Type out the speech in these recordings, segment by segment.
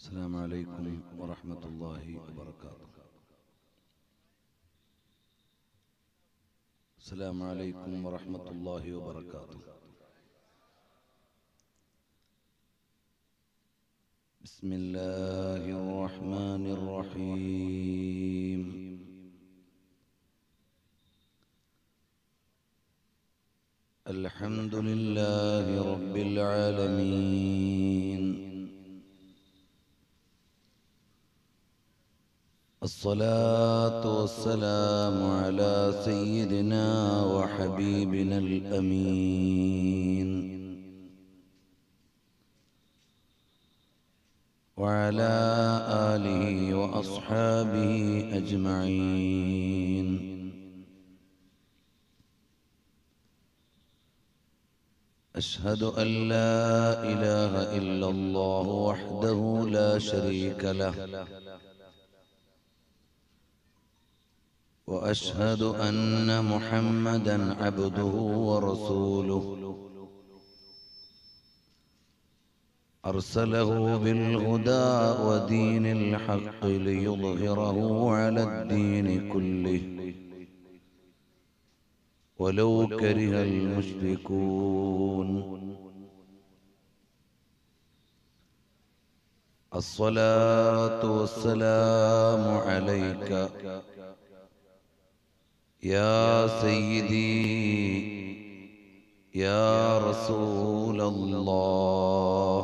السلام عليكم ورحمة الله وبركاته السلام عليكم ورحمة الله وبركاته بسم الله الرحمن الرحيم الحمد لله رب العالمين الصلاة والسلام على سيدنا وحبيبنا الأمين وعلى آله وأصحابه أجمعين أشهد أن لا إله إلا الله وحده لا شريك له واشهد ان محمدا عبده ورسوله ارسله بالهدى ودين الحق ليظهره على الدين كله ولو كره المشركون الصلاه والسلام عليك يا سيدي يا رسول الله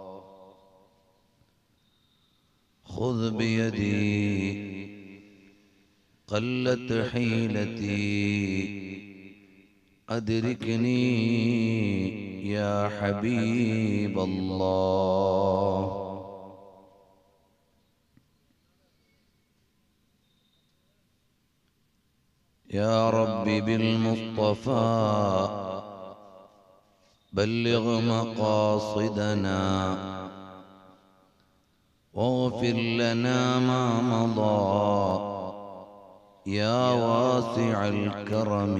خذ بيدي قلت حيلتي أدركني يا حبيب الله يا رب بالمصطفى بلغ مقاصدنا واغفر لنا ما مضى يا واسع الكرم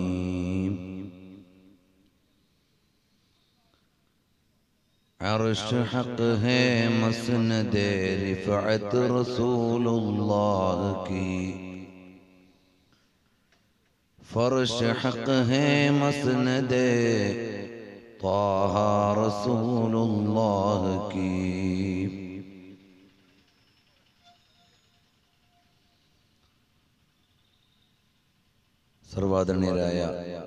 عرش حق ہے مسند رفعت رسول اللہ کی فرش حق ہے مسند طه رسول اللہ کی സർവാദരണീയരായ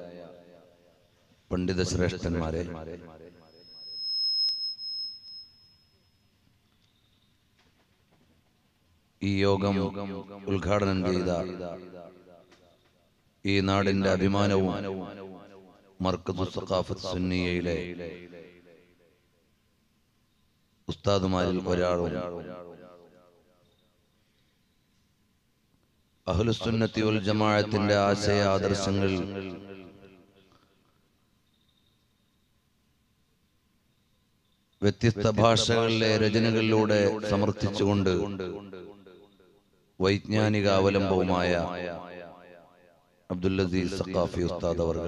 പണ്ഡിത ശ്രേഷ്ഠന്മാരെ ഈ യോഗം ഉദ്ഘാടനം ചെയ്ത ഈ നാടിന്റെ അഭിമാനവും മർക്കസു സഖാഫത്ത് സുന്നിയയിലെ ഉസ്താദുമാരിൽ ഒരാളും അഹ്ലുസുന്നത്തി ഉൽ ജമാഅത്തിന്റെ ആശയ ആദർശങ്ങൾ വ്യത്യസ്ത ഭാഷകളിലെ രചനകളിലൂടെ സമർത്ഥിച്ചുകൊണ്ട് വൈജ്ഞാനിക അവലംബവുമായ അബ്ദുൽ അസീസ് സഖാഫി ഉസ്താദ് അവർ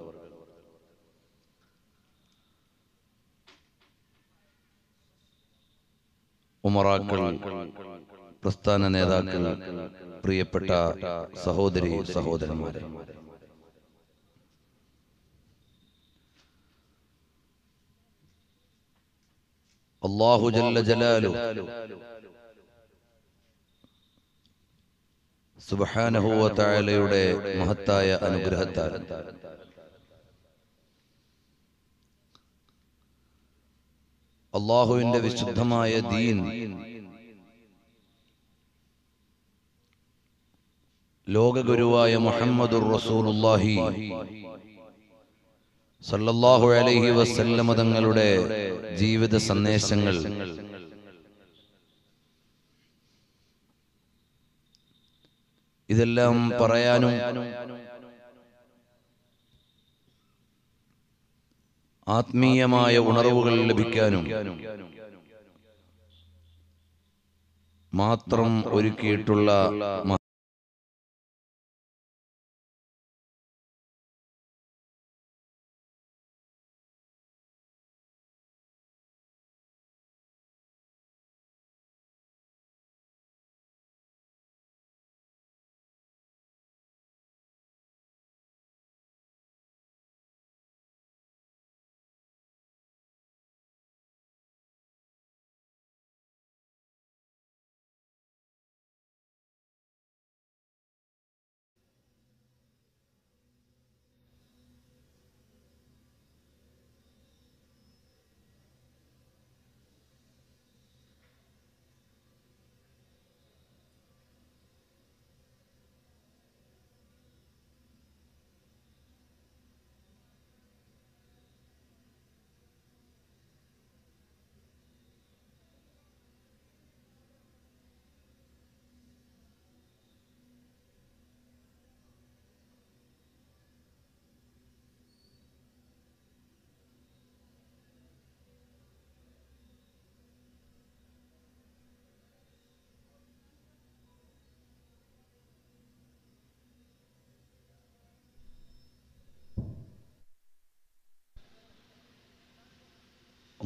ഉമറാക്കൾ പ്രസ്ഥാന നേതാക്കൾ പ്രിയപ്പെട്ട സഹോദരി സഹോദരന്മാരെ അള്ളാഹു ജല്ല ജലാലു സുബഹാനഹുവ തായാലയുടെ മഹത്തായ അനുഗ്രഹത്താൽ അള്ളാഹുവിന്റെ വിശുദ്ധമായ ദീൻ ലോകഗുരുവായ മുഹമ്മദുർ റസൂലുള്ളാഹി സല്ലല്ലാഹു അലൈഹി വസല്ലമ തങ്ങളുടെ ജീവിത സന്ദേശങ്ങൾ ഇതെല്ലാം പറയാനും ആത്മീയമായ ഉണർവുകൾ ലഭിക്കാനും മാത്രം ഒരുക്കിയിട്ടുള്ള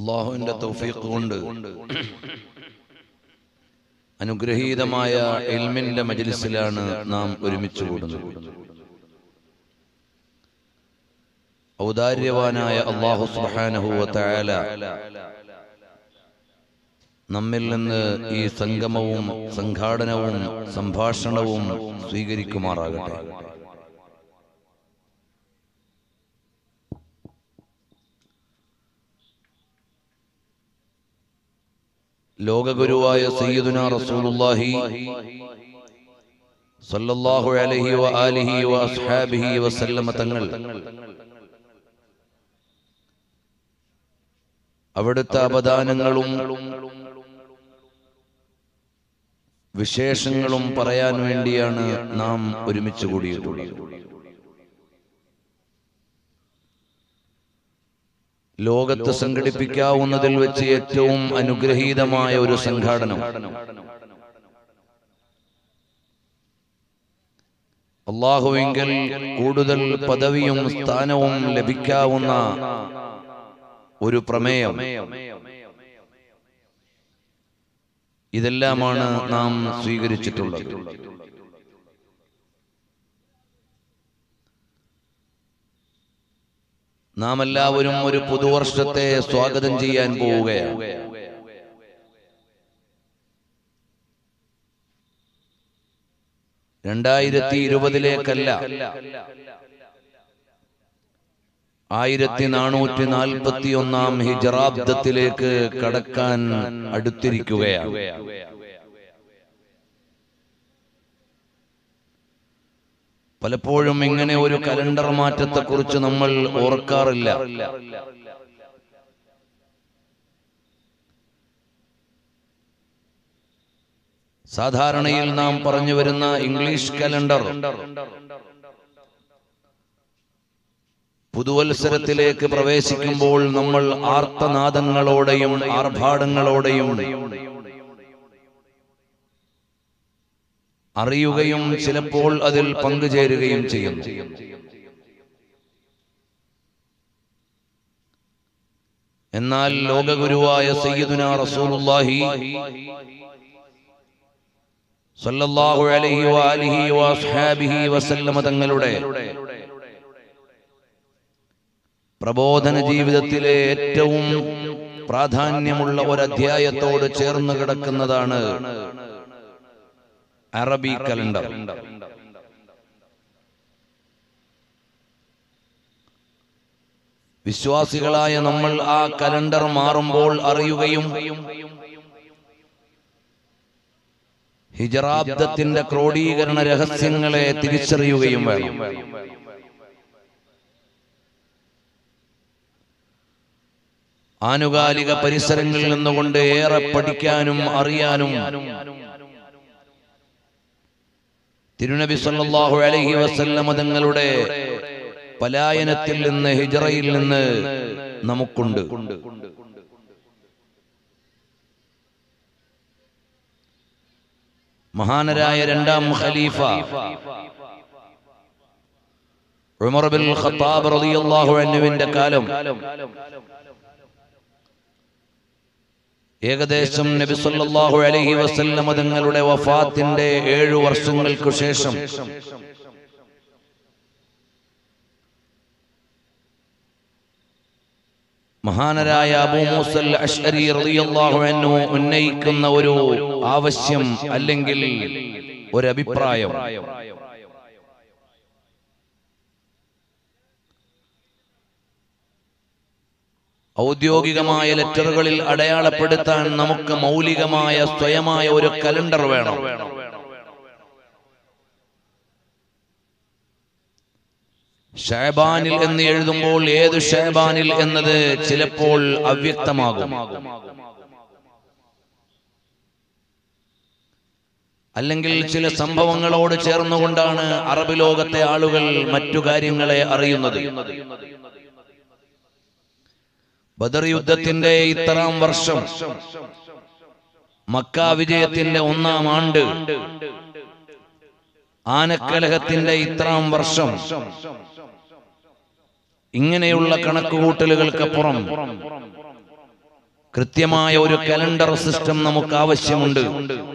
അള്ളാഹുവിന്റെ തൗഫീഖ് കൊണ്ട് അനുഗ്രഹീതമായ എൽമിന്റെ മജ്ലിസിലാണ് നാം ഒരുമിച്ച് കൂടുന്നത് ഔദാര്യവാനായ അള്ളാഹു സുബ്ഹാനഹു വ തആല നമ്മിൽ നിന്ന് ഈ സംഗമവും സംഘാടനവും സംഭാഷണവും സ്വീകരിക്കുമാറാകട്ടെ ലോകഗുരുവായ സയ്യിദുന റസൂലുള്ളാഹി സല്ലല്ലാഹു അലൈഹി വ ആലിഹി വ അസ്ഹാബിഹി വസല്ലമ തങ്ങൾ അവിടുത്തെ അപദാനങ്ങളും വിശേഷങ്ങളും പറയാൻ വേണ്ടിയാണ് നാം ഒരുമിച്ച് കൂടിയിട്ടുള്ളത് ലോകത്ത് സംഘടിപ്പിക്കാവുന്നതിൽ വെച്ച് ഏറ്റവും അനുഗ്രഹീതമായ ഒരു സംഘാടനം അള്ളാഹുവെങ്കിൽ കൂടുതൽ പദവിയും സ്ഥാനവും ലഭിക്കാവുന്ന ഒരു പ്രമേയം ഇതെല്ലാമാണ് നാം സ്വീകരിച്ചിട്ടുള്ളത് നാം എല്ലാവരും ഒരു പുതുവർഷത്തെ സ്വാഗതം ചെയ്യാൻ പോവുകയാണ് രണ്ടായിരത്തി ഇരുപതിലേക്കല്ല ആയിരത്തി നാനൂറ്റി നാൽപ്പത്തി ഒന്നാം ഹിജറാബ്ദത്തിലേക്ക് കടക്കാൻ അടുത്തിരിക്കുകയാണ് പലപ്പോഴും ഇങ്ങനെ ഒരു കലണ്ടർ മാറ്റത്തെക്കുറിച്ച് നമ്മൾ ഓർക്കാറില്ല സാധാരണയിൽ നാം പറഞ്ഞു വരുന്ന ഇംഗ്ലീഷ് കലണ്ടർ പുതുവത്സരത്തിലേക്ക് പ്രവേശിക്കുമ്പോൾ നമ്മൾ ആർത്തനാദങ്ങളോടെയും ആർഭാടങ്ങളോടെയും അറിയുകയും ചിലപ്പോൾ അതിൽ പങ്കുചേരുകയും ചെയ്യുന്നു എന്നാൽ ലോകഗുരുവായ സയ്യിദുന റസൂലുള്ളാഹി സല്ലല്ലാഹു അലൈഹി വആലിഹി വഅസ്ഹാബിഹി വസല്ലമ തങ്ങളുടെ പ്രബോധന ജീവിതത്തിലെ ഏറ്റവും പ്രാധാന്യമുള്ള ഒരു അധ്യായത്തോട് ചേർന്ന് കിടക്കുന്നതാണ് അറബി കലണ്ടർ വിശ്വാസികളായ നമ്മൾ ആ കലണ്ടർ മാറുമ്പോൾ അറിയുകയും ഹിജറാബ്ദത്തിന്റെ ക്രോഡീകരണ രഹസ്യങ്ങളെ തിരിച്ചറിയുകയും വേണം ആനുകാലിക പരിസരങ്ങളിൽ നിന്നുകൊണ്ട് ഏറെ പഠിക്കാനും അറിയാനും തിരുനബി സല്ലല്ലാഹു അലൈഹി വസല്ലമ തങ്ങളുടെ പലായനത്തിൽ നിന്ന് ഹിജറയിൽ നിന്ന് നമുക്കുണ്ട് മഹാനരായ രണ്ടാം ഖലീഫ ഉമർ ബിൻ ഖത്താബ് റളിയല്ലാഹു അൻഹുവിന്റെ കാലം ഏകദേശം നബി സല്ലല്ലാഹു അലൈഹി വസല്ലമ തങ്ങളുടെ വഫാത്തിന്റെ ഏഴു വർഷങ്ങൾക്ക് ശേഷം മഹാനരായ അബൂ മൂസൽ അഷ്അരി റളിയല്ലാഹു അൻഹു ഉന്നയിക്കുന്ന ഒരു ആവശ്യം അല്ലെങ്കിൽ ഒരു അഭിപ്രായം ഔദ്യോഗികമായ ലെറ്ററുകളിൽ അടയാളപ്പെടുത്താൻ നമുക്ക് മൗലികമായ സ്വയമായ ഒരു കലണ്ടർ വേണം ഷാബാനിൽ എന്ന് എഴുതുമ്പോൾ ഏത് ഷാബാനിൽ എന്നത് ചിലപ്പോൾ അവ്യക്തമാകും അല്ലെങ്കിൽ ചില സംഭവങ്ങളോട് ചേർന്നുകൊണ്ടാണ് അറബ് ലോകത്തെ ആളുകൾ മറ്റു കാര്യങ്ങളെ അറിയുന്നത് ബദർ യുദ്ധത്തിന്റെ ഇത്രാം വർഷം മക്ക വിജയത്തിന്റെ ഒന്നാം ആണ്ട് ആനക്കലഹത്തിന്റെ ഇത്രാം വർഷം ഇങ്ങനെയുള്ള കണക്കുകൂട്ടലുകൾക്കപ്പുറം കൃത്യമായ ഒരു കലണ്ടർ സിസ്റ്റം നമുക്ക് ആവശ്യമുണ്ട്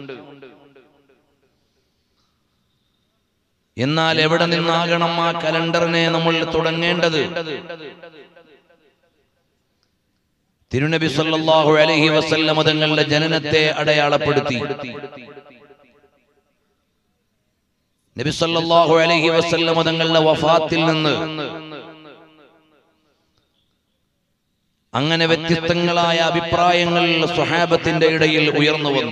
എന്നാൽ എവിടെ നിന്നാകണം ആ കലണ്ടറിനെ നമ്മൾ തുടങ്ങേണ്ടത് തിരുനബി സല്ലല്ലാഹു അലൈഹി വസല്ലം തങ്ങളുടെ ജനനത്തെ അടയാളപ്പെടുത്തി നബി സല്ലല്ലാഹു അലൈഹി വസല്ലം തങ്ങളുടെ വഫാത്തിൽ നിന്ന് അങ്ങനെ വ്യത്യസ്തങ്ങളായ അഭിപ്രായങ്ങൾ സ്വഹാബത്തിന്റെ ഇടയിൽ ഉയർന്നു വന്നു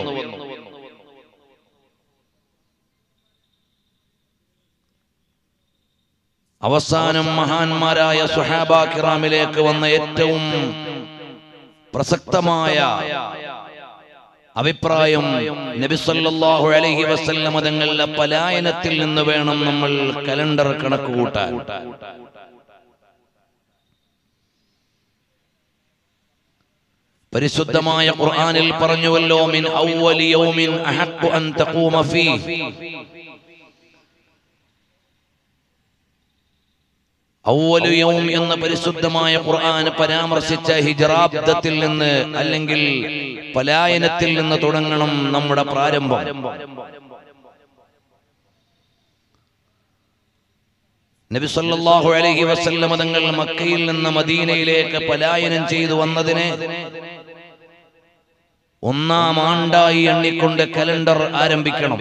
അവസാനം മഹാന്മാരായ സുഹാബ കിറാമിലേക്ക് വന്ന ഏറ്റവും പ്രസക്തമായ അഭിപ്രായം നബിസല്ലാഹു അലൈഹി വസല്ലം തങ്ങളുടെ പലായനത്തിൽ നിന്ന് വേണം നമ്മൾ കലണ്ടർ കണക്ക് കൂട്ടാൻ പരിശുദ്ധമായ ഖുർആനിൽ പറഞ്ഞുവല്ലോ മിൻ അവ്വലി യൗമിൻ അഹഖു അൻ തഖൂമ ഫീഹ് ഔവലു യൗം എന്ന പരിശുദ്ധമായ ഖുർആൻ പരാമർശിച്ച ഹിജറാബ്ദത്തിൽ നിന്ന് അല്ലെങ്കിൽ പലായനത്തിൽ നിന്ന് തുടങ്ങണം നമ്മുടെ പ്രാരംഭം നബി സല്ലല്ലാഹു അലൈഹി വസല്ലം തങ്ങൾ മക്കയിൽ നിന്ന് മദീനയിലേക്ക് പലായനം ചെയ്തു വന്നതിനെ ഒന്നാം ആണ്ടായി എണ്ണിക്കൊണ്ട് കലണ്ടർ ആരംഭിക്കണം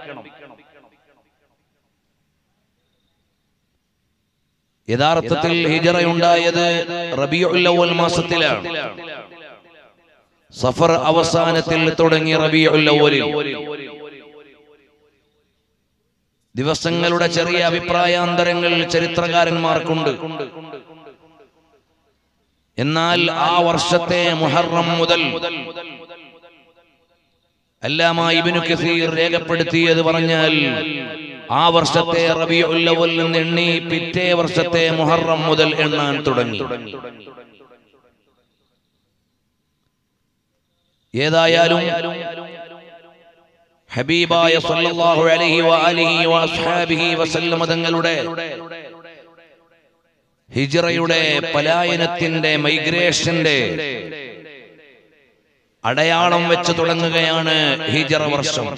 യഥാർത്ഥത്തിൽ ഹിജറയുണ്ടായത് റബിയുൽ അവൽ മാസത്തിലാണ് സഫർ അവസാനത്തിൽ തുടങ്ങി റബിയുൽ അവലിൽ ദിവസങ്ങളുടെ ചെറിയ അഭിപ്രായാന്തരങ്ങൾ ചരിത്രകാരന്മാർക്കുണ്ട് എന്നാൽ ആ വർഷത്തെ മുഹറം മുതൽ അല്ലാമ ഇബ്നു കസീർ രേഖപ്പെടുത്തിയത് പറഞ്ഞാൽ ആ വർഷത്തെ റബിയുൽ അവൽ നിന്ന് എണ്ണി പിറ്റേ വർഷത്തെ മുഹറം മുതൽ എണ്ണാൻ തുടങ്ങി ഏതായാലും ഹബീബായ സല്ലല്ലാഹു അലൈഹി വഅലിഹി വഅസ്ഹാബിഹി വസല്ലമ തങ്ങളുടെ ഹിജ്റയുടെ പലായനത്തിന്റെ മൈഗ്രേഷന്റെ അടയാളം വെച്ച് തുടങ്ങുകയാണ് ഹിജ്റ വർഷം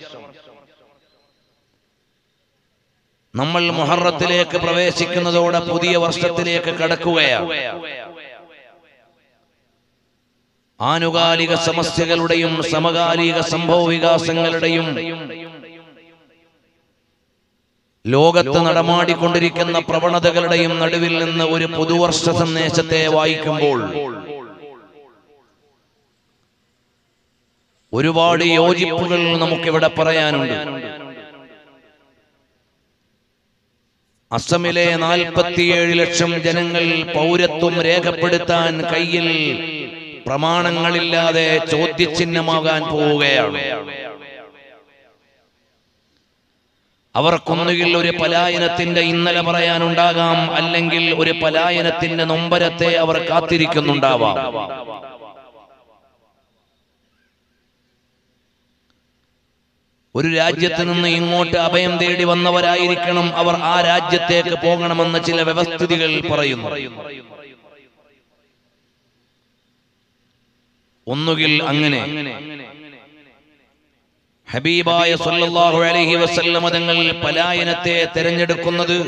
നമ്മൾ മുഹറത്തിലേക്ക് പ്രവേശിക്കുന്നതോടെ പുതിയ വർഷത്തിലേക്ക് കടക്കുകയാണ് ആനുകാലിക സമസ്യകളുടെയും സമകാലിക സംഭവ വികാസങ്ങളുടെയും ലോകത്ത് നടമാടിക്കൊണ്ടിരിക്കുന്ന പ്രവണതകളുടെയും നടുവിൽ നിന്ന് ഒരു പുതുവർഷ സന്ദേശത്തെ വായിക്കുമ്പോൾ ഒരുപാട് യോജിപ്പുകൾ നമുക്കിവിടെ പറയാനുണ്ട് അസമിലെ നാൽപ്പത്തിയേഴ് ലക്ഷം ജനങ്ങൾ പൗരത്വം രേഖപ്പെടുത്താൻ കയ്യിൽ പ്രമാണങ്ങളില്ലാതെ ചോദ്യചിഹ്നമാകാൻ പോവുകയാണ് അവർക്കൊന്നുകിൽ ഒരു പലായനത്തിന്റെ ഇന്നലെ പറയാനുണ്ടാകാം അല്ലെങ്കിൽ ഒരു പലായനത്തിന്റെ നൊമ്പരത്തെ അവർ കാത്തിരിക്കുന്നുണ്ടാവാം ഒരു രാജ്യത്ത് നിന്ന് ഇങ്ങോട്ട് അഭയം തേടി വന്നവരായിരിക്കണം അവർ ആ രാജ്യത്തേക്ക് പോകണമെന്ന് ചില വ്യവസ്ഥിതികൾ പറയുന്നു ഒന്നുകിൽ അങ്ങനെ ഹബീബായ സല്ലല്ലാഹു അലൈഹി വസല്ലമ തങ്ങൾ പലായനത്തെ തെരഞ്ഞെടുക്കുന്നത്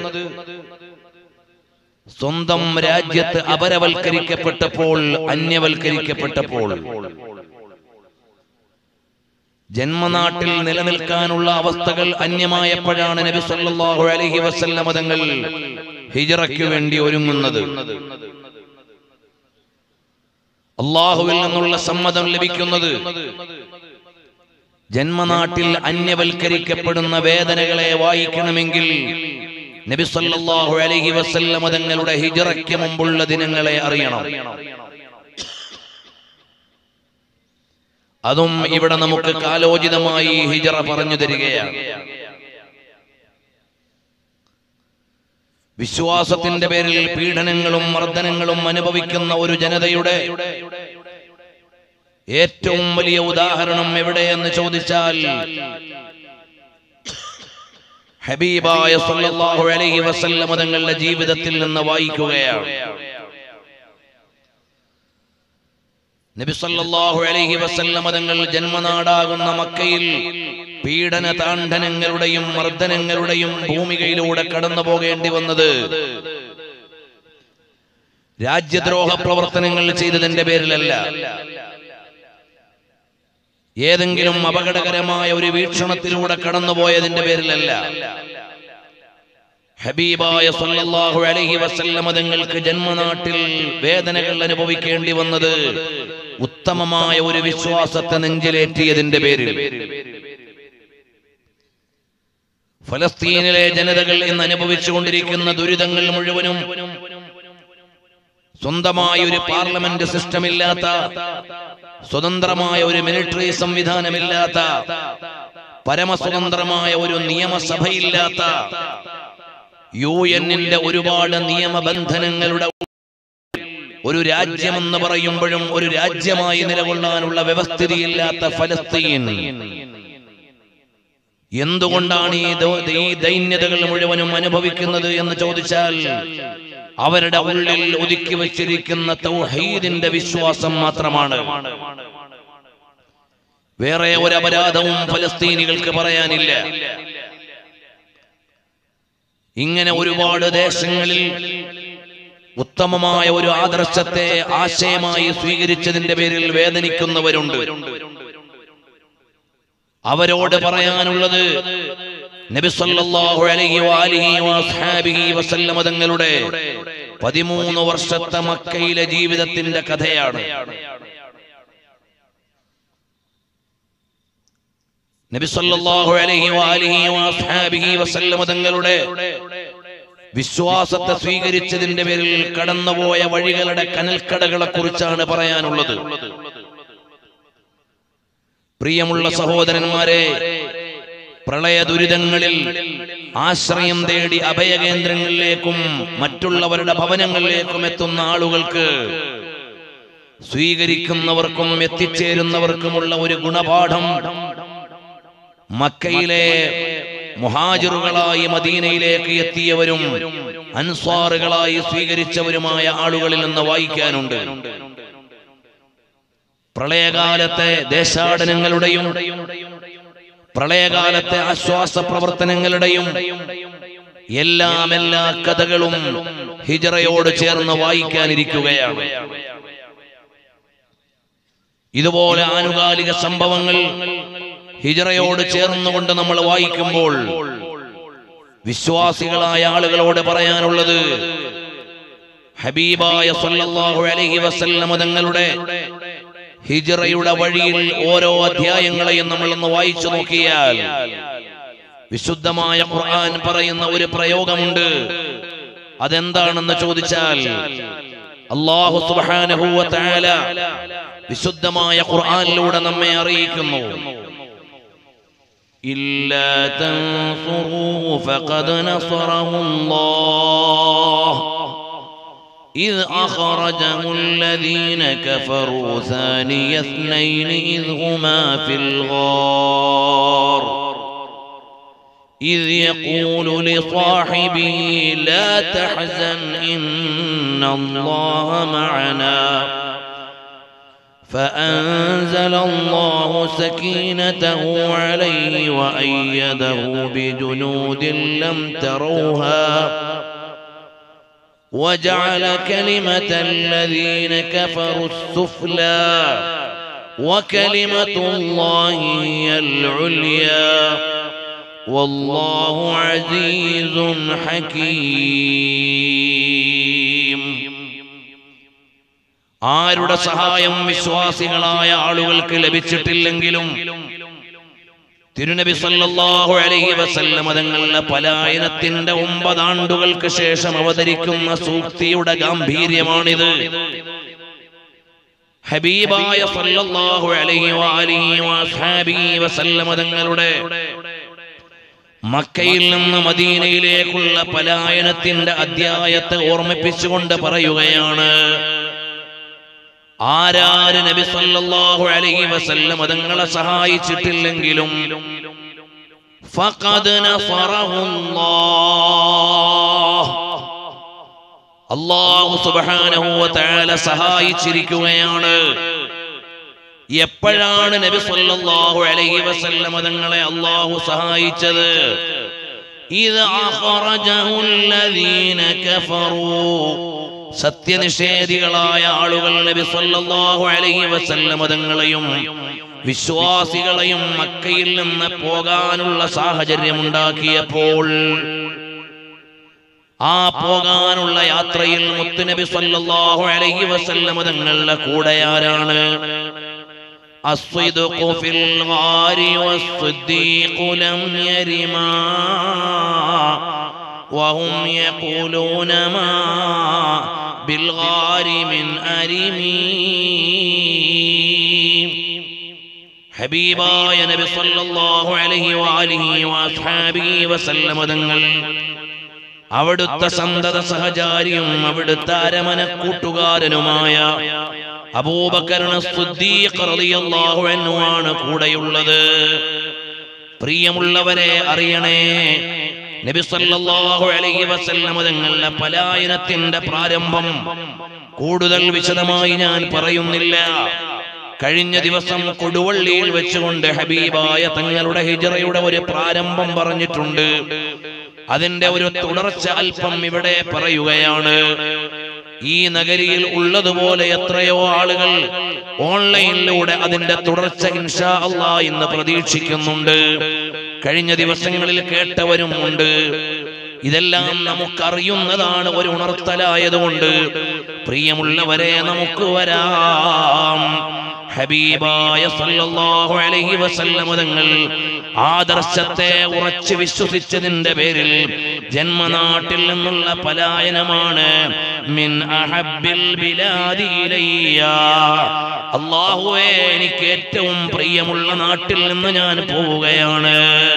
സ്വന്തം രാജ്യത്ത് അപരവൽക്കരിക്കപ്പെട്ടപ്പോൾ അന്യവൽക്കരിക്കപ്പെട്ടപ്പോൾ ജന്മനാട്ടിൽ നിലനിൽക്കാനുള്ള അവസ്ഥകൾ അന്യമായപ്പോഴാണ് നബി സല്ലല്ലാഹു അലൈഹി വസല്ലമ തങ്ങൾ ഹിജറയ്ക്ക് വേണ്ടി ഒരുങ്ങുന്നത് അള്ളാഹുവിൽ നിന്നുള്ള സമ്മതം ലഭിക്കുന്നത് ജന്മനാട്ടിൽ അന്യവൽക്കരിക്കപ്പെടുന്ന വേദനകളെ വായിക്കണമെങ്കിൽ നബി സല്ലല്ലാഹു അലൈഹി വസല്ലമ തങ്ങളുടെ ഹിജറയ്ക്ക് മുമ്പുള്ള ദിനങ്ങളെ അറിയണം അതും ഇവിടെ നമുക്ക് കാലോചിതമായി ഹിജറ പറഞ്ഞു തരികയാണ് വിശ്വാസത്തിന്റെ പേരിൽ പീഡനങ്ങളും മർദ്ദനങ്ങളും അനുഭവിക്കുന്ന ഒരു ജനതയുടെ ഏറ്റവും വലിയ ഉദാഹരണം എവിടെയെന്ന് ചോദിച്ചാൽ ഹബീബായ സല്ലല്ലാഹു അലൈഹി വസല്ലമ തങ്ങളുടെ ജീവിതത്തിൽ നിന്ന് വായിക്കുകയാണ് നബി സല്ലല്ലാഹു അലൈഹി വസല്ലമ തങ്ങൾ ജന്മനാടാകുന്ന മക്കയിൽ പീഡന താണ്ഡനങ്ങളുടെയും മർദ്ദനങ്ങളുടെയും ഭൂമികയിലൂടെ കടന്നു പോകേണ്ടി വന്നത് രാജ്യദ്രോഹ പ്രവർത്തനങ്ങൾ ചെയ്തതിന്റെ പേരിലല്ല ഏതെങ്കിലും അപകടകരമായ ഒരു വീക്ഷണത്തിലൂടെ കടന്നുപോയതിന്റെ പേരിലല്ല ഹബീബായ സല്ലല്ലാഹു അലൈഹി വസല്ലമ തങ്ങൾക്ക് ജന്മനാട്ടിൽ വേദനകൾ അനുഭവിക്കേണ്ടി വന്നത് ഉത്തമമായ ഒരു വിശ്വാസത്തെ നെഞ്ചിലേറ്റിയതിന്റെ പേരിൽ ഫലസ്തീനിലെ ജനതകൾ ഇന്ന് അനുഭവിച്ചുകൊണ്ടിരിക്കുന്ന ദുരിതങ്ങൾ മുഴുവനും സ്വന്തമായ ഒരു പാർലമെന്റ് സിസ്റ്റം ഇല്ലാത്ത സ്വതന്ത്രമായ ഒരു മിലിറ്ററി സംവിധാനമില്ലാത്ത പരമസ്വതന്ത്രമായ ഒരു നിയമസഭയില്ലാത്ത യു എന്നിന്റെ ഒരുപാട് നിയമബന്ധനങ്ങളുടെ ഒരു രാജ്യമെന്ന് പറയുമ്പോഴും ഒരു രാജ്യമായി നിലകൊള്ളാനുള്ള വ്യവസ്ഥിതിയില്ലാത്ത ഫലസ്തീൻ എന്തുകൊണ്ടാണ് ഈ ദോ- ഈ ദൈന്യതകൾ മുഴുവനും അനുഭവിക്കുന്നത് എന്ന് ചോദിച്ചാൽ അവരുടെ ഉള്ളിൽ ഒതുക്കി വച്ചിരിക്കുന്ന തൗഹീദിന്റെ വിശ്വാസം മാത്രമാണ് വേറെ ഒരു അപരാധവും ഫലസ്തീനികൾക്ക് പറയാനില്ല ഇങ്ങനെ ഒരുപാട് ദേശങ്ങളിൽ ഉത്തമമായ ഒരു ആദർശത്തെ ആശയമായി സ്വീകരിച്ചതിന്റെ പേരിൽ വേദനിക്കുന്നവരുണ്ട് അവരോട് പറയാനുള്ളത് നബി സല്ലല്ലാഹു അലൈഹി വആലിഹി വഅസ്ഹാബിഹി വസല്ലമ തങ്ങളുടെ പതിമൂന്ന് വർഷത്തെ മക്കയിലെ ജീവിതത്തിന്റെ കഥയാണ് നബി സല്ലല്ലാഹു അലൈഹി വആലിഹി വഅസ്ഹാബിഹി വസല്ലമ തങ്ങളുടെ വിശ്വാസത്തെ സ്വീകരിച്ചതിന്റെ പേരിൽ കടന്നുപോയ വഴികളുടെ കനൽക്കടകളെ കുറിച്ചാണ് പറയാനുള്ളത് പ്രിയമുള്ള സഹോദരന്മാരെ പ്രളയ ദുരിതങ്ങളിൽ ആശ്രയം തേടി അഭയകേന്ദ്രങ്ങളിലേക്കും മറ്റുള്ളവരുടെ ഭവനങ്ങളിലേക്കും എത്തുന്ന ആളുകൾക്ക് സ്വീകരിക്കുന്നവർക്കും എത്തിച്ചേരുന്നവർക്കുമുള്ള ഒരു ഗുണപാഠം മക്കയിലെ മുഹാജിറുകളായി മദീനയിലേക്ക് എത്തിയവരും അൻസ്വാറുകളായി സ്വീകരിച്ചവരുമായ ആളുകളിൽ നിന്ന് വായിക്കാനുണ്ട് പ്രളയകാലത്തെ ദേശാടനങ്ങളുടെയും പ്രളയകാലത്തെ ആശ്വാസ പ്രവർത്തനങ്ങളുടെയും എല്ലാം എല്ലാ കഥകളും ഹിജറയോട് ചേർന്ന് വായിക്കാനിരിക്കുകയാണ് ഇതുപോലെ ആനുകാലിക സംഭവങ്ങൾ ഹിജറയോട് ചേർന്നുകൊണ്ട് നമ്മൾ വായിക്കുമ്പോൾ വിശ്വാസികളായ ആളുകളോട് പറയാനുള്ളത് ഹബീബായ സല്ലല്ലാഹു അലൈഹി വസല്ലമ തങ്ങളുടെ ഹിജറയുടെ വഴിയിൽ ഓരോ അധ്യായങ്ങളെയും നമ്മൾ ഒന്ന് വായിച്ചു നോക്കിയാൽ വിശുദ്ധമായ ഖുർആൻ പറയുന്ന ഒരു പ്രയോഗമുണ്ട് അതെന്താണെന്ന് ചോദിച്ചാൽ അള്ളാഹു സുബ്ഹാനഹു വ തആല വിശുദ്ധമായ ഖുർആനിലൂടെ നമ്മെ അറിയിക്കുന്നു إلا تنصروه فقد نصره الله إذ أخرجه الذين كفروا ثاني اثنين إذ هما في الغار إذ يقول لصاحبه لا تحزن إن الله معنا فأنزل الله سكينته عليه وأيده بجنود لم تروها وجعل كلمة الذين كفروا السفلى وكلمة الله هي العليا والله عزيز حكيم ആരുടെ സഹായം വിശ്വാസികളായ ആളുകൾക്ക് ലഭിച്ചിട്ടില്ലെങ്കിലും തിരുനബി സല്ലല്ലാഹു അലൈഹി വസല്ലം തങ്ങളുടെ പലായനത്തിന്റെ ഒമ്പതാണ്ടുകൾക്ക് ശേഷം അവതരിക്കുന്ന സൂക്തിയുടെ ഗാംഭീര്യമാണിത് ഹബീബായ സല്ലല്ലാഹു അലൈഹി വആലിഹി വഅസ്ഹാബിഹി വസല്ലം തങ്ങളുടെ മക്കയിൽ നിന്ന് മദീനയിലേക്കുള്ള പലായനത്തിന്റെ അധ്യായത്തെ ഓർമ്മിപ്പിച്ചുകൊണ്ട് പറയുകയാണ് ആരാര് നബി സല്ലല്ലാഹു അലൈഹി വസല്ലം തങ്ങളെ സഹായിച്ചിട്ടില്ലെങ്കിലും ഫഖദ് നസറഹുല്ലാഹ് അല്ലാഹു സുബ്ഹാനഹു വ തആല സഹായിച്ചിരിക്കുകയാണ് എപ്പോഴാണ് നബി സല്ലല്ലാഹു അലൈഹി വസല്ലം തങ്ങളെ അള്ളാഹു സഹായിച്ചത് ഇത് അഖറജഹുല്ലദീന കഫറൂ സത്യനിഷേധികളായ ആളുകൾ നബി സല്ലല്ലാഹു അലൈഹി വസല്ലം തങ്ങളെയും വിശ്വാസികളെയും മക്കയിൽ നിന്ന് പോകാനുള്ള സാഹചര്യം ഉണ്ടാക്കിയപ്പോൾ ആ പോകാനുള്ള യാത്രയിൽ മുത്തുനബി സല്ലല്ലാഹു അലൈഹി വസല്ലം തങ്ങളുടെ കൂടെ ആരാണ് الصدق في الغار والصديق لم يرما وهم يقولون ما بالغار من أرمي ഹബീബായ നബി സല്ലല്ലാഹു അലൈഹി വആലിഹി വഅസ്ഹാബിഹി വസല്ലമ തങ്ങൾ അവിടുത്തെ സന്തത സഹചാരിയും അവിടുത്തെ അരമന കൂട്ടുകാരനുമായ അബൂബക്കറിന് റളിയല്ലാഹു അൻഹു ആണ് കൂടെയുള്ളത് പ്രിയമുള്ളവരെ അറിയണേ നബി സല്ലല്ലാഹു അലൈഹി വസല്ലമ തങ്ങളുടെ പലായനത്തിന്റെ പ്രാരംഭം കൂടുതൽ വിശദമായി ഞാൻ പറയുന്നില്ല കഴിഞ്ഞ ദിവസം കൊടുവള്ളിയിൽ വെച്ചുകൊണ്ട് ഹബീബായ തങ്ങളുടെ ഹിജറയുടെ ഒരു പ്രാരംഭം പറഞ്ഞിട്ടുണ്ട് അതിന്റെ ഒരു തുടർച്ച അല്പം ഇവിടെ പറയുകയാണ് ഈ നഗരിയിൽ ഉള്ളതുപോലെ എത്രയോ ആളുകൾ ഓൺലൈനിലൂടെ അതിന്റെ തുടർച്ച ഇൻഷാ അള്ളാ ഇന്ന് പ്രതീക്ഷിക്കുന്നുണ്ട് കഴിഞ്ഞ ദിവസങ്ങളിൽ കേട്ടവരും ഉണ്ട് ഇതെല്ലാം നമുക്കറിയുന്നതാണ് ഒരു ഉണർത്തലായതുകൊണ്ട് പ്രിയമുള്ളവരെ നമുക്ക് വരാം ഹബീബായ സല്ലല്ലാഹു അലൈഹി വസല്ലം തങ്ങൾ ആദർശത്തെ ഉറച്ചു വിശ്വസിച്ചതിന്റെ പേരിൽ ജന്മനാട്ടിൽ നിന്നുള്ള പലായനമാണ് മിൻ അഹബ്ബിൽ ബിലാദി ഇലയ്യ അല്ലാഹുവേ എനിക്ക് ഏറ്റവും പ്രിയമുള്ള നാട്ടിൽ നിന്ന് ഞാൻ പോവുകയാണ്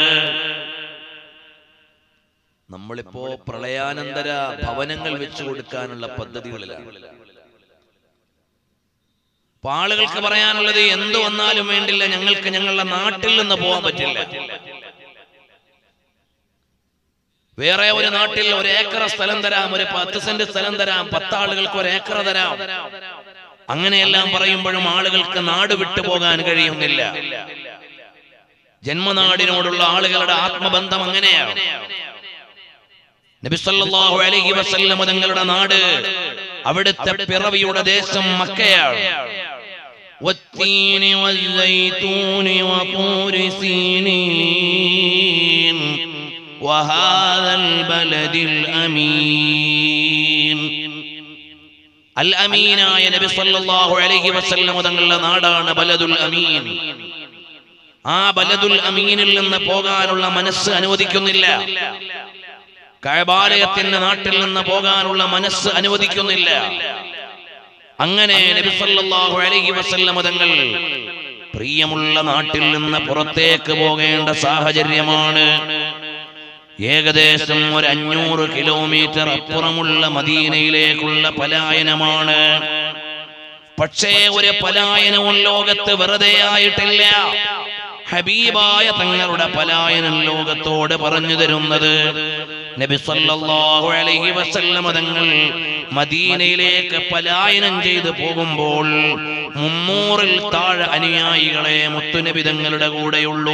നമ്മളിപ്പോ പ്രളയാനന്തര ഭവനങ്ങൾ വെച്ചു കൊടുക്കാനുള്ള പദ്ധതികളിലാണ് അപ്പൊ ആളുകൾക്ക് പറയാനുള്ളത് എന്തു വന്നാലും വേണ്ടില്ല ഞങ്ങൾക്ക് ഞങ്ങളുടെ നാട്ടിൽ നിന്ന് പോകാൻ പറ്റില്ല വേറെ ഒരു നാട്ടിൽ ഒരു ഏക്കർ സ്ഥലം തരാം ഒരു പത്ത് സെന്റ് സ്ഥലം തരാം പത്താളുകൾക്ക് ഒരു ഏക്കർ തരാം അങ്ങനെയെല്ലാം പറയുമ്പോഴും ആളുകൾക്ക് നാട് വിട്ടു പോകാൻ കഴിയുന്നില്ല ജന്മനാടിനോടുള്ള ആളുകളുടെ ആത്മബന്ധം അങ്ങനെയാണ് നബിസല്ലാഹു അലൈഹി വസല്ലം തങ്ങളുടെ നാട് അവിടുത്തെ പിറവിയുടെ ദേശം മക്കയാണ് والتين والزيتون وطور سينين وهذا البلد الأمين അൽഅമീനായ നബി സല്ലല്ലാഹു അലൈഹി വസല്ലം തങ്ങളുടെ നാടാണ് ബലദുൽ അമീൻ ആ ബലദുൽ അമീനിൽ നിന്ന് പോകാനുള്ള മനസ്സ് അനുവദിക്കുന്നില്ല കഴബാലയത്തിന്റെ നാട്ടിൽ നിന്ന് പോകാനുള്ള മനസ്സ് അനുവദിക്കുന്നില്ല അങ്ങനെ നബി സല്ലല്ലാഹു അലൈഹി വസല്ലം തങ്ങൾ പ്രിയമുള്ള നാട്ടിൽ നിന്ന് പുറത്തേക്ക് പോകേണ്ട സാഹചര്യമാണ് ഏകദേശം ഒരു അഞ്ഞൂറ് കിലോമീറ്റർ അപ്പുറമുള്ള മദീനയിലേക്കുള്ള പലായനമാണ് പക്ഷേ ഒരു പലായനവും ലോകത്ത് വെറുതെ ആയിട്ടില്ല ഹബീബായ തങ്ങളുടെ പലായനം ലോകത്തോട് പറഞ്ഞു തരുന്നത് നബി സല്ലല്ലാഹു അലൈഹി വസല്ലമ തങ്ങൾ മദീനയിലേക്ക് പലായനം ചെയ്തു പോകുമ്പോൾ മുന്നൂറിൽ താഴെ അനുയായികളെ മുത്തുനബി തങ്ങളുടെ കൂടെയുള്ളൂ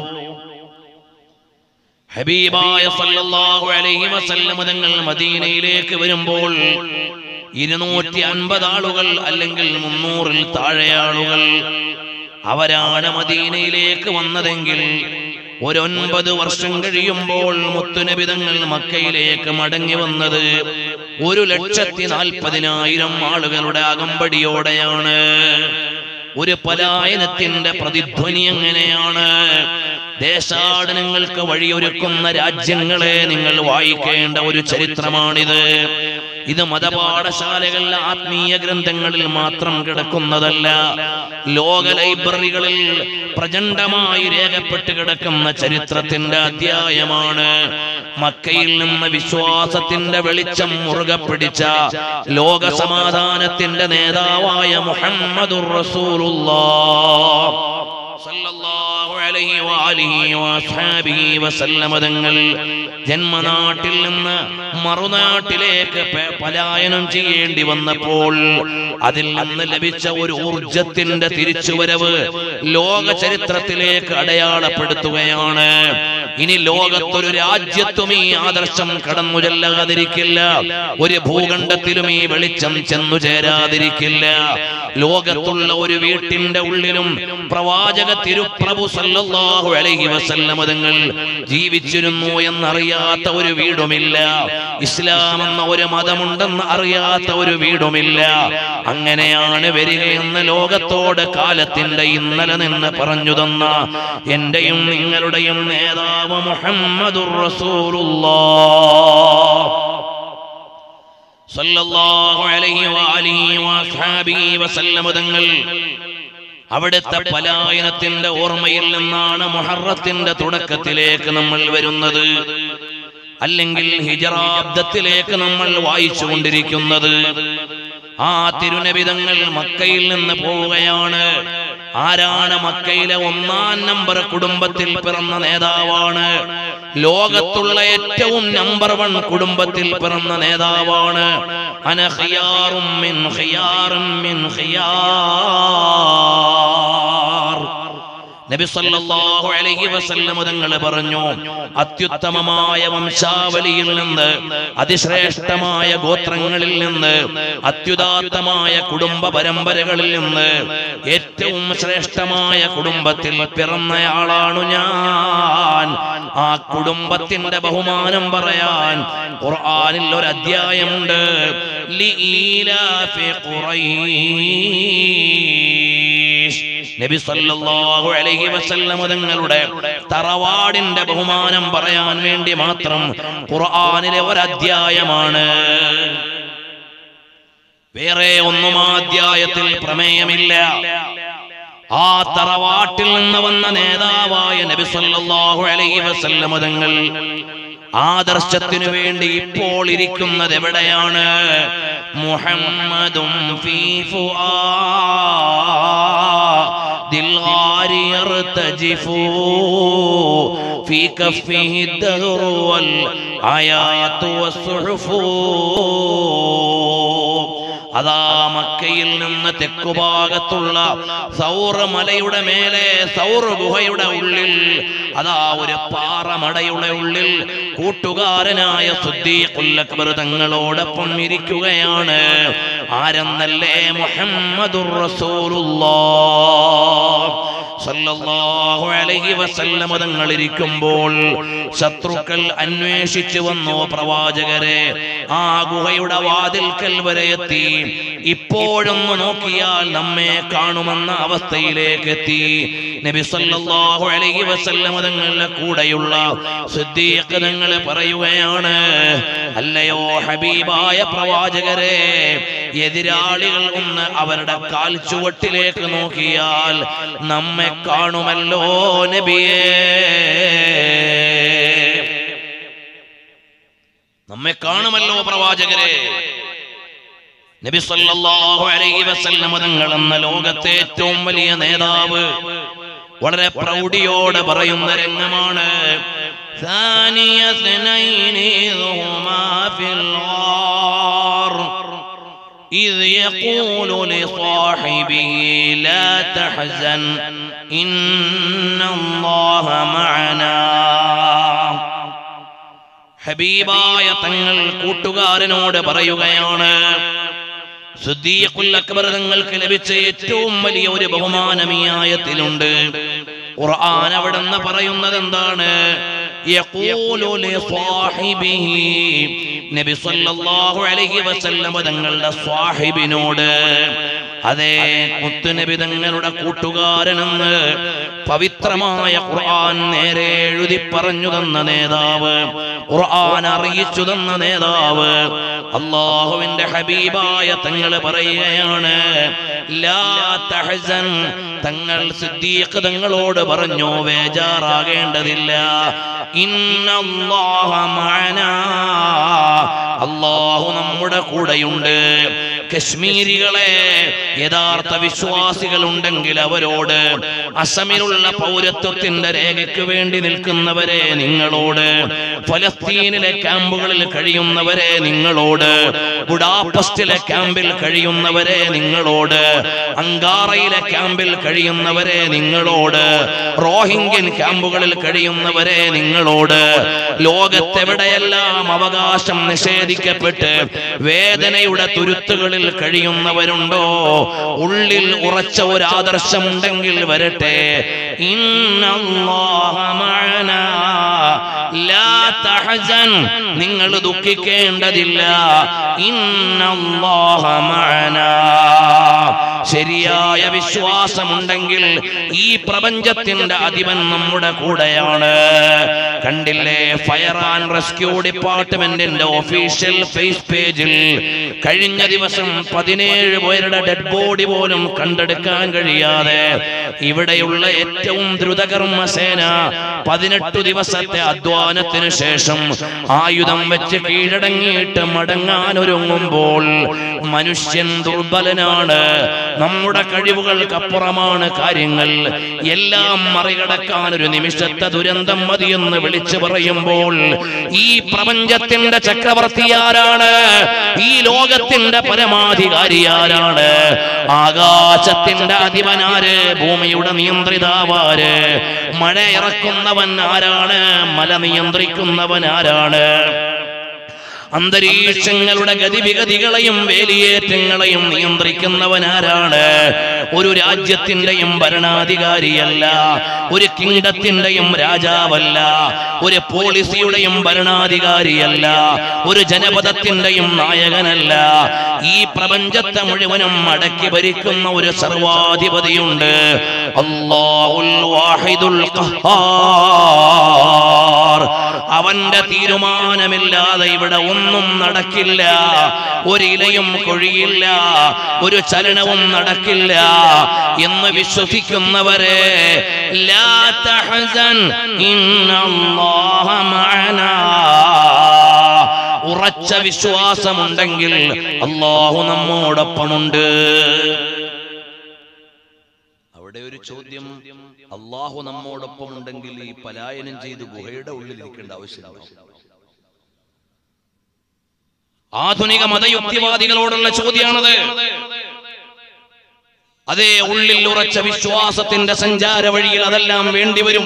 ഹബീബായ സല്ലല്ലാഹു അലൈഹി വസല്ലമ തങ്ങൾ മദീനയിലേക്ക് വരുമ്പോൾ ഇരുന്നൂറ്റി അൻപത് ആളുകൾ അല്ലെങ്കിൽ മുന്നൂറിൽ താഴെ ആളുകൾ അവരാണ് മദീനയിലേക്ക് വന്നതെങ്കിൽ ഒരൊൻപത് വർഷം കഴിയുമ്പോൾ മുത്തുനബിതങ്ങൾ മക്കയിലേക്ക് മടങ്ങി വന്നത് ഒരു ലക്ഷത്തി നാൽപ്പതിനായിരം ആളുകളുടെ അകമ്പടിയോടെയാണ് ഒരു പലായനത്തിന്റെ പ്രതിധ്വനി എങ്ങനെയാണ് ദേശാടനങ്ങൾക്ക് വഴിയൊരുക്കുന്ന രാജ്യങ്ങളെ നിങ്ങൾ വായിക്കേണ്ട ഒരു ചരിത്രമാണിത് ഇത് മതപാഠശാലകളിലെ ആത്മീയ ഗ്രന്ഥങ്ങളിൽ മാത്രം കിടക്കുന്നതല്ല ലോക ലൈബ്രറികളിൽ പ്രചണ്ഡമായി രേഖപ്പെട്ട് കിടക്കുന്ന ചരിത്രത്തിന്റെ അധ്യായമാണ് മക്കയിൽ നിന്ന് വിശ്വാസത്തിന്റെ വെളിച്ചം മുറുകെ പിടിച്ച ലോക സമാധാനത്തിന്റെ നേതാവായ മുഹമ്മദുർ റസൂലുള്ളാഹ് സല്ലല്ലാഹു അലൈഹി അലൈഹി വആലിഹി വഅസ്ഹാബിഹി വസല്ലമ തങ്ങൾ ജന്മനാട്ടിൽ നിന്ന് മറുനാട്ടിലേക്ക് പ- പലായനം ചെയ്യേണ്ടി വന്നപ്പോൾ അതിൽ നിന്ന് ലഭിച്ച ഒരു ഊർജത്തിന്റെ തിരിച്ചുവരവ് ലോക ചരിത്രത്തിലേക്ക് അടയാളപ്പെടുത്തുകയാണ് ഇനി ലോകത്തൊരു രാജ്യത്തും ഈ ആദർശം കടന്നു ചെല്ലാതിരിക്കില്ല ഒരു ഭൂഖണ്ഡത്തിലും ഈ വെളിച്ചം ചെന്നു ചേരാതിരിക്കില്ല ലോകത്തുള്ള ഒരു വീട്ടിന്റെ ഉള്ളിലും പ്രവാചക തിരുപ്രഭു സല്ലല്ലാഹു അലൈഹി വസല്ലമ തങ്ങൾ ജീവിച്ചിരുന്നു എന്നറിയാത്ത ഒരു വീടുമില്ല ഇസ്ലാം എന്ന ഒരു മതമുണ്ടെന്ന് അറിയാത്ത ഒരു വീടുമില്ല അങ്ങനെയാണ് വരികയെന്ന് ലോകത്തോട് കാലത്തിന്റെ ഇന്നലെ നിന്ന് പറഞ്ഞു തന്ന എന്റെയും നിങ്ങളുടെയും നേതാവ് മുഹമ്മദുർ റസൂലുള്ളാഹ് സല്ലല്ലാഹു അലൈഹി വആലിഹി വഅസ്ഹാബിഹി വസല്ലമ തങ്ങൾ അവിടുത്തെ പലായനത്തിന്റെ ഓർമ്മയിൽ നിന്നാണ് മുഹറത്തിന്റെ തുടക്കത്തിലേക്ക് നമ്മൾ വരുന്നത് അല്ലെങ്കിൽ ഹിജറാബ്ദത്തിലേക്ക് നമ്മൾ വായിച്ചു കൊണ്ടിരിക്കുന്നത് ആ തിരുനബിതങ്ങൾ മക്കയിൽ നിന്ന് പോവുകയാണ് ആരാണ് മക്കയിലെ ഒന്നാം നമ്പർ കുടുംബത്തിൽ പിറന്ന നേതാവാണ് ലോകത്തുള്ള ഏറ്റവും നമ്പർ വൺ കുടുംബത്തിൽ പിറന്ന നേതാവാണ് അന ഖിയാറും മിൻ ഖിയാറും മിൻ ഖിയാർ നബി സല്ലല്ലാഹു അലൈഹി വസല്ലം തങ്ങൾ പറഞ്ഞു അത്യുത്തമമായ വംശാവലിയിൽ നിന്ന് അതിശ്രേഷ്ഠമായ ഗോത്രങ്ങളിൽ നിന്ന് അത്യുദാത്തമായ കുടുംബ പരമ്പരകളിൽ നിന്ന് ഏറ്റവും ശ്രേഷ്ഠമായ കുടുംബത്തിൽ പിറന്നയാളാണു ഞാൻ ആ കുടുംബത്തിന്റെ ബഹുമാനം പറയാൻ ഖുർആനിൽ ഒരു അധ്യായമുണ്ട് ലീലാഫി ഖുറൈശ് നബി സല്ലല്ലാഹു അലൈഹി വസല്ലം തങ്ങളുടെ തറവാടിന്റെ ബഹുമാനം പറയാൻ വേണ്ടി മാത്രം ഖുർആനിലെ ഒരു അധ്യായമാണ് വേറെ ഒന്നും ആ അധ്യായത്തിൽ പ്രമേയമില്ല ആ തറവാട്ടിൽ നിന്ന് വന്ന നേതാവായ നബി സല്ലല്ലാഹു അലൈഹി വസല്ലം തങ്ങൾ ആദർശത്തിനു വേണ്ടി ഇപ്പോൾ ഇരിക്കുന്നത് എവിടെയാണ് മുഹമ്മദും ഫീ ഫുആദിൽ ഗാരി യർതജിഫു ഫീ കഫിഹി الدهر والآيات والصحف അതാ മക്കയിൽ നിന്ന് തെക്കുഭാഗത്തുള്ള സൗർ മലയുടെ മേലെ സൗർ ഗുഹയുടെ ഉള്ളിൽ അതാ ഒരു പാറമടയുടെ ഉള്ളിൽ കൂട്ടുകാരനായ സുദ്ദീഖുൽ തങ്ങളോടൊപ്പം ഇരിക്കുകയാണ് ആരെന്നല്ലേ മുഹമ്മദുർ റസൂലുള്ളാഹ് സല്ലല്ലാഹു അലൈഹി വസല്ലം തങ്ങൾ ഇരിക്കുമ്പോൾ ശത്രുക്കൾ അന്വേഷിച്ചു വന്നു പ്രവാചകരെ ആ ഗുഹയുടെ വാതിൽക്കൽ വരെ എത്തി ഇപ്പോഴൊന്ന് നോക്കിയാൽ നമ്മെ കാണുമെന്ന അവസ്ഥയിലേക്ക് എത്തി നബി സല്ലല്ലാഹു അലൈഹി വസല്ലം തങ്ങളുടെ കൂടെയുള്ള സിദ്ദീഖ് തങ്ങൾ പറയുകയാണ് അല്ലയോ ഹബീബായ പ്രവാചകരെ എതിരാളികൾ ഒന്ന് അവരുടെ കാൽ ചുവട്ടിലേക്ക് നോക്കിയാൽ നമ്മെ കാണുമല്ലോ നബിയേ നമ്മെ കാണുമല്ലോ പ്രവാചകരെ നബി സല്ലല്ലാഹു അലൈഹി വസല്ലം തങ്ങൾ എന്ന ലോകത്തെ ഏറ്റവും വലിയ നേതാവ് വളരെ പ്രൗഢിയോടെ പറയുന്ന രംഗമാണ് ثاني اثنين إذ هما في الغار إذ يقول لصاحبه لا تحزن إن الله معنا ഹബീബായ തങ്ങൾ കൂട്ടുകാരനോട് പറയുകയാണ് സിദ്ദീഖുൽ അക്ബർ തങ്ങൾക്ക് ലഭിച്ച ഏറ്റവും വലിയ ഒരു ബഹുമാനം ഈ ആയത്തിലുണ്ട് ഖുർആൻ അവിടെ നിന്ന് പറയുന്നത് എന്താണ് യഖൂലു ലിസ്വാഹിബിഹി നബി സല്ലല്ലാഹു അലൈഹി വസല്ലം തങ്ങളുടെ സ്വാഹിബിനോട് അതേ മുത്തുനബി തങ്ങളുടെ കൂട്ടുകാരനെന്ന് പവിത്രമായ ഖുർആൻ നേരെ എഴുതി പറഞ്ഞു തന്ന നേതാവ് ഖുർആൻ അറിയിച്ചു തന്ന നേതാവ് അള്ളാഹുവിന്റെ ഹബീബായ തങ്ങൾ പറയുകയാണ് ലാ തഹസൻ തങ്ങൾ സിദ്ദീഖ് തങ്ങളോട് പറഞ്ഞു വേജാറാകേണ്ടതില്ല ഇന്നല്ലാഹ മഅനാ അള്ളാഹു നമ്മുടെ കൂടെയുണ്ട് കശ്മീരികളെ യഥാർത്ഥ വിശ്വാസികൾ ഉണ്ടെങ്കിൽ അവരോട് അസമിലുള്ള പൗരത്വത്തിന്റെ രേഖയ്ക്ക് വേണ്ടി നിൽക്കുന്നവരെ നിങ്ങളോട് ഫലസ്തീനിലെ ക്യാമ്പുകളിൽ കഴിയുന്നവരെ നിങ്ങളോട് ബുഡാപസ്റ്റിലെ ക്യാമ്പിൽ കഴിയുന്നവരെ നിങ്ങളോട് അങ്കാറയിലെ ക്യാമ്പിൽ കഴിയുന്നവരെ നിങ്ങളോട് റോഹിംഗ്യൻ ക്യാമ്പുകളിൽ കഴിയുന്നവരെ നിങ്ങളോട് ലോകത്തെവിടെയെല്ലാം അവകാശം നിഷേധിക്കപ്പെട്ട് വേദനയുടെ തുരുത്തുകളിൽ കഴിയുന്നവരുണ്ടോ ഉള്ളിൽ ഉറച്ച ഒരു ആദർശമുണ്ടെങ്കിൽ വരട്ടെ ഇന്നല്ലാഹ മഅനാ. ലാ തഹസൻ. നിങ്ങൾ ദുഃഖിക്കേണ്ടതില്ല ഇന്നല്ലാഹ മഅനാ. ശരിയായ വിശ്വാസമുണ്ടെങ്കിൽ ഈ പ്രപഞ്ചത്തിന്റെ അധിപൻ നമ്മുടെ കൂടെയാണ് കണ്ടില്ലേ ഫയർ ആൻഡ് റെസ്ക്യൂ ഡിപ്പാർട്ട്മെന്റിന്റെ ഒഫീഷ്യൽ ഫേസ് പേജിൽ കഴിഞ്ഞ ദിവസം പതിനേഴ് പേരുടെ ഡെഡ് ബോഡി പോലും കണ്ടെടുക്കാൻ കഴിയാതെ ഇവിടെയുള്ള ഏറ്റവും ദ്രുതകർമ്മ സേന പതിനെട്ട് ദിവസത്തെ അധ്വാനത്തിന് ശേഷം ആയുധം വെച്ച് കീഴടങ്ങിയിട്ട് മടങ്ങാൻ ഒരുങ്ങുമ്പോൾ മനുഷ്യൻ ദുർബലനാണ് നമ്മുടെ കഴിവുകൾക്കപ്പുറമാണ് കാര്യങ്ങൾ എല്ലാം മറികടക്കാൻ ഒരു നിമിഷത്തെ ദുരന്തം മതിയെന്ന് വിളിച്ചു പറയുമ്പോൾ ഈ പ്രപഞ്ചത്തിന്റെ ചക്രവർത്തി ആരാണ് ഈ ലോകത്തിന്റെ പരമാധികാരി ആരാണ് ആകാശത്തിന്റെ അധിപനാര് ഭൂമിയുടെ നിയന്ത്രിതാവാര് മഴ ഇറക്കുന്നവൻ ആരാണ് മല നിയന്ത്രിക്കുന്നവൻ ആരാണ് അന്തരീക്ഷങ്ങളുടെ ഗതിവിഗതികളെയും വേലിയേറ്റങ്ങളെയും നിയന്ത്രിക്കുന്നവൻ ആരാണ് ഒരു രാജ്യത്തിന്റെയും ഭരണാധികാരിയല്ല ഒരു കിങ്ഡത്തിന്റെയും രാജാവല്ല ഒരു പോളിസിയുടെയും ഭരണാധികാരിയല്ല ഒരു ജനപദത്തിന്റെയും നായകനല്ല ഈ പ്രപഞ്ചത്തെ മുഴുവനും അടക്കി ഭരിക്കുന്ന ഒരു സർവാധിപതിയുണ്ട് അല്ലാഹുൽ വാഹിദുൽ ഖഹാർ അവന്റെ തീരുമാനമില്ലാതെ ഇവിടെ ഒന്നും നടക്കില്ല ഒരു ഇലയും കൊഴിയില്ല ഒരു ചലനവും നടക്കില്ല എന്ന് വിശ്വസിക്കുന്നവരെ ലാ തഹസൻ ഇന്നല്ലാഹ മഅനാ ഉറച്ച വിശ്വാസമുണ്ടെങ്കിൽ അള്ളാഹു നമ്മോടൊപ്പമുണ്ട് അവിടെ ഒരു ചോദ്യം അള്ളാഹു നമ്മോടൊപ്പം ഉണ്ടെങ്കിൽ ഈ പലായനം ചെയ്ത് ഗുഹയുടെ ഉള്ളിൽ ഇരിക്കേണ്ട ആവശ്യമില്ല ആധുനിക മതയുക്തിവാദികളോടുള്ള ചോദ്യമാണത് അതേ ഉള്ളിൽ ഉറച്ച വിശ്വാസത്തിന്റെ സഞ്ചാര വഴിയിൽ അതെല്ലാം വേണ്ടിവരും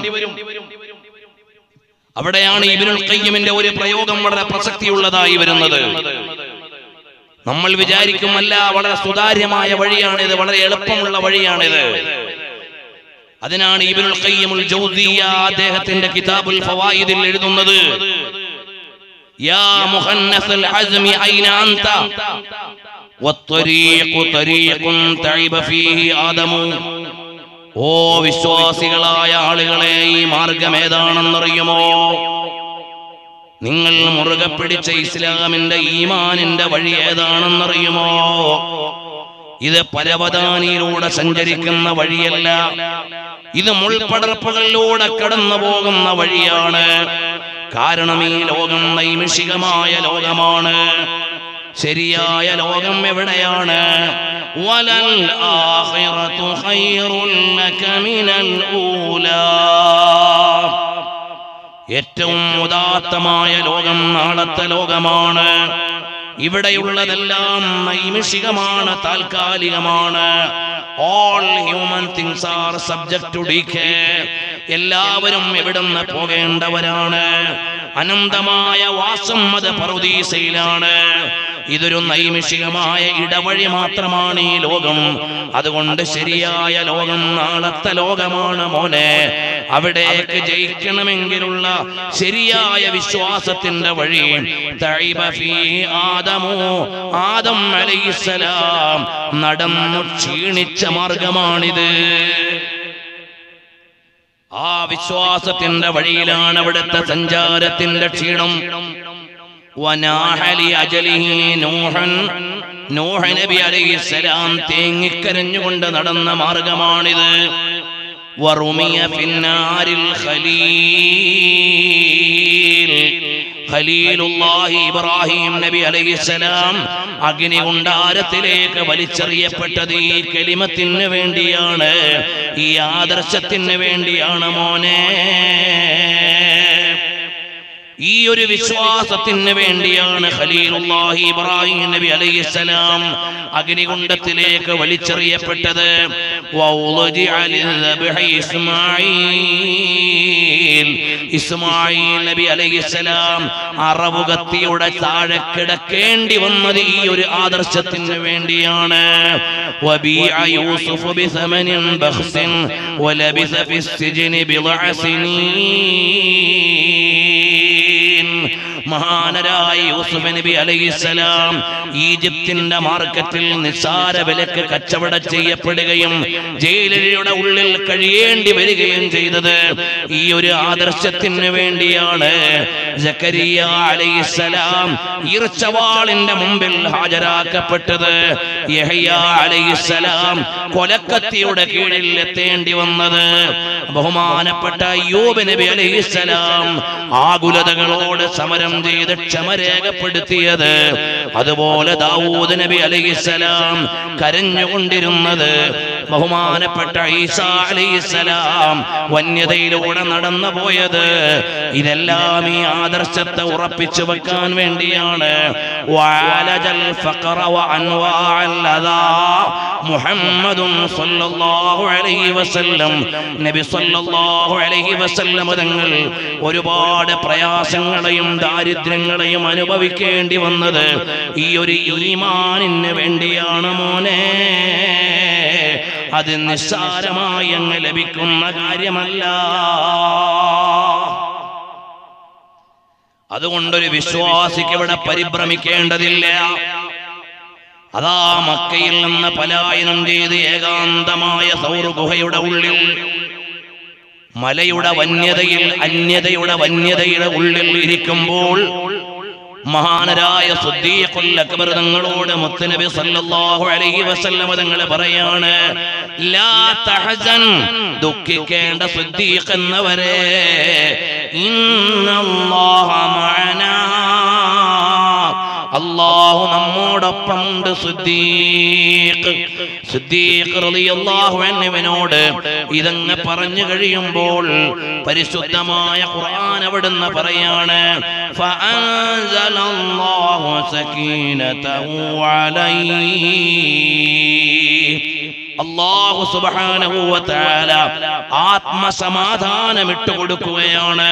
അവിടെയാണ് ഇബിനുൽ ഖയ്യിമിന്റെ ഒരു പ്രയോഗം വളരെ പ്രസക്തിയുള്ളതായി വരുന്നത് നമ്മൾ വിചാരിക്കും അല്ല വളരെ സുതാര്യമായ വഴിയാണിത് വളരെ എളുപ്പമുള്ള വഴിയാണിത് അതിനാണ് ഇബ്നുൽ ഖയ്യിമുൽ ജൗസിയ്യ അദ്ദേഹത്തിന്റെ കിതാബുൽ ഫവായിദിൽ എഴുതുന്നത് യാ മുഹന്നസുൽ അസ്മി ഐന അൻത والطريق طريق تعب فيه آدم ഓ വിശ്വാസികളായ ആളുകളെ ഈ മാർഗം ഏതാണെന്നറിയുമോ നിങ്ങൾ മുറുകെ പിടിച്ച ഇസ്ലാമിന്റെ ഈമാനിന്റെ വഴി ഏതാണെന്നറിയുമോ ഇത് പരവതാനിയിലൂടെ സഞ്ചരിക്കുന്ന വഴിയല്ല ഇത് മുൾപടർപ്പുകളിലൂടെ കടന്നു പോകുന്ന വഴിയാണ് കാരണം ഈ ലോകം നൈമിഷികമായ ലോകമാണ് ശരിയായ ലോകം എവിടെയാണ് വലൽ ആഖിറതു ഖൈറുൽ ലക മിനൽ ഊലാ ഏറ്റവും ഉദാത്തമായ ലോകം നാളത്തെ ലോകമാണ് ഇവിടെയുള്ളതെല്ലാം നൈമിഷികമാണ് താൽക്കാലികമാണ് all human things are subject to decay എല്ലാവരും എവിടുന്ന് പോകേണ്ടവരാണ് അനന്തമായ വാസം അത് പറുദീസയിലാണ് ഇതൊരു നൈമിഷികമായ ഇടവഴി മാത്രമാണ് ഈ ലോകം അതുകൊണ്ട് ശരിയായ ലോകം നാളത്തെ ലോകമാണ് മോനെ അവിടേക്ക് ജയിക്കണമെങ്കിലുള്ള ശരിയായ വിശ്വാസത്തിന്റെ വഴി തൈബ ഫീ ആദമോ ആദം അലൈഹിസ്സലാം നടന്നു ക്ഷീണിച്ച മാർഗമാണിത് ആ വിശ്വാസത്തിന്റെ വഴിയിലാണ് അവിടുത്തെ സഞ്ചാരത്തിന്റെ ക്ഷീണം വനാഹലി അജലിഹി നൂഹൻ നൂഹ നബി അലൈഹിസ്സലാം തേങ്ങിക്കരഞ്ഞുകൊണ്ട് നടന്ന മാർഗമാണിത് വറുമിയ ഫിന്നാരിൽ ഖലീൽ ഖലീലുല്ലാഹി ഇബ്രാഹിം നബി അലൈഹിസ്സലാം അഗ്നികുണ്ടാരത്തിലേക്ക് വലിച്ചെറിയപ്പെട്ടത് ഈ കലിമത്തിന് വേണ്ടിയാണ് ഈ ആദർശത്തിന് വേണ്ടിയാണ് മോനെ ഈ ഒരു വിശ്വാസത്തിന് വേണ്ടിയാണ് ഖലീലുല്ലാഹി ഇബ്രാഹിം നബി അലൈഹിസ്സലാം അഗ്നികുണ്ഡത്തിലേക്ക് വലിച്ചെറിയപ്പെട്ടത് വൗളജിഅ ലിൽദബ്ഹി ഇസ്മാഈൽ ഇസ്മായിൽ നബി അലൈഹിസ്സലാം അറവുകത്തിയുടെ താഴെ കിടക്കേണ്ടി വന്നത് ഈ ഒരു ആദർശത്തിന് വേണ്ടിയാണ് وبيع يوسف بثمن بخس ولبث في السجن بضع سنين മഹാനരായ യൂസുഫ് നബി അലൈഹിസ്സലാം ഈജിപ്തിന്റെ മാർക്കറ്റിൽ നിസ്സാര വിലക്ക് കച്ചവടം ചെയ്യപ്പെടുകയും ജയിലിയുടെ ഉള്ളിൽ കഴിയേണ്ടി വരികയും ചെയ്തത് ഈ ഒരു ആദർശത്തിന് വേണ്ടിയാണ് ജക്കരിയ അലൈഹിസ്സലാം ഈർച്ചവാളിന്റെ മുമ്പിൽ ഹാജരാക്കപ്പെട്ടത് യഹ്യ അലൈഹിസ്സലാം കൊലക്കത്തിയുടെ കീഴിൽ എത്തേണ്ടി വന്നത് ബഹുമാനപ്പെട്ട അയ്യൂബ് നബി അലൈഹിസ്സലാം ആകുലതകളോട് സമരം ചെയ്ത് ക്ഷമ രേഖപ്പെടുത്തിയത് അതുപോലെ ദാവൂദ് നബി അലൈഹിസ്സലാം കരഞ്ഞുകൊണ്ടിരുന്നത് ബഹുമാനപ്പെട്ട ഈസ അലൈഹിസ്സലാം വന്യതയിലൂടെ നടന്നു പോയത് ഇതെല്ലാം ഈ ആദർശത്തെ ഉറപ്പിച്ചു വെക്കാൻ വേണ്ടിയാണ് വഅലജൽ ഫഖറ വഅൻവാഅൽ അദാ മുഹമ്മദും സല്ലല്ലാഹു അലൈഹി വസല്ലം നബി സല്ലല്ലാഹു അലൈഹി വസല്ലം തങ്ങൾ ഒരുപാട് പ്രയാസങ്ങളെയും ദാരിദ്ര്യങ്ങളെയും അനുഭവിക്കേണ്ടി വന്നത് ഈ ഒരു ഈമാനിന് വേണ്ടിയാണ് മോനെ അത് നിസ്സാരമായി അങ്ങ് ലഭിക്കുന്ന കാര്യമല്ല അതുകൊണ്ടൊരു വിശ്വാസിക്ക് ഇവിടെ പരിഭ്രമിക്കേണ്ടതില്ല അതാ മക്കയിൽ നിന്ന് പലായനം ചെയ്ത് ഏകാന്തമായ സൗർ ഗുഹയുടെ ഉള്ളിൽ മലയുടെ വന്യതയിൽ അന്യതയുടെ വന്യതയുടെ ഉള്ളിൽ ഇരിക്കുമ്പോൾ മഹാനരായ സുദ്ദീഖുൽ അക്ബർ തങ്ങളോട് മുത്തുനബി സല്ലല്ലാഹു അലൈഹി വസല്ലമ തങ്ങൾ പറയാണ് ലാ തഹസൻ ദുഃഖിക്കേണ്ട സുദ്ദീഖ് എന്നവരെ ഇന്നല്ലാഹ മഅനാ അള്ളാഹു നമ്മോടൊപ്പമുണ്ട് സുദ്ദീഖ് സുദ്ദീഖ് റളിയല്ലാഹു അൻഹുവിനോട് ഇതങ്ങ് പറഞ്ഞു കഴിയുമ്പോൾ പരിശുദ്ധമായ ഖുർആൻ അവിടുന്ന് പറയാണ് ഫഅൻസലല്ലാഹു സകീനതഹു അലൈഹി അള്ളാഹു സുബ്ഹാനഹു വ തആല ആത്മസമാധാനം ഇട്ടുകൊടുക്കുകയാണ്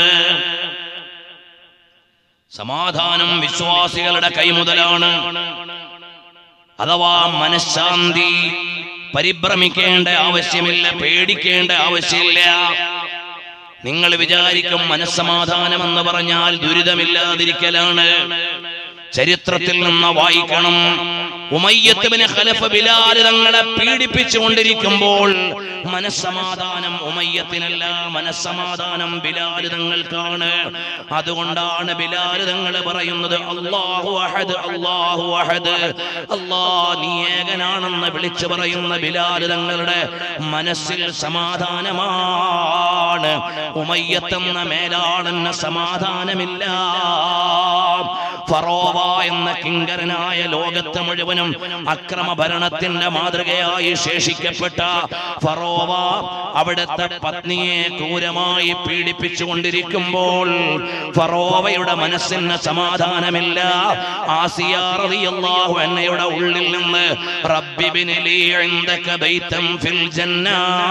സമാധാനം വിശ്വാസികളുടെ കൈമുതലാണ് അഥവാ മനഃശാന്തി പരിഭ്രമിക്കേണ്ട ആവശ്യമില്ല പേടിക്കേണ്ട ആവശ്യമില്ല നിങ്ങൾ വിചാരിക്കും മനസ്സമാധാനം എന്ന് പറഞ്ഞാൽ ദുരിതമില്ലാതിരിക്കലാണ് ചരിത്രത്തിൽ നിന്ന് വായിക്കണം ഉമയ്യത്തുബിന് ഖലഫ് ബിലാൽ തങ്ങളെ പീഡിപ്പിച്ചുകൊണ്ടിരിക്കുമ്പോൾ മനസ്സമാധാനം ഉമയ്യത്തിനല്ല മനസ്സമാധാനം ബിലാൽ തങ്ങൾക്കാണ് അതുകൊണ്ടാണ് ബിലാൽ തങ്ങൾ പറയുന്നത് അല്ലാഹു അഹദ് അല്ലാഹു അഹദ് അല്ലാ നീ ഏകനാണെന്ന് വിളിച്ചു പറയുന്ന ബിലാൽ തങ്ങളുടെ മനസ്സിൽ സമാധാനമാണ് ഉമയ്യത്തെന്ന മേലാണെന്ന സമാധാനമില്ല ഫറോവ എന്ന കിങ്കരനായ ലോകത്ത് മുഴുവനും അക്രമ ഭരണത്തിന്റെ മാതൃകയായി ശേഷിക്കപ്പെട്ട ഫറോവ അവിടുത്തെ പത്നിയെ ക്രൂരമായി പീഡിപ്പിച്ചുകൊണ്ടിരിക്കുമ്പോൾ ഫറോവയുടെ മനസ്സിന് സമാധാനമില്ല ആസിയ റളിയല്ലാഹു അൻഹയുടെ ഉള്ളിൽ നിന്ന് റബ്ബിബ്നി ലീ ഇൻദക ബൈതൻ ഫിൽ ജന്ന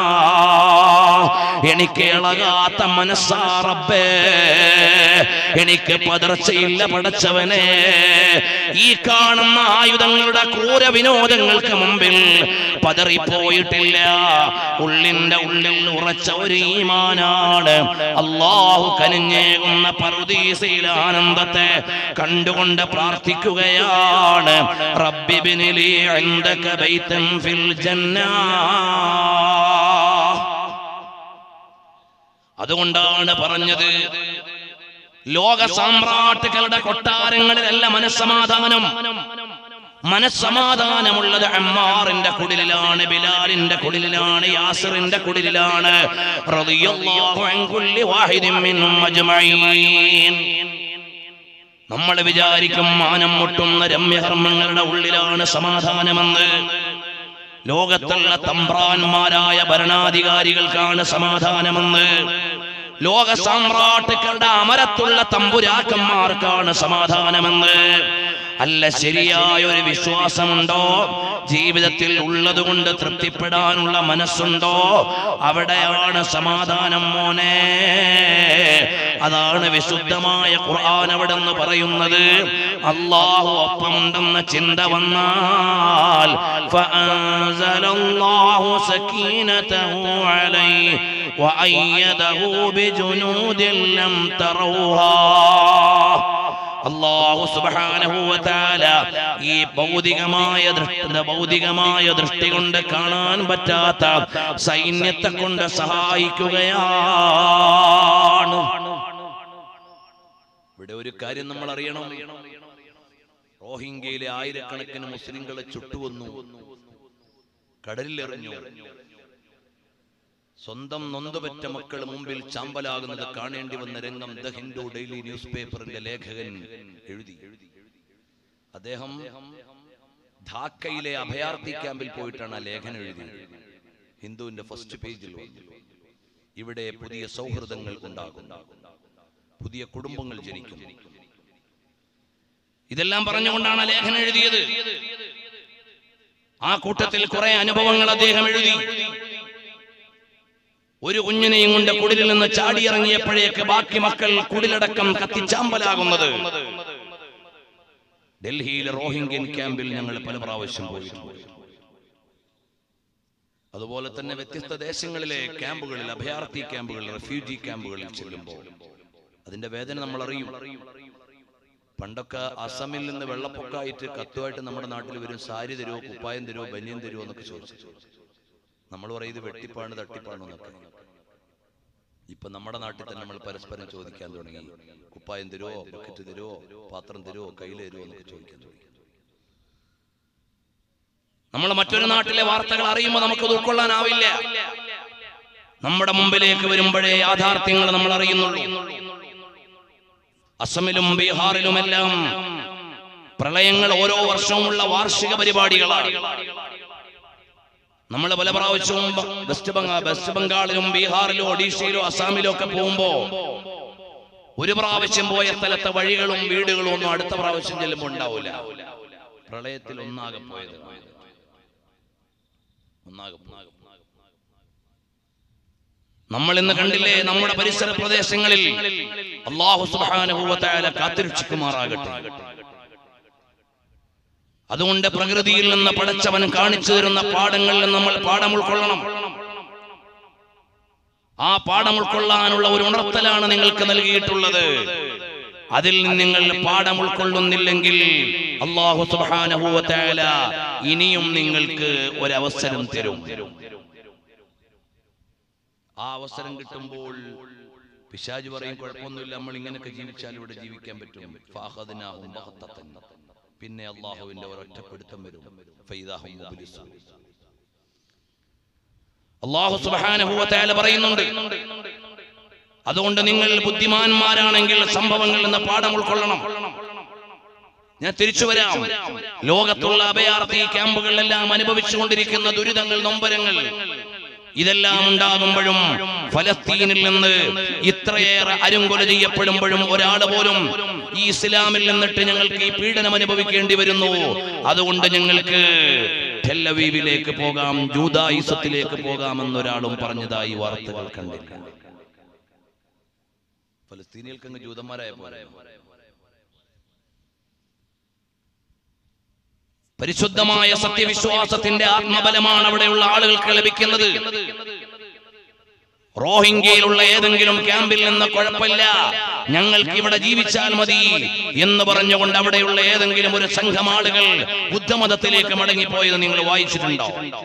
എനിക്ക് ഇളകാത്ത മനസ്സാ റബ്ബേ എനിക്ക് പതർച്ചയില്ല പടച്ചവനെ ഈ കാണുന്ന ആയുധങ്ങളുടെ ക്രൂര വിനോദങ്ങൾക്ക് മുമ്പിൽ പതറിപ്പോയിട്ടില്ല ഉള്ളിന്റെ ഉള്ളിൽ ഉറച്ച ഒരു ഈമാനാണ് അള്ളാഹു കനിഞ്ഞേകുന്ന പറുദീസയിലെ ആനന്ദത്തെ കണ്ടുകൊണ്ട് പ്രാർത്ഥിക്കുകയാണ് റബ്ബിബിനിലി ഇൻദക ബൈതൻ ഫിൽ ജന്ന അതുകൊണ്ടാണ് പറഞ്ഞത് ലോക സാമ്രാട്ടുകളുടെ കൊട്ടാരങ്ങളിലല്ല മനസ്സമാധാനം മനസ്സമാധാനമുള്ളത് അമ്മാറിന്റെ കുടിലിലാണ് ബിലാലിന്റെ കുടിലിലാണ് യാസിറിന്റെ കുടിലിലാണ് റളിയല്ലാഹു അൻ കുല്ലി വാഹിദിൻ മിൻഹും അജ്മഈൻ നമ്മൾ വിചാരിക്കും മാനം മുട്ടുന്ന രമ്യകർമ്മങ്ങളുടെ ഉള്ളിലാണ് സമാധാനമെന്ന് ലോകത്തുള്ള തമ്പ്രാന്മാരായ ഭരണാധികാരികൾക്കാണ് സമാധാനമെന്ന് ലോക സാമ്രാട്ടുക്കളുടെ അമരത്തുള്ള തമ്പുരാക്കന്മാർക്കാണ് സമാധാനമെന്ന് അല്ല ശരിയായ ഒരു വിശ്വാസമുണ്ടോ ജീവിതത്തിൽ ഉള്ളത് കൊണ്ട് തൃപ്തിപ്പെടാനുള്ള മനസ്സുണ്ടോ അവിടെയാണ് സമാധാനം മോനെ അതാണ് വിശുദ്ധമായ ഖുർആൻ അവിടെ നിന്ന് പറയുന്നത് അള്ളാഹു ഒപ്പമുണ്ടെന്ന ചിന്ത വന്നാൽ فأنزل الله سكينته عليه وأيده بجنود لم تروها അള്ളാഹു സുബാനഹുവതാല ഈ ഭൗതികമായ ദൃഷ്ടി ഭൗതികമായ ദൃഷ്ടി കൊണ്ട് കാണാൻ പറ്റാത്ത സൈന്യത്തെ കൊണ്ട് സഹായിക്കുകയാണ് ഇവിടെ ഒരു കാര്യം നമ്മൾ അറിയണം റോഹിംഗ്യയിലെ ആയിരക്കണക്കിന് മുസ്ലിങ്ങളെ ചുട്ടുവന്നു കടലിലെറിഞ്ഞു സ്വന്തം നൊന്തുപറ്റ മക്കൾ മുമ്പിൽ ചാമ്പലാകുന്നത് കാണേണ്ടി വന്ന രംഗം ദ ഹിന്ദു ഡെയിലി ന്യൂസ് പേപ്പറിന്റെ ലേഖകൻ എഴുതി അദ്ദേഹം ധാക്കയിലെ അഭയാർത്ഥി ക്യാമ്പിൽ പോയിട്ടാണ് ആ ലേഖനം എഴുതിയത് ഹിന്ദുവിന്റെ ഫസ്റ്റ് പേജിൽ വന്നു ഇവിടെ പുതിയ സൗഹൃദങ്ങൾ ഉണ്ടാകും പുതിയ കുടുംബങ്ങൾ ജനിക്കും ഇതെല്ലാം പറഞ്ഞുകൊണ്ടാണ് ആ ലേഖനം എഴുതിയത് ആ കൂട്ടത്തിൽ കുറെ അനുഭവങ്ങൾ അദ്ദേഹം എഴുതി ഒരു കുഞ്ഞിനെയും കൊണ്ട് കുടിലിൽ നിന്ന് ചാടിയിറങ്ങിയപ്പോഴേക്ക് ബാക്കി മക്കൾ കുടിലടക്കം കത്തിച്ചാമ്പലാകുന്നത് ഡൽഹിയിലെ റോഹിംഗ്യൻ ക്യാമ്പിൽ ഞങ്ങൾ പല പ്രാവശ്യം പോയിട്ടുണ്ട് അതുപോലെ തന്നെ വ്യത്യസ്ത ദേശങ്ങളിലെ ക്യാമ്പുകളിൽ അഭയാർത്ഥി ക്യാമ്പുകളിൽ റെഫ്യൂജി ക്യാമ്പുകളിൽ ചെല്ലുമ്പോൾ അതിന്റെ വേദന നമ്മൾ അറിയും പണ്ടൊക്കെ അസമിൽ നിന്ന് വെള്ളപ്പൊക്കമായിട്ട് കത്തുമായിട്ട് നമ്മുടെ നാട്ടിൽ വരും സാരി തരുമോ കുപ്പായം തരുമോ ബനിയൻ തരുമോ എന്നൊക്കെ ചോദിച്ചു നമ്മൾ പറയും ഇത് വെട്ടിപ്പാണ് തട്ടിപ്പാണ് എന്നൊക്കെ ഇപ്പൊ നമ്മുടെ നാട്ടിൽ തന്നെ നമ്മൾ പരസ്പരം ചോദിക്കാൻ തുടങ്ങി കുപ്പായം തരുമോ ബക്കറ്റ് തരുമോ പാത്രം തരുമോ കയ്യിൽ തരുമോ എന്നൊക്കെ ചോദിക്കാൻ തുടങ്ങി നമ്മൾ മറ്റൊരു നാട്ടിലെ വാർത്തകൾ അറിയുമ്പോൾ നമുക്കത് ഉൾക്കൊള്ളാനാവില്ല നമ്മുടെ മുമ്പിലേക്ക് വരുമ്പോഴേ യാഥാർത്ഥ്യങ്ങൾ നമ്മൾ അറിയുന്നുള്ളൂ അസമിലും ബീഹാറിലുമെല്ലാം പ്രളയങ്ങൾ ഓരോ വർഷവുമുള്ള വാർഷിക പരിപാടികളാണ് നമ്മൾ പല പ്രാവശ്യവും ബ- വെസ്റ്റ് ബംഗാൾ വെസ്റ്റ് ബംഗാളിലും ബീഹാറിലും ഒഡീഷയിലും അസാമിലും ഒക്കെ പോകുമ്പോ ഒരു പ്രാവശ്യം പോയ സ്ഥലത്തെ വഴികളും വീടുകളും ഒന്നും അടുത്ത പ്രാവശ്യം ചെല്ലുമ്പോൾ ഉണ്ടാവില്ല പ്രളയത്തിൽ ഒന്നാകെ പോയത് ഒന്നാകെ ഒന്നാകെ നമ്മൾ ഇന്ന് കണ്ടില്ലേ നമ്മുടെ പരിസര പ്രദേശങ്ങളിൽ അള്ളാഹു സുബാനുഭവത്തായ കാത്തിരക്ഷിക്കുമാറാകട്ടെ അതുകൊണ്ട് പ്രകൃതിയിൽ നിന്ന് പടച്ചവൻ കാണിച്ചു തരുന്ന പാഠങ്ങളിൽ നമ്മൾ പാഠം ഉൾക്കൊള്ളണം ആ പാഠം ഉൾക്കൊള്ളാനുള്ള ഒരു ഉണർത്തലാണ് നിങ്ങൾക്ക് നൽകിയിട്ടുള്ളത് അതിൽ നിന്ന് നിങ്ങൾ പാഠം ഉൾക്കൊള്ളുന്നില്ലെങ്കിൽ അള്ളാഹു സുബാനഹുവല ഇനിയും നിങ്ങൾക്ക് ഒരവസരം തരും ആ അവസരം കിട്ടുമ്പോൾ പിശാജ് പറയും കുഴപ്പമൊന്നുമില്ല നമ്മൾ ഇങ്ങനെയൊക്കെ ജീവിച്ചാൽ ഇവിടെ ജീവിക്കാൻ പറ്റും ഫാഹദിനാഹും ബഹത്തത്തൻ. പിന്നെ അള്ളാഹുവിന്റെ ഒരൊറ്റപ്പെടുത്തം വരും ഫൈദാഹും മുബ്ലിസൂൻ. അള്ളാഹു സുബ്ഹാനഹു വ തആല പറയുന്നുണ്ട് അതുകൊണ്ട് നിങ്ങൾ ബുദ്ധിമാന്മാരാണെങ്കിൽ സംഭവങ്ങളിൽ നിന്ന് പാഠം ഉൾക്കൊള്ളണം ഞാൻ തിരിച്ചു വരാം ലോകത്തുള്ള അഭയാർത്ഥി ക്യാമ്പുകളിലെല്ലാം അനുഭവിച്ചുകൊണ്ടിരിക്കുന്ന ദുരിതങ്ങൾ നൊമ്പരങ്ങൾ ഇതെല്ലാം ഉണ്ടാകുമ്പോഴും ഫലസ്തീനിൽ നിന്ന് ഇത്രയേറെ അരുങ്കൊല ചെയ്യപ്പെടുമ്പോഴും ഒരാൾ പോലും ഈ ഇസ്ലാമിൽ നിന്നിട്ട് ഞങ്ങൾക്ക് ഈ പീഡനം അനുഭവിക്കേണ്ടി വരുന്നു അതുകൊണ്ട് ഞങ്ങൾക്ക് ടെല്ലവീവിലേക്ക് പോകാം ജൂതായുസത്തിലേക്ക് പോകാമെന്നൊരാളും പറഞ്ഞതായി വാർത്തകൾ കണ്ടില്ല ഫലസ്തീനികൾക്ക് അങ്ങ് ജൂതന്മാരായ പോലെ പരിശുദ്ധമായ സത്യവിശ്വാസത്തിന്റെ ആത്മബലമാണ് അവിടെയുള്ള ആളുകൾക്ക് ലഭിക്കുന്നത് റോഹിംഗ്യയിലുള്ള ഏതെങ്കിലും ക്യാമ്പിൽ നിന്ന് കുഴപ്പമില്ല ഞങ്ങൾക്ക് ഇവിടെ ജീവിച്ചാൽ മതി എന്ന് പറഞ്ഞുകൊണ്ട് അവിടെയുള്ള ഏതെങ്കിലും ഒരു സംഘം ആളുകൾ ബുദ്ധമതത്തിലേക്ക് മടങ്ങിപ്പോയത് നിങ്ങൾ വായിച്ചിട്ടുണ്ടോ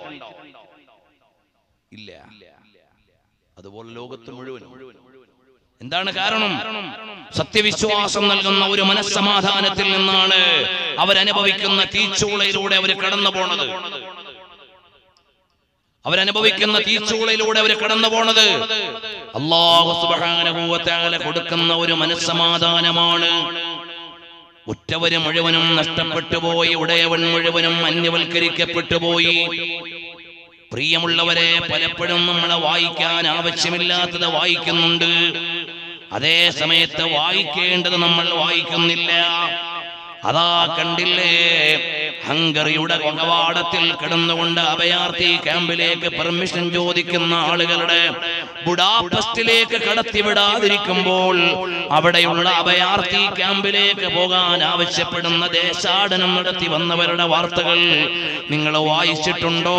ഇല്ല അതുപോലെ ലോകത്ത് മുഴുവനും എന്താണ് കാരണം സത്യവിശ്വാസം നൽകുന്ന ഒരു മനസ്സമാധാനത്തിൽ നിന്നാണ് അവരനുഭവിക്കുന്ന തീച്ചൂളയിലൂടെ അവർ കടന്നു പോണത് അവരനുഭവിക്കുന്ന തീച്ചൂളയിലൂടെ അവർ കടന്നു പോണത് അള്ളാഹു സുബ്ഹാനഹു വ തആല കൊടുക്കുന്ന ഒരു മനസ്സമാധാനമാണ് ഉറ്റവര് മുഴുവനും നഷ്ടപ്പെട്ടു പോയി ഉടയവൻ മുഴുവനും അന്യവൽക്കരിക്കപ്പെട്ടു പോയി പ്രിയമുള്ളവരെ പലപ്പോഴും നമ്മളെ വായിക്കാൻ ആവശ്യമില്ലാത്തത് വായിക്കുന്നുണ്ട് അതേ സമയത്ത് വായിക്കേണ്ടത് നമ്മൾ വായിക്കുന്നില്ല അതാ കണ്ടില്ലേ ഹംഗറിയുടെ കവാടത്തിൽ കിടന്നുകൊണ്ട് അഭയാർത്ഥി ക്യാമ്പിലേക്ക് പെർമിഷൻ ചോദിക്കുന്ന ആളുകളുടെ ബുഡാപസ്റ്റിലേക്ക് കടത്തിവിടാതിരിക്കുമ്പോൾ അവിടെയുള്ള അഭയാർത്ഥി ക്യാമ്പിലേക്ക് പോകാൻ ആവശ്യപ്പെടുന്ന ദേശാടനം നടത്തി വന്നവരുടെ വാർത്തകൾ നിങ്ങൾ വായിച്ചിട്ടുണ്ടോ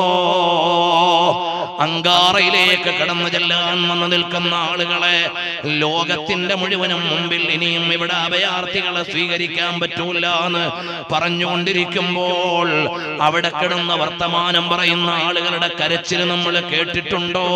അങ്കാറയിലേക്ക് കടന്നു ചെല്ലാൻ വന്നു നിൽക്കുന്ന ആളുകളെ ലോകത്തിന്റെ മുഴുവനും മുമ്പിൽ ഇനിയും ഇവിടെ അഭയാർത്ഥികളെ സ്വീകരിക്കാൻ പറ്റൂല എന്ന് പറഞ്ഞുകൊണ്ടിരിക്കുമ്പോൾ അവിടെ കിടന്ന വർത്തമാനം പറയുന്ന ആളുകളുടെ കരച്ചിൽ നമ്മൾ കേട്ടിട്ടുണ്ടോ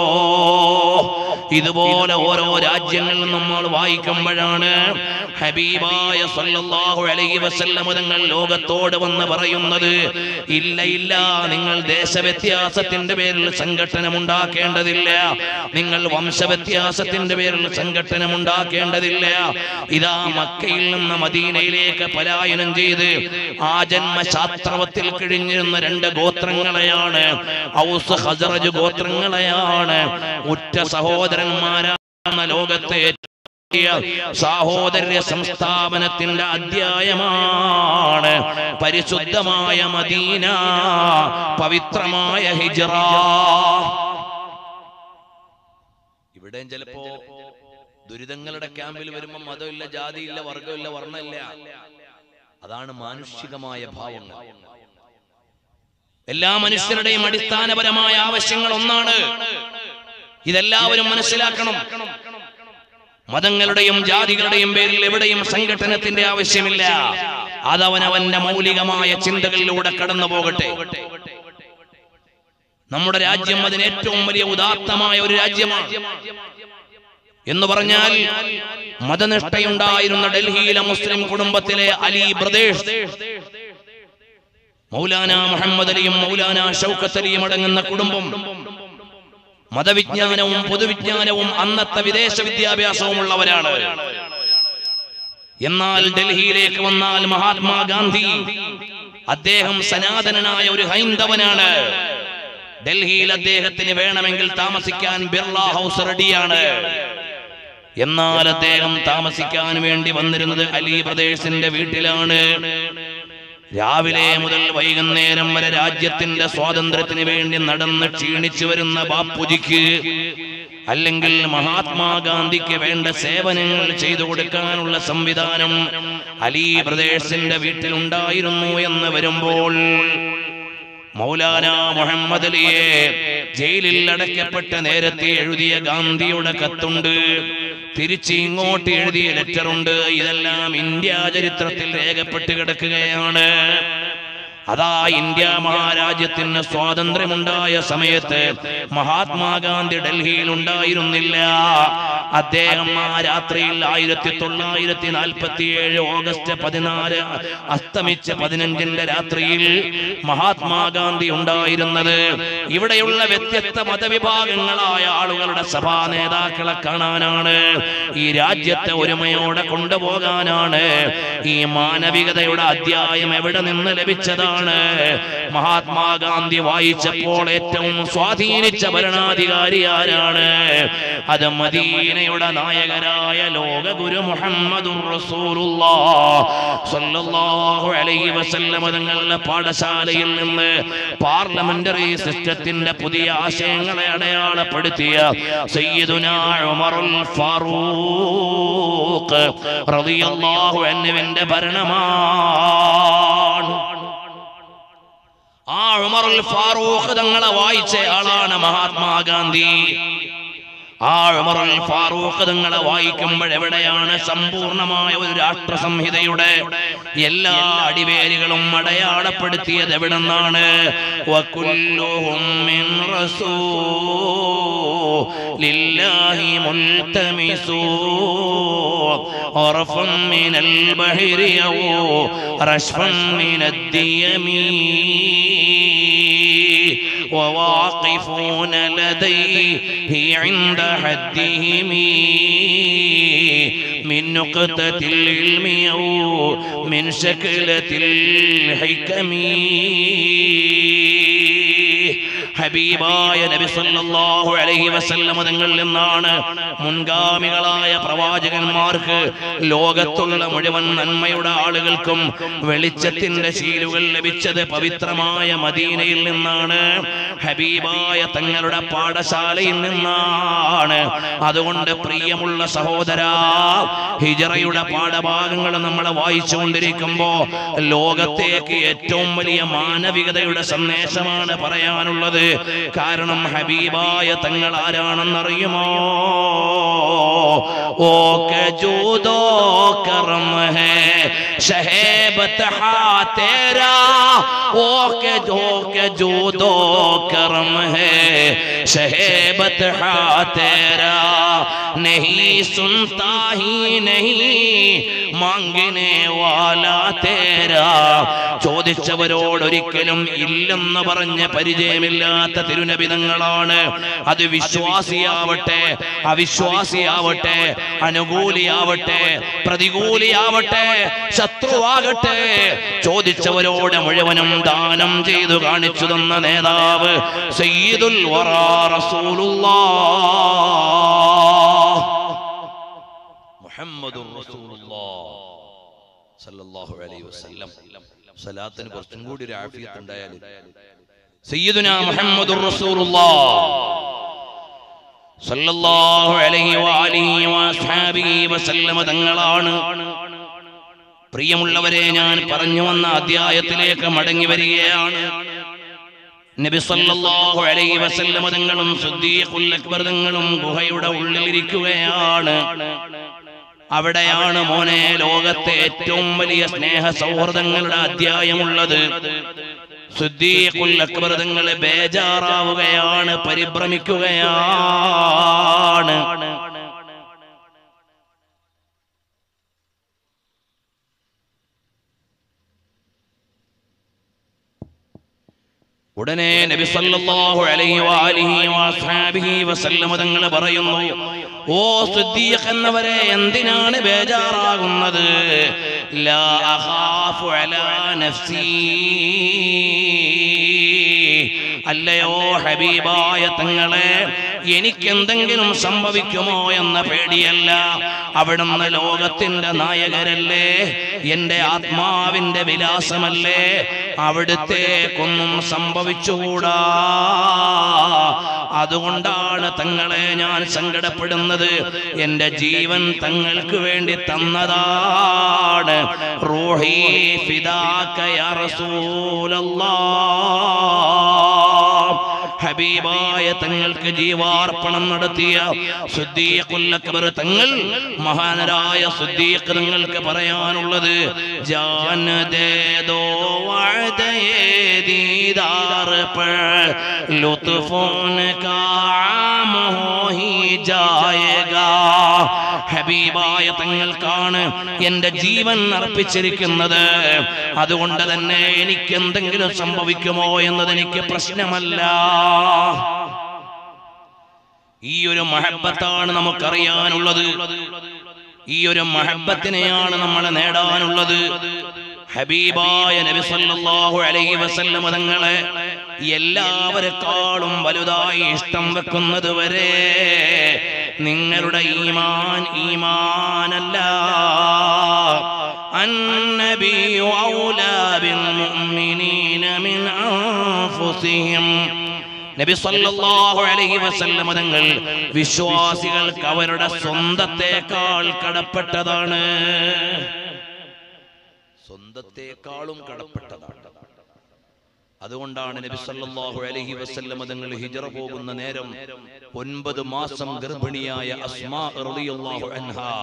ഇതുപോലെ ഓരോ രാജ്യങ്ങളിൽ നമ്മൾ വായിക്കുമ്പോഴാണ് ഹബീബായ സല്ലല്ലാഹു അലൈഹി വസല്ലം തങ്ങൾ ലോകത്തോട് വന്ന് പറയുന്നത് ഇല്ല ഇല്ല നിങ്ങൾ ദേശവ്യത്യാസത്തിന്റെ പേരിൽ സംഘടനം ഉണ്ടാക്കേണ്ടതില്ല നിങ്ങൾ വംശവ്യത്യാസത്തിന്റെ പേരിൽ സംഘടനം ഉണ്ടാക്കേണ്ടതില്ല ഇതാ മക്കയിൽ നിന്ന് മദീനയിലേക്ക് പലായനം ചെയ്ത് ആ ജന്മശാസ്ത്രവത്തിൽ കഴിഞ്ഞിരുന്ന രണ്ട് ഗോത്രങ്ങളെയാണ് ഔസ് ഹസറജ് ഗോത്രങ്ങളെയാണ് ഉറ്റ സഹോദരന്മാരാണ് ലോകത്തെ സാഹോദര്യ സംസ്ഥാപനത്തിന്റെ അധ്യായമാണ് പരിശുദ്ധമായ മദീന പവിത്രമായ ഹിജറ ഇവിടെയും ചിലപ്പോ ദുരിതങ്ങളുടെ ക്യാമ്പിൽ വരുമ്പോ മതമില്ല ജാതിയില്ല വർഗമില്ല വർണ്ണമില്ല അതാണ് മാനുഷികമായ ഭാവങ്ങൾ എല്ലാ മനുഷ്യരുടെയും അടിസ്ഥാനപരമായ ആവശ്യങ്ങൾ ഒന്നാണ് ഇതെല്ലാവരും മനസ്സിലാക്കണം മതങ്ങളുടെയും ജാതികളുടെയും പേരിൽ എവിടെയും സംഘടനത്തിന്റെ ആവശ്യമില്ല അതവനവന്റെ മൗലികമായ ചിന്തകളിലൂടെ കടന്നു പോകട്ടെ നമ്മുടെ രാജ്യം അതിന് ഏറ്റവും വലിയ ഉദാത്തമായ ഒരു രാജ്യമാണ് എന്ന് പറഞ്ഞാൽ മതനിഷ്ഠയുണ്ടായിരുന്ന ഡൽഹിയിലെ മുസ്ലിം കുടുംബത്തിലെ അലി ബ്രദേശ് മൗലാന മുഹമ്മദ് അലിയും മൗലാന ഷൗക്കത്ത് അലിയും അടങ്ങുന്ന കുടുംബം മതവിജ്ഞാനവും പൊതുവിജ്ഞാനവും അന്നത്തെ വിദേശ വിദ്യാഭ്യാസവും ഉള്ളവരാണ് എന്നാൽ ഡൽഹിയിലേക്ക് വന്നാൽ മഹാത്മാഗാന്ധി അദ്ദേഹം സനാതനനായ ഒരു ഹൈന്ദവനാണ് ഡൽഹിയിൽ അദ്ദേഹത്തിന് വേണമെങ്കിൽ താമസിക്കാൻ ബിർള ഹൗസ് റെഡിയാണ് എന്നാൽ അദ്ദേഹം താമസിക്കാൻ വേണ്ടി വന്നിരുന്നത് അലി പ്രദേശിന്റെ വീട്ടിലാണ് രാവിലെ മുതൽ വൈകുന്നേരം വരെ രാജ്യത്തിന്റെ സ്വാതന്ത്ര്യത്തിന് വേണ്ടി നടന്ന് ക്ഷീണിച്ചു വരുന്ന ബാപ്പുജിക്ക് അല്ലെങ്കിൽ മഹാത്മാഗാന്ധിക്ക് വേണ്ട സേവനങ്ങൾ ചെയ്തു കൊടുക്കാനുള്ള സംവിധാനം അലി പ്രദേശിന്റെ വീട്ടിലുണ്ടായിരുന്നു എന്ന് വരുമ്പോൾ മൗലാന മുഹമ്മദ് അലിയെ ജയിലിൽ അടയ്ക്കപ്പെട്ട നേരത്തെ എഴുതിയ ഗാന്ധിയുടെ കത്തുണ്ട് തിരിച്ച് ഇങ്ങോട്ട് എഴുതിയ ലെറ്ററുണ്ട് ഇതെല്ലാം ഇന്ത്യ ചരിത്രത്തിൽ രേഖപ്പെട്ട് കിടക്കുകയാണ് അതാ ഇന്ത്യ മഹാരാജ്യത്തിന് സ്വാതന്ത്ര്യമുണ്ടായ സമയത്ത് മഹാത്മാഗാന്ധി ഡൽഹിയിൽ ഉണ്ടായിരുന്നില്ല അദ്ദേഹം ആ രാത്രിയിൽ ആയിരത്തി തൊള്ളായിരത്തി നാൽപ്പത്തി ഏഴ് ഓഗസ്റ്റ് പതിനാല് അസ്തമിച്ച് പതിനഞ്ചിന്റെ രാത്രിയിൽ മഹാത്മാഗാന്ധി ഉണ്ടായിരുന്നത് ഇവിടെയുള്ള വ്യത്യസ്ത മതവിഭാഗങ്ങളായ ആളുകളുടെ സഭാ നേതാക്കളെ കാണാനാണ് ഈ രാജ്യത്തെ ഒരുമയോടെ കൊണ്ടുപോകാനാണ് ഈ മാനവികതയുടെ അധ്യായം എവിടെ നിന്ന് ലഭിച്ചതാണ് മഹാത്മാഗാന്ധി വായിച്ചപ്പോൾ ഏറ്റവും സ്വാധീനിച്ച ഭരണാധികാരി ആരാണ് അത് മദീനയുടെ നായകരായ ലോക ഗുരു മുഹമ്മദുർ റസൂലുള്ളാഹു അലൈഹി വസല്ലം തങ്ങളുടെ പാഠശാലയിൽ നിന്ന് പാർലമെന്ററി സിസ്റ്റത്തിന്റെ പുതിയ ആശയങ്ങളെ അടയാളപ്പെടുത്തിയ സയ്യിദുനാ ഉമറുൽ ഫാറൂഖ് റളിയല്ലാഹു അൻഹുവിന്റെ ഭരണമാണ് ആ ഉമറുൽ ഫാറൂഖ് തങ്ങളെ വായിച്ച ആളാണ് മഹാത്മാഗാന്ധി ആ ഉമറുൽ ഫാറൂഖ് തങ്ങളെ വായിക്കുമ്പോഴെവിടെയാണ് സമ്പൂർണമായ ഒരു രാഷ്ട്ര സംഹിതയുടെ എല്ലാ അടിവേരുകളും അടയാളപ്പെടുത്തിയത് എവിടെന്നാണ് വകുല്ലുഹും മിൻ റസൂലില്ലാഹി മുൽതമിസൂ عرفا من البحر أو رشفا من الديم وواقفون لديه عند حدهم من نقطة العلم أو من شكلة الحكم ഹബീബായ നബി സല്ലല്ലാഹു അലൈഹി വസല്ലം തങ്ങളിൽ നിന്നാണ് മുൻഗാമികളായ പ്രവാചകന്മാർക്ക് ലോകത്തുള്ള മുഴുവൻ നന്മയുടെ ആളുകൾക്കും വെളിച്ചത്തിന്റെ ശീലുകൾ ലഭിച്ചത് പവിത്രമായ മദീനയിൽ നിന്നാണ് ഹബീബായ തങ്ങളുടെ പാഠശാലയിൽ നിന്നാണ് അതുകൊണ്ട് പ്രിയമുള്ള സഹോദര ഹിജറയുടെ പാഠഭാഗങ്ങൾ നമ്മൾ വായിച്ചുകൊണ്ടിരിക്കുമ്പോ ലോകത്തേക്ക് ഏറ്റവും വലിയ മാനവികതയുടെ സന്ദേശമാണ് പറയാനുള്ളത് കാരണം ഹബീബായ തങ്ങൾ ആരാണെന്നറിയുമോ ഓ കജൂദോ കറം ഹേ ഷഹേബത്ത് ഹാ തേരാ ഓ के जो के जो दो करम है शहेबत हा तेरा नहीं सुनता ही नहीं മാങ്ങിനെ വാലാ തേരാ ചോദിച്ചവരോട് ഒരിക്കലും ഇല്ലെന്ന് പറഞ്ഞ് പരിചയമില്ലാത്ത തിരുനബിതങ്ങളാണ് അത് വിശ്വാസിയാവട്ടെ അവിശ്വാസിയാവട്ടെ അനുകൂലിയാവട്ടെ പ്രതികൂലിയാവട്ടെ ശത്രുവാകട്ടെ ചോദിച്ചവരോട് മുഴുവനും ദാനം ചെയ്തു കാണിച്ചു തന്ന നേതാവ് സയ്യിദുൽ വറാ റസൂലുള്ളാഹ് മുഹമ്മദുർ റസൂലുള്ളാഹ് സല്ലല്ലാഹു അലൈഹി വസല്ലം സലാത്തിന് കുറച്ചും കൂടി ഒരു ആഫിയത്ത് ഉണ്ടായാൽ സയ്യിദുന മുഹമ്മദുർ റസൂലുള്ളാഹ് സല്ലല്ലാഹു അലൈഹി വആലിഹി വഅസ്ഹാബിഹി വസല്ലമ തങ്ങളാണ് പ്രിയമുള്ളവരെ ഞാൻ പറഞ്ഞു വന്ന അധ്യായത്തിലേക്ക് മടങ്ങി വരികയാണ് നബി സല്ലല്ലാഹു അലൈഹി വസല്ലമ തങ്ങളും സിദ്ദീഖുൽ അക്ബർ തങ്ങളും ഗുഹയുടെ ഉള്ളിലിരിക്കുകയാണ് അവിടെയാണ് മോനെ ലോകത്തെ ഏറ്റവും വലിയ സ്നേഹ സൗഹൃദങ്ങളുടെ അധ്യായമുള്ളത് സിദ്ദീഖുൽ അക്ബർ തങ്ങൾ ബേജാറാവുകയാണ് പരിഭ്രമിക്കുകയാണ് ഉടനെ നബി സല്ലല്ലാഹു അലൈഹി വആലിഹി വഅസ്ഹാബിഹി വസല്ലം തങ്ങൾ പറയുന്നു ഓ സിദ്ദീഖ് എന്നവരെ എന്തിനാണ് ബേജാറാകുന്നത് ലാ അഖാഫു അലാ നഫ്സി അല്ലയോ ഹബീബായ തങ്ങളെ എനിക്കെന്തെങ്കിലും സംഭവിക്കുമോ എന്ന പേടിയല്ല അവിടുന്ന് ലോകത്തിന്റെ നായകരല്ലേ എന്റെ ആത്മാവിന്റെ വിലാസമല്ലേ അവിടുത്തേക്കൊന്നും സംഭവിച്ചുകൂടാ അതുകൊണ്ടാണ് തങ്ങളെ ഞാൻ സങ്കടപ്പെടുന്നത് എന്റെ ജീവൻ തങ്ങൾക്ക് വേണ്ടി തന്നതാണ് റൂഹി ഫിദാക യാ റസൂലല്ലാഹ് ഹബീബായ തങ്ങൾക്ക് ജീവാർപ്പണം നടത്തിയ സുദ്ദീഖുൽ അക്ബർ തങ്ങൾ മഹാനരായ സുദ്ദീഖ് തങ്ങൾക്ക് പറയാനുള്ളത് ജാൻ ദേ ദോ വഅദയേ ദീദാർ पर लुत्फों का आम हो ही जाएगा ഹബീബായ തങ്ങൾക്കാണ് എന്റെ ജീവൻ അർപ്പിച്ചിരിക്കുന്നത് അതുകൊണ്ട് തന്നെ എനിക്ക് എന്തെങ്കിലും സംഭവിക്കുമോ എന്നത് എനിക്ക് പ്രശ്നമല്ല ഈ ഒരു മഹബത്താണ് നമുക്കറിയാനുള്ളത് ഈ ഒരു മഹബത്തിനെയാണ് നമ്മൾ നേടാനുള്ളത് ഹബീബായ നബി സല്ലല്ലാഹു അലൈഹി വസല്ലം തങ്ങളെ എല്ലാവരെക്കാളും വലുതായി ഇഷ്ടം വെക്കുന്നത് വരെ നിങ്ങളുടെ ഈമാൻ ഈമാനല്ല النبي أولى بالمؤمنين من أنفسهم നബി സല്ലല്ലാഹു അലൈഹി വസല്ലം തങ്ങൾ വിശ്വാസികൾക്ക് അവരുടെ സ്വന്തത്തെക്കാൾ കടപ്പെട്ടതാണ് സ്വന്തത്തെക്കാളും കടപ്പെട്ടതാണ് അതുകൊണ്ടാണ് നബി സല്ലല്ലാഹു അലൈഹി വസല്ലം തങ്ങൾ ഹിജറ പോകുന്ന നേരം ഒൻപത് മാസം ഗർഭിണിയായ അസ്മാ റളിയല്ലാഹു അൻഹാ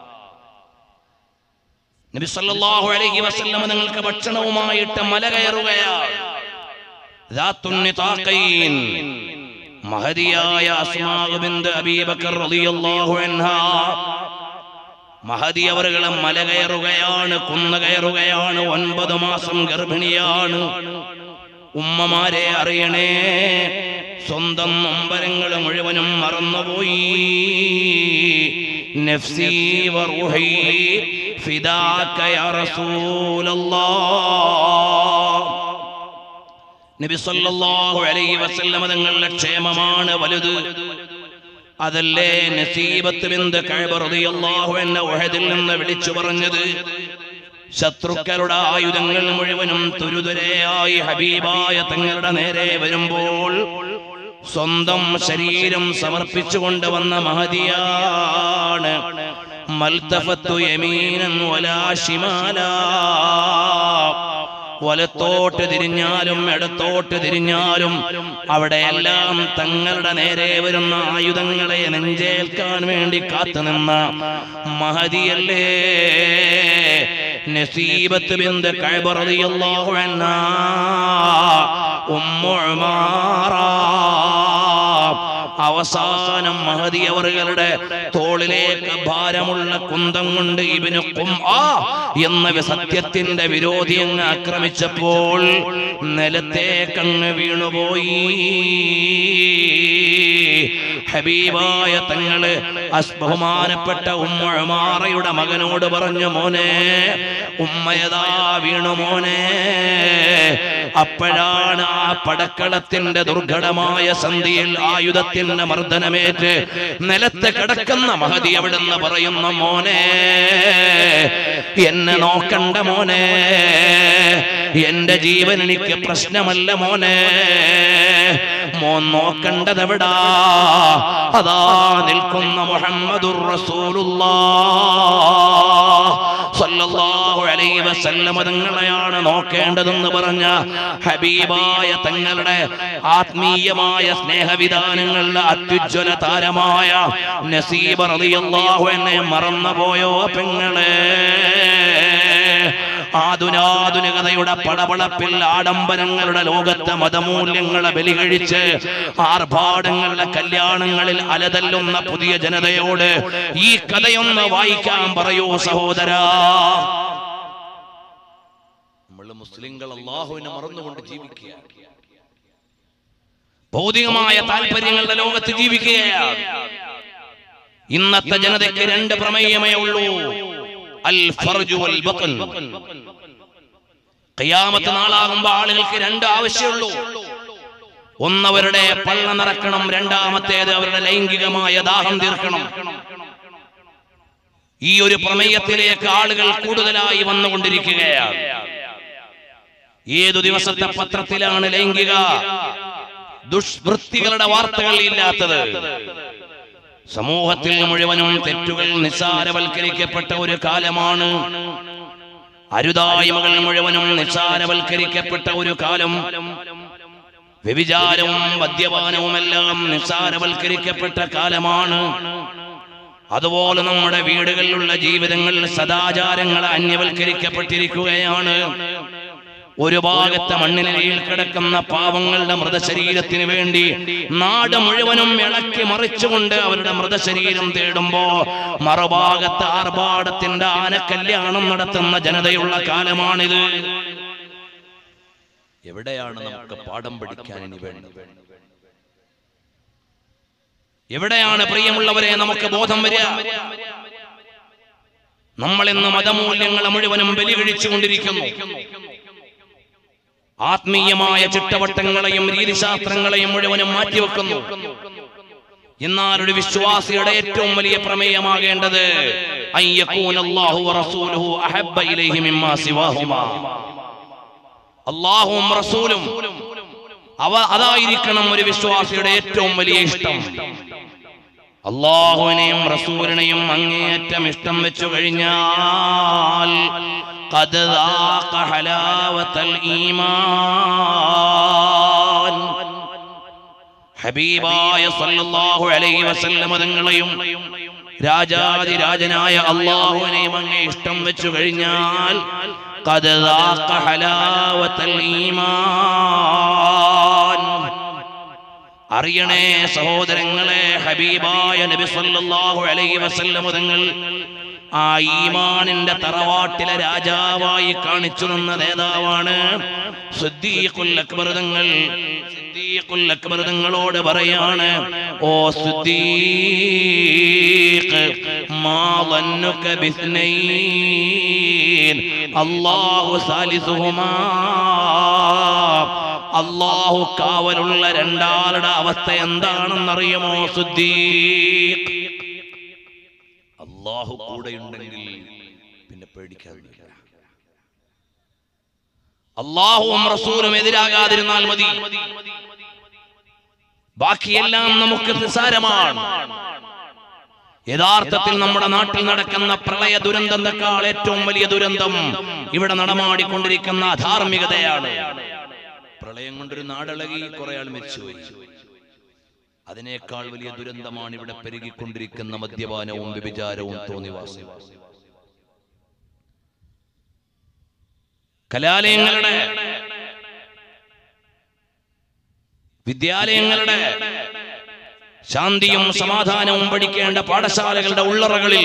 നബി സല്ലല്ലാഹു അലൈഹി വസല്ലം തങ്ങൾക്ക് ഭക്ഷണവുമായിട്ട് മല കയറുകയാണ് ذات النطاقين മഹദിയായ അസ്മാ ബിന്ത് അബീബക്കർ റളിയല്ലാഹു അൻഹാ മഹദി അവറുകളെ മല കയറുകയാണ് കുന്ന് കയറുകയാണ് ഒൻപത് മാസം ഗർഭിണിയാണ് ഉമ്മമാരെ അറിയണേ സ്വന്തം നൊമ്പരങ്ങൾ മുഴുവനും മറന്നുപോയി നഫ്സി വറുഹി ഫിദാക യാ റസൂലല്ലാഹ് നബി സല്ലല്ലാഹു അലൈഹി വസല്ലമ തങ്ങളുടെ ക്ഷേമമാണ് വലുത് അതല്ലേ നസീബത്ത് ബിന്ത് കഅബ റളിയല്ലാഹു അൻഹ ഉഹദിൽ നിന്ന് വിളിച്ചു പറഞ്ഞത് ശത്രുക്കളുടെ ആയുധങ്ങൾ മുഴുവനും തുരുതുരയായി ഹബീബായ തങ്ങളുടെ നേരെ വരുമ്പോൾ സ്വന്തം ശരീരം സമർപ്പിച്ചുകൊണ്ട് വന്ന മഹതിയാണ് മൽത്തഫത്തു യമീനൻ വലാ ശിമാലാ വലത്തോട്ട് തിരിഞ്ഞാലും ഇടത്തോട്ട് തിരിഞ്ഞാലും അവിടെയെല്ലാം തങ്ങളുടെ നേരെ വരുന്ന ആയുധങ്ങളെ നെഞ്ചേൽക്കാൻ വേണ്ടി കാത്തുനിന്ന മഹതിയല്ലേ നസീബത്ത് ബിന്ത് കഅബ റളിയല്ലാഹു അൻഹാ ഉമ്മു ഉമാറ അവസാനം മഹതി അവറുകളുടെ തോളിലേക്ക് ഭാരമുള്ള കുന്തം കൊണ്ട് ഇവന് കും ആ എന്ന സത്യത്തിന്റെ വിരോധി അങ്ങ് ആക്രമിച്ചപ്പോൾ നിലത്തേക്കങ്ങ് വീണുപോയി ഹബീബായ തങ്ങള് അസ് ബഹുമാനപ്പെട്ട ഉമ്മമാറയുടെ മകനോട് പറഞ്ഞു മോനെ ഉമ്മയതാ വീണു മോനെ അപ്പോഴാണ് ആ പടക്കളത്തിന്റെ ദുർഘടമായ സന്ധിയിൽ ആയുധത്തിന്റെ മർദ്ദനമേറ്റ് നിലത്ത് കിടക്കുന്ന മഹതി അവിടുന്ന് പറയുന്ന മോനെ എന്നെ നോക്കണ്ട മോനെ എന്റെ ജീവൻ എനിക്ക് പ്രശ്നമല്ല മോനെ മോൻ നോക്കണ്ടതെവിടാ അതാ നിൽക്കുന്ന മുഹമ്മദുർ റസൂലുള്ളാഹ് അലൈഹി വസല്ലമ തങ്ങളെയാണ് നോക്കേണ്ടതെന്ന് പറഞ്ഞ ഹബീബായ തങ്ങളുടെ ആത്മീയമായ സ്നേഹവിധാനങ്ങളുടെ അത്യുജ്വല താരമായ നസീബ റളിയല്ലാഹു എന്നെ മറന്നുപോയോ പെങ്ങളെ ആധുനാധുനികതയുടെ പടപളപ്പിൽ ആഡംബരങ്ങളുടെ ലോകത്തെ മതമൂല്യങ്ങളെ ബലികഴിച്ച് ആർഭാടങ്ങളുടെ കല്യാണങ്ങളിൽ അലതല്ലുന്ന പുതിയ ജനതയോട് ഈ കഥയൊന്ന് വായിക്കാൻ പറയൂ സഹോദരാ നമ്മൾ മുസ്ലിങ്ങൾ അള്ളാഹുവിനെ മറന്നുകൊണ്ട് ജീവിക്കുക ഭൗതികമായ താല്പര്യങ്ങളുടെ ലോകത്ത് ജീവിക്കുകയാണ് ഇന്നത്തെ ജനതയ്ക്ക് രണ്ട് പ്രമേയമേ ഉള്ളൂ അൽ ഫർജു വൽ ബത്ൻ ഖിയാമത്ത് നാളാകുമ്പോൾ ആളുകൾക്ക് രണ്ട് ആവശ്യമുള്ളൂ ഒന്നവരുടെ പള്ള നിറക്കണം രണ്ടാമത്തേത് അവരുടെ ലൈംഗികമായ ദാഹം തീർക്കണം ഈ ഒരു പ്രമേയത്തിലേക്ക് ആളുകൾ കൂടുതലായി വന്നുകൊണ്ടിരിക്കുകയാണ് ഏതു ദിവസത്തെ പത്രത്തിലാണ് ലൈംഗിക ദുഷ്വൃത്തികളുടെ വാർത്തകൾ ഇല്ലാത്തത് സമൂഹത്തിൽ മുഴുവനും തെറ്റുകൾ നിസ്സാരവൽക്കരിക്കപ്പെട്ട ഒരു കാലമാണ് അരുതായ്മകൾ മുഴുവനും നിസ്സാരവൽക്കരിക്കപ്പെട്ട ഒരു കാലം വ്യഭിചാരവും മദ്യപാനവുമെല്ലാം നിസ്സാരവൽക്കരിക്കപ്പെട്ട കാലമാണ് അതുപോലെ നമ്മുടെ വീടുകളിലുള്ള ജീവിതങ്ങൾ സദാചാരങ്ങൾ അന്യവൽക്കരിക്കപ്പെട്ടിരിക്കുകയാണ് ഒരു ഭാഗത്തെ മണ്ണിനടിയിൽ കിടക്കുന്ന പാവങ്ങളുടെ മൃതശരീരത്തിന് വേണ്ടി നാട് മുഴുവനും ഇളക്കി മറിച്ചുകൊണ്ട് അവരുടെ മൃതശരീരം തേടുമ്പോ മറുഭാഗത്ത് ആർഭാടത്തിന്റെ ആനക്കല്യാണം നടത്തുന്ന ജനതയുള്ള കാലമാണിത് എവിടെയാണ് നമുക്ക് പാഠം പഠിക്കാൻ ഇനി വേണ്ടത് എവിടെയാണ് പ്രിയമുള്ളവരെ നമുക്ക് ബോധം വരിക നമ്മൾ ഇന്ന് മതമൂല്യങ്ങളെ മുഴുവനും ബലികഴിച്ചുകൊണ്ടിരിക്കുന്നു ആത്മീയമായ ചിട്ടവട്ടങ്ങളെയും രീതിശാസ്ത്രങ്ങളെയും മുഴുവനും മാറ്റിവെക്കുന്നു എന്നാൽ ഒരു വിശ്വാസിയുടെ ഏറ്റവും വലിയ പ്രമേയമാകേണ്ടത് അയ്യക്കൂനല്ലാഹു വറസൂലുഹു അഹബ്ബ ഇലൈഹി മിമ്മാ സിവാഹുമാ അള്ളാഹുവും റസൂലും അവ അതായിരിക്കണം ഒരു വിശ്വാസിയുടെ ഏറ്റവും വലിയ ഇഷ്ടം അള്ളാഹുവിനെയും റസൂലിനെയും അങ്ങേയറ്റം ഇഷ്ടം വെച്ചു കഴിഞ്ഞാൽ قد ذاق حلاوة الإيمان ഹബീബായ സല്ലല്ലാഹു അലൈഹി വസല്ലമ തങ്ങളെയും രാജാതി രാജനായ അള്ളാഹുവിനെയും അങ്ങേ ഇഷ്ടം വെച്ചു കഴിഞ്ഞാൽ قد ذاق حلاوة الإيمان അറിയണേ സഹോദരങ്ങളെ ഹബീബായ നബി സല്ലല്ലാഹു അലൈഹി വസല്ലമ തങ്ങൾ ആ ഈമാനിന്റെ തറവാട്ടിലെ രാജാവായി കാണിച്ചു നിന്ന നേതാവാണ് സിദ്ദീഖുൽ അക്ബർ തങ്ങൾ സിദ്ദീഖുൽ അക്ബർ തങ്ങളോട് പറയാണ് ഓ സിദ്ദീഖ് മാ ظنك باثنين അല്ലാഹു സാലിസുഹുമാ അല്ലാഹു കാവലുള്ള രണ്ടാളുടെ അവസ്ഥ എന്താണെന്നറിയുമോ സിദ്ദീഖ് അല്ലാഹു കൂടെയുണ്ടെങ്കിൽ പിന്നെ പേടിക്കാതിരിക്കുക അള്ളാഹുവും റസൂലും എതിരാകാതിരുന്നാൽ മതി ബാക്കിയെല്ലാം നമുക്ക് നിസാരമാണ് യഥാർത്ഥത്തിൽ നമ്മുടെ നാട്ടിൽ നടക്കുന്ന പ്രളയ ദുരന്തത്തെക്കാൾ ഏറ്റവും വലിയ ദുരന്തം ഇവിടെ നടമാടിക്കൊണ്ടിരിക്കുന്ന അധാർമികതയാണ് പ്രളയം കൊണ്ടൊരു നാടിളകി കുറെ ആൾ മരിച്ചുപോയി അതിനേക്കാൾ വലിയ ദുരന്തമാണ് ഇവിടെ പെരുകിക്കൊണ്ടിരിക്കുന്ന മദ്യപാനവും വ്യഭിചാരവും തോന്നിവാസവും കലാലയങ്ങളുടെ വിദ്യാലയങ്ങളുടെ ശാന്തിയും സമാധാനവും പഠിക്കേണ്ട പാഠശാലകളുടെ ഉള്ളറകളിൽ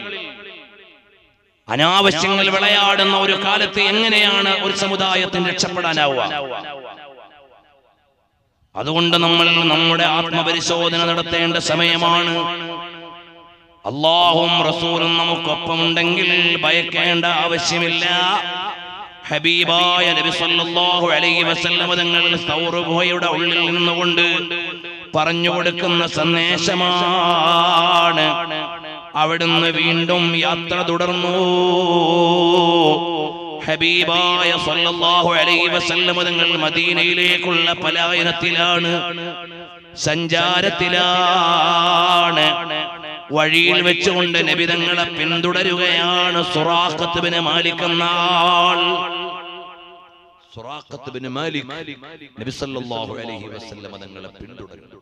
അനാവശ്യങ്ങൾ വിളയാടുന്ന ഒരു കാലത്ത് എങ്ങനെയാണ് ഒരു സമുദായത്തിന് രക്ഷപ്പെടാനാവുക അതുകൊണ്ട് നമ്മൾ നമ്മുടെ ആത്മപരിശോധന നടത്തേണ്ട സമയമാണ് അള്ളാഹും റസൂലും നമുക്കൊപ്പമുണ്ടെങ്കിൽ ഭയക്കേണ്ട ആവശ്യമില്ല ഹബീബായ നബി സല്ലല്ലാഹു അലൈഹി വസല്ലം തങ്ങൾ സൗർ ഗുഹയുടെ ഉള്ളിൽ നിന്നുകൊണ്ട് പറഞ്ഞു കൊടുക്കുന്ന സന്ദേശമാണ് അവിടുന്ന് വീണ്ടും യാത്ര തുടർന്നു ഹബീബായ സല്ലല്ലാഹു അലൈഹി വസല്ലം തങ്ങൾ മദീനയിലേക്കുള്ള പലായനത്തിലാണ് സഞ്ചാരത്തിലാണ് വഴിയിൽ വെച്ചുകൊണ്ട് നബിതങ്ങളെ പിന്തുടരുകയാണ് സുറാഖത്ത് ബിൻ മാലിക് എന്ന ആൾ സുറാഖത്ത് ബിൻ മാലിക് നബി സല്ലല്ലാഹു അലൈഹി വസല്ലം തങ്ങളെ പിന്തുടരുന്നു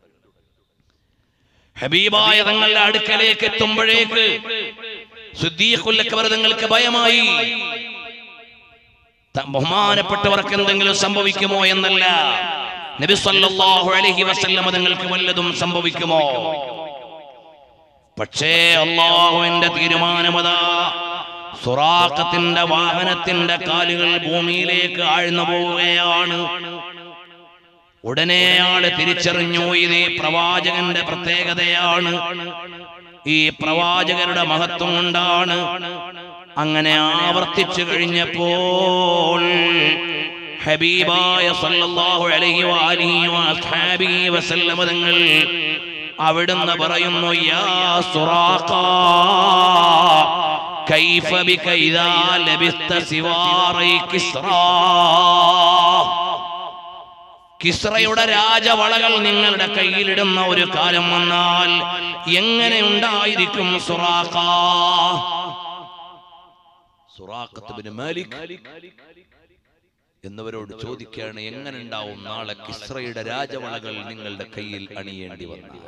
ഹബീബായ തങ്ങളുടെ അടുക്കലേക്ക് എത്തുമ്പോഴേക്ക് സിദ്ദീഖുൽ അക്ബർ തങ്ങൾക്ക് ഭയമായി ത- ബഹുമാനപ്പെട്ടവർക്ക് എന്തെങ്കിലും സംഭവിക്കുമോ എന്നല്ല നബി സല്ലല്ലാഹു അലൈഹി വസല്ലം തങ്ങൾക്ക് വല്ലതും സംഭവിക്കുമോ പക്ഷേ അള്ളാഹുവിന്റെ തീരുമാനമതാ സുറാഖത്തിന്റെ വാഹനത്തിന്റെ കാലുകൾ ഭൂമിയിലേക്ക് ആഴ്ന്നു പോവുകയാണ് ഉടനെ ആള് തിരിച്ചറിഞ്ഞു ഇത് ഈ പ്രവാചകന്റെ പ്രത്യേകതയാണ് ഈ പ്രവാചകരുടെ മഹത്വം കൊണ്ടാണ് അങ്ങനെ ആവർത്തിച്ചു കഴിഞ്ഞപ്പോൾ ഹബീബായ സല്ലല്ലാഹു അലൈഹി വആലിഹി വഅസ്ഹാബിഹി വസല്ലമ തങ്ങൾ അവിടുന്ന് പറയുന്നു യാ സുറാഖ കൈഫ ബിക ഇദാ ലബിസ്ത സിവാറൈ കിസ്റാ കിസ്റയുടെ രാജവളകൾ നിങ്ങളുടെ കയ്യിലിടുന്ന ഒരു കാലം വന്നാൽ എങ്ങനെ ഉണ്ടായിരിക്കും സുറാഖ സുറാഖത്ത് ബിൻ മാലിക് എന്നവരോട് ചോദിക്കുകയാണ് എങ്ങനെ ഉണ്ടാവും നാളെ കിസ്റയുടെ രാജവളകൾ നിങ്ങളുടെ കയ്യിൽ അണിയേണ്ടി വന്നാൽ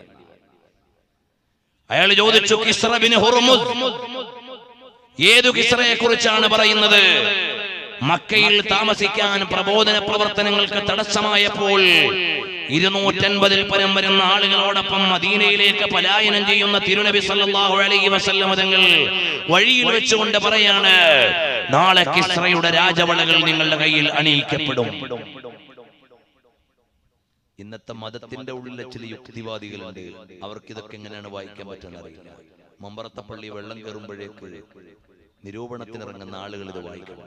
അയാൾ ചോദിച്ചു കിസ്റ ബിൻ ഹുർമുസ് ഏതു കിസ്റയെ കുറിച്ചാണ് പറയുന്നത് മക്കയിൽ താമസിക്കാൻ പ്രബോധന പ്രവർത്തനങ്ങൾക്ക് തടസ്സമായപ്പോൾ ഇരുന്നൂറ്റൻപതിൽ പരം വരുന്ന ആളുകളോടൊപ്പം മദീനയിലേക്ക് പലായനം ചെയ്യുന്ന തിരുനബി സല്ലല്ലാഹു അലൈഹി വസല്ലം തങ്ങൾ വഴിയിൽ വെച്ചുകൊണ്ട് പറയാണ് നാളെ കിസ്റയുടെ രാജവളകൾ നിങ്ങളുടെ കയ്യിൽ അണിയിക്കപ്പെടും ഇന്നത്തെ മതത്തിന്റെ ഉള്ളിലെ ചില യുക്തിവാദികളുണ്ട് അവർക്ക് ഇതൊക്കെ എങ്ങനെയാണ് വായിക്കാൻ പറ്റുന്ന അറിയില്ല മമ്പറത്തെ പള്ളി വെള്ളം കയറുമ്പോഴേക്ക് നിരൂപണത്തിനിറങ്ങുന്ന ആളുകൾ ഇത് വായിക്കണം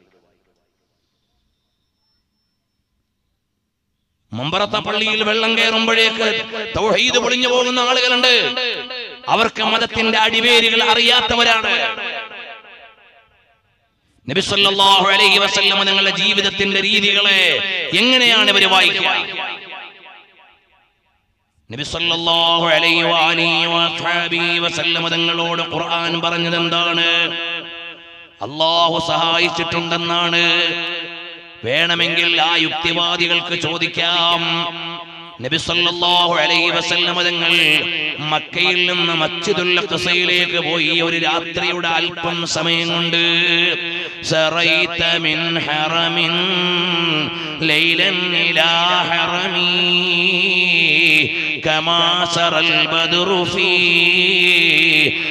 മമ്പറത്ത പള്ളിയിൽ വെള്ളം കയറുമ്പോഴേക്ക് തൗഹീദ് പൊളിഞ്ഞു പോകുന്ന ആളുകളുണ്ട് അവർക്ക് മതത്തിന്റെ അടിവേരുകൾ അറിയാത്തവരാണ് നബി സല്ലല്ലാഹു അലൈഹി വസല്ലം നിങ്ങളുടെ ജീവിതത്തിന്റെ രീതികളെ എങ്ങനെയാണ് ഇവർ വായിക്കുക നബി സല്ലല്ലാഹു അലൈഹി വആലിഹി വസഹബിഹി വസല്ലം തങ്ങളോട് ഖുർആൻ പറഞ്ഞത് എന്താണ് അള്ളാഹു സഹായിച്ചിട്ടുണ്ടെന്നാണ് വേണമെങ്കിൽ ആ യുക്തിവാദികൾക്ക് ചോദിക്കാം നബി സല്ലല്ലാഹു അലൈഹി വസല്ലം തങ്ങൾ മക്കയിൽ നിന്ന് മസ്ജിദുൽ അഖ്സയിലേക്ക് പോയി ഒരു രാത്രിയുടെ അല്പം സമയം കൊണ്ട് സറൈത മിൻ ഹറമിൻ ലൈലൻ ഇലാ ഹറമി കമാ സറൽ ബദ്റു ഫീ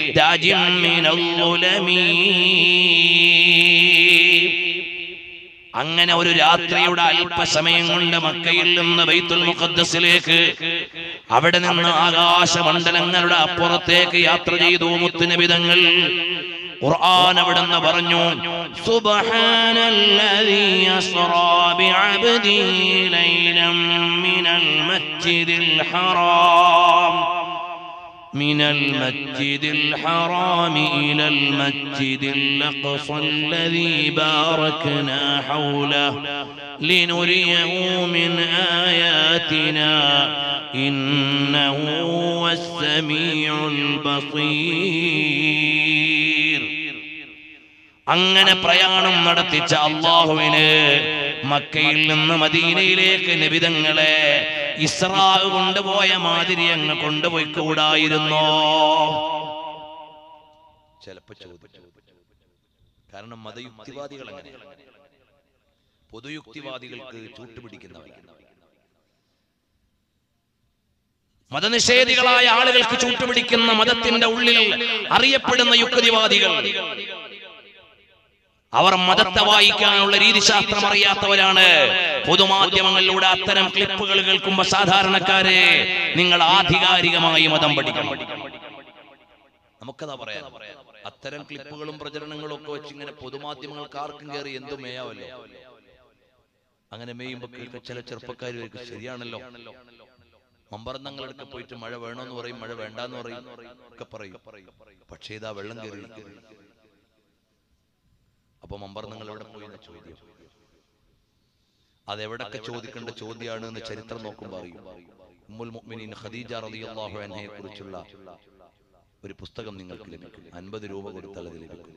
ദാജിൻ മിനൽ ളുലമി അങ്ങനെ ഒരു രാത്രിയുടെ അല്പസമയം കൊണ്ട് മക്കയിൽ നിന്ന് ബൈത്തുൽ മുഖദ്ദസിലേക്ക് അവിടെ നിന്ന് ആകാശമണ്ഡലങ്ങളുടെ അപ്പുറത്തേക്ക് യാത്ര ചെയ്തു മുത്തുനിബിതങ്ങൾ ഖുർആൻ അവിടെ നിന്ന് പറഞ്ഞു സുബ്ഹാനല്ലദീ യസ്റാ ബിഅബ്ദിഹി ലൈലൻ മിനൽ മസ്ജിദിൽ ഹറാം من المسجد الحرام إلى المسجد الأقصى الذي باركنا حوله لنريه من آياتنا إنه هو السميع البصير അങ്ങനെ പ്രയാണം നടത്തിച്ച അള്ളാഹുവിന് മക്കയിൽ നിന്ന് മദീനയിലേക്ക് നിബിതങ്ങളെ ഇസ്രാ കൊണ്ടുപോയ മാതിരി അങ്ങ് കൊണ്ടുപോയി കൂടായിരുന്നോ ചിലപ്പോ ചോദിച്ചു കാരണം മതയുക്തിവാദികൾ അങ്ങനെ പൊതുയുക്തിവാദികൾക്ക് ചൂട്ടുപിടിക്കുന്നവരാണ് മതനിഷേധികളായ ആളുകൾക്ക് ചൂട്ടുപിടിക്കുന്ന മതത്തിന്റെ ഉള്ളിൽ അറിയപ്പെടുന്ന യുക്തിവാദികൾ അവർ മതത്തെ വായിക്കാനുള്ള രീതിശാസ്ത്രം അറിയാത്തവരാണ് പൊതുമാധ്യമങ്ങളിലൂടെ അത്തരം ക്ലിപ്പുകൾ കേൾക്കുമ്പോ സാധാരണക്കാരെ നിങ്ങൾ ആധികാരികമായി മതം പഠിക്കണം നമുക്കതാ പറയാം അത്തരം ക്ലിപ്പുകളും പ്രചരണങ്ങളും ഒക്കെ വെച്ച് ഇങ്ങനെ പൊതുമാധ്യമങ്ങൾക്ക് ആർക്കും കയറി എന്തും മേയാവല്ലോ അങ്ങനെ മേയുമ്പോ കേൾക്ക ചില ചെറുപ്പക്കാർ ശരിയാണല്ലോ മമ്പറന്നങ്ങളെടുക്കെ പോയിട്ട് മഴ വേണമെന്ന് പറയും മഴ വേണ്ടാന്ന് പറയും ഒക്കെ പറയും പക്ഷേ ഇതാ വെള്ളം കയറി അപ്പൊ മമ്പർന്നങ്ങൾ എവിടെ പോയി എന്ന ചോദ്യം അതെവിടൊക്കെ ചോദിക്കേണ്ട ചോദ്യമാണ് എന്ന് ചരിത്രം നോക്കുമ്പോൾ അറിയും ഉമ്മുൽ മുഅ്മിനീൻ ഖദീജ റളിയല്ലാഹു അൻഹയെ കുറിച്ചുള്ള ഒരു പുസ്തകം നിങ്ങൾക്ക് ലഭിക്കും അൻപത് രൂപ കൊടുത്താൽ അത് ലഭിക്കും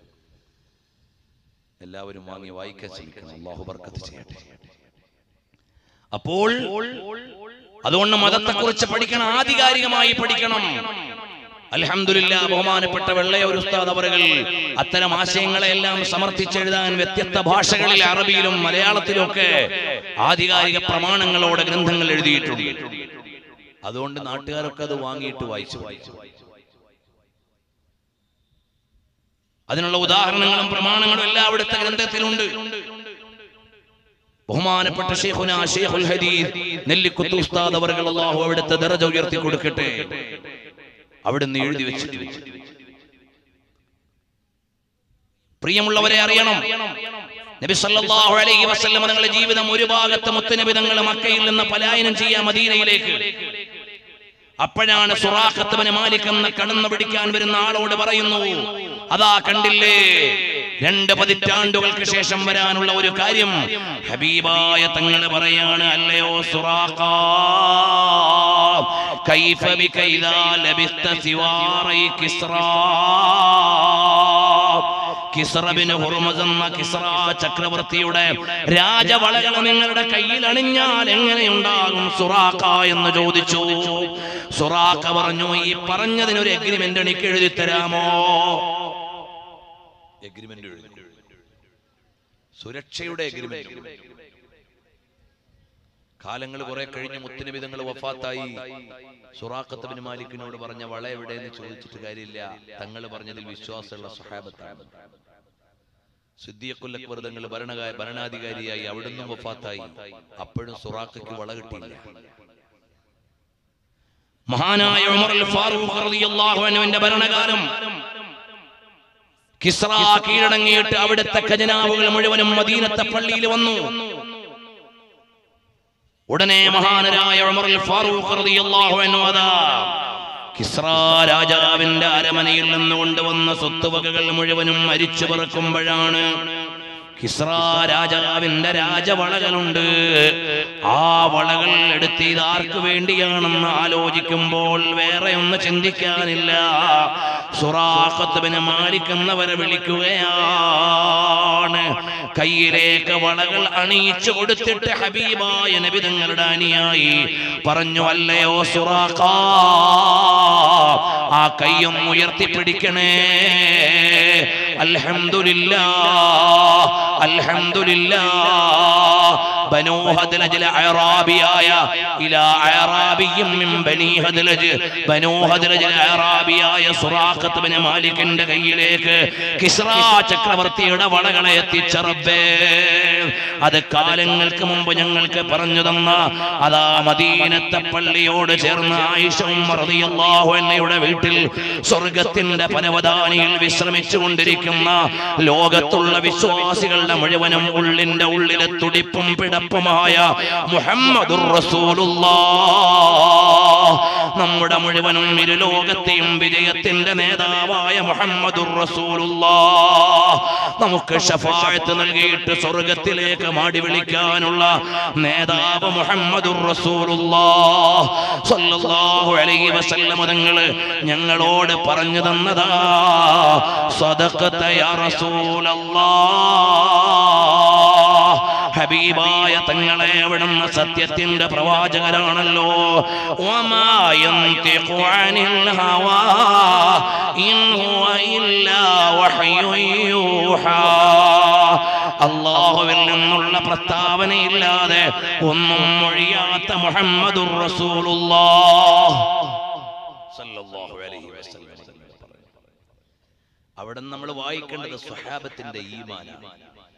എല്ലാവരും വാങ്ങി വായിക്കാൻ ശ്രമിക്കണം അള്ളാഹു ബർക്കത്ത് ചെയ്യട്ടെ അപ്പോൾ അതുകൊണ്ട് മതത്തെക്കുറിച്ച് പഠിക്കണം ആധികാരികമായി പഠിക്കണം അൽഹംദുലില്ല ബഹുമാനപ്പെട്ട വെള്ളയ ഒരു ഉസ്താദ് അവറുകൾ അത്തരം ആശയങ്ങളെല്ലാം സമർത്ഥിച്ചെഴുതാൻ വ്യത്യസ്ത ഭാഷകളിൽ അറബിയിലും മലയാളത്തിലും ഒക്കെ ആധികാരിക പ്രമാണങ്ങളോടെ ഗ്രന്ഥങ്ങൾ എഴുതിയിട്ടുണ്ട് അതുകൊണ്ട് നാട്ടുകാരൊക്കെ അത് വാങ്ങിയിട്ട് വായിച്ചു അതിനുള്ള ഉദാഹരണങ്ങളും പ്രമാണങ്ങളും എല്ലാം അവിടുത്തെ ഗ്രന്ഥത്തിലുണ്ട് ബഹുമാനപ്പെട്ട ഷെയ്ഖുന ഷെയ്ഖുൽ ഹദീദ് നെല്ലിക്കുത്ത് ഉസ്താദ് അവർകൾ അല്ലാഹു അവിടുത്തെ ദറജ ഉയർത്തി കൊടുക്കട്ടെ അവിടുന്ന് എഴുതി വെച്ചിട്ടുണ്ട് പ്രിയമുള്ളവരെ അറിയണം നബി സല്ലല്ലാഹു അലൈഹി വസല്ലം തങ്ങളുടെ ജീവിതം ഒരു ഭാഗത്ത് മുത്തുനബി തങ്ങൾ മക്കയിൽ നിന്ന് പലായനം ചെയ്യാൻ മദീനയിലേക്ക് അപ്പോഴാണ് സുറാഖത്തുബിന് മാലിക് എന്ന കടന്നു പിടിക്കാൻ വരുന്ന ആളോട് പറയുന്നു അതാ കണ്ടില്ലേ രണ്ട് പതിറ്റാണ്ടുകൾക്ക് ശേഷം വരാനുള്ള ഒരു കാര്യം ഹബീബായ തങ്ങൾ പറയാണ് അല്ലയോ സുറാഖ കൈഫ ബിക ഇദാ ലബിസ്ത സിവാറൈ കിസ്റാ കിസ്റബിന് ഹുർമസ് എന്ന കിസ്റ ചക്രവർത്തിയുടെ രാജവളകൾ നിങ്ങളുടെ കയ്യിൽ അണിഞ്ഞാൽ എങ്ങനെയുണ്ടാകും സുറാഖ എന്ന് ചോദിച്ചു സുറാഖ പറഞ്ഞു ഈ പറഞ്ഞതിന് ഒരു എഗ്രിമെന്റ് എനിക്ക് എഴുതി തരാമോ എഗ്രിമെന്റ് എഴുതി സുരക്ഷയുടെ എഗ്രിമെന്റ് കാലങ്ങൾ കുറെ കഴിഞ്ഞ് മുത്തുനിബിതങ്ങൾ വഫാത്തായി സുറാഖത്ത് ബിൻ മാലിക്കിനോട് പറഞ്ഞ വള എവിടെയെന്ന് ചോദിച്ചിട്ട് കാര്യമില്ല തങ്ങൾ പറഞ്ഞതിൽ വിശ്വാസമുള്ള സുഹാബത്താണ് സിദ്ദീഖുൽ അക്ബർ തങ്ങൾ ഭരണകാ ഭരണാധികാരിയായി അവിടുന്ന് വഫാത്തായി അപ്പോഴും സുറാഖയ്ക്ക് വള കിട്ടിയില്ല മഹാനായ ഉമർ അൽ ഫാറൂഖ് റളിയല്ലാഹു അൻഹുവിന്റെ ഭരണകാലം കിസ്റ കീഴടങ്ങിയിട്ട് അവിടുത്തെ ഖജനാവുകൾ മുഴുവനും മദീനത്തെ പള്ളിയിൽ വന്നു ഉടനെ മഹാനരായ ഉമർ അൽ ഫാറൂഖ് റളിയല്ലാഹു അൻഹു അതാ കിസ്റ രാജാവിന്റെ അരമനയിൽ നിന്ന് കൊണ്ടുവന്ന സ്വത്തുവകകൾ മുഴുവനും മരിച്ചു പറക്കുമ്പോഴാണ് കിസ്റ രാജാവിന്റെ രാജവളകളുണ്ട് ആ വളകൾ എടുത്ത് ഇത് ആർക്ക് വേണ്ടിയാണെന്ന് ആലോചിക്കുമ്പോൾ വേറെ ഒന്ന് ചിന്തിക്കാനില്ല സുറാഖത്തുബിനെ മാലിക്കുന്നവരെ വിളിക്കുകയാണ് കയ്യിലേക്ക് വളകൾ അണിയിച്ചു കൊടുത്തിട്ട് ഹബീബായ നബി തങ്ങളുടെ അനിയായി പറഞ്ഞു അല്ലയോ സുറാഖ ആ കയ്യും ഉയർത്തിപ്പിടിക്കണേ അൽഹംദുലില്ലാ അൽഹംദുലില്ലാ ബനൂ ഹദ്ലജിലെ അയറാബിയായ ഇലാ അയറാബിയും മിൻ ബനീ ഹദ്ലജ് ബനൂ ഹദ്ലജിലെ അയറാബിയായ സുറാഖത്ത് ബിൻ മാലിക്കിന്റെ കയ്യിലേക്ക് കിസ്റ ചക്രവർത്തിയുടെ വളകളെ എത്തിച്ച റബ്ബേ അത് കാലങ്ങൾക്ക് മുമ്പ് ഞങ്ങൾക്ക് പറഞ്ഞു തന്ന അതാ മദീനത്തെ പള്ളിയോട് ചേർന്ന് ആയിഷവും റളിയല്ലാഹു അൻഹയുടെ വീട്ടിൽ സ്വർഗത്തിന്റെ പരവതാനിയിൽ വിശ്രമിച്ചു കൊണ്ടിരിക്കുന്ന ലോകത്തുള്ള വിശ്വാസികളുടെ മുഴുവനും ഉള്ളിന്റെ ഉള്ളിലെ തുടിപ്പും പിടപ്പുമായ മുഹമ്മദുർ റസൂലുള്ളാഹ് നമ്മുടെ മുഴുവനും ഇരുലോകത്തെയും വിജയത്തിന്റെ നേതാവായ മുഹമ്മദുർ റസൂലുള്ളാഹ് നമുക്ക് ഷഫായത്ത് നൽകിയിട്ട് സ്വർഗത്തിലേക്ക് മാടി വിളിക്കാനുള്ള നേതാവ് മുഹമ്മദുർ റസൂലുള്ളാഹ് സ്വല്ലല്ലാഹു അലൈഹി വസല്ലം തങ്ങൾ ഞങ്ങളോട് പറഞ്ഞു തന്നതാ സദഖത യാ റസൂലല്ലാഹ് ഹബീബായ തങ്ങളെ അവിടുന്ന് സത്യത്തിന്റെ പ്രവാചകരാണല്ലോ വമാ യന്തിഖു അനിൽ ഹവാ ഇൻ ഹുവ ഇല്ലാ വഹ്യുൻ യൂഹാ അള്ളാഹുവിൽ നിന്നുള്ള പ്രസ്താവനയില്ലാതെ ഒന്നും മൊഴിയാത്ത മുഹമ്മദുർ റസൂലുള്ളാഹ് സല്ലല്ലാഹു അലൈഹി വസല്ലം അവിടെ നമ്മൾ വായിക്കേണ്ടത് സ്വഹാബത്തിന്റെ ഈമാനാണ്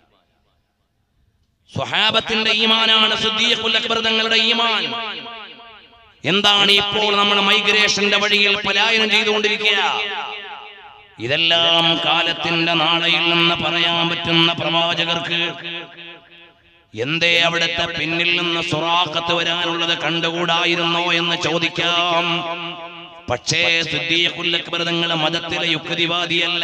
സ്വഹാബത്തിന്റെ ഈമാനാണ് സിദ്ദീഖുൽ അക്ബർ തങ്ങളുടെ ഈമാൻ എന്താണ് ഇപ്പോൾ നമ്മൾ മൈഗ്രേഷന്റെ വഴിയിൽ പലായനം ചെയ്തുകൊണ്ടിരിക്കുക ഇതെല്ലാം കാലത്തിന്റെ നാളെയിൽ നിന്ന് പറയാൻ പറ്റുന്ന പ്രവാചകർക്ക് എന്തേ അവിടുത്തെ പിന്നിൽ നിന്ന് സുറാഖത്ത് വരാനുള്ളത് കണ്ടുകൂടായിരുന്നോ എന്ന് ചോദിക്കാം പക്ഷേ സിദ്ദീഖുൽ അക്ബർ തങ്ങളെ മതത്തിലെ യുക്തിവാദിയല്ല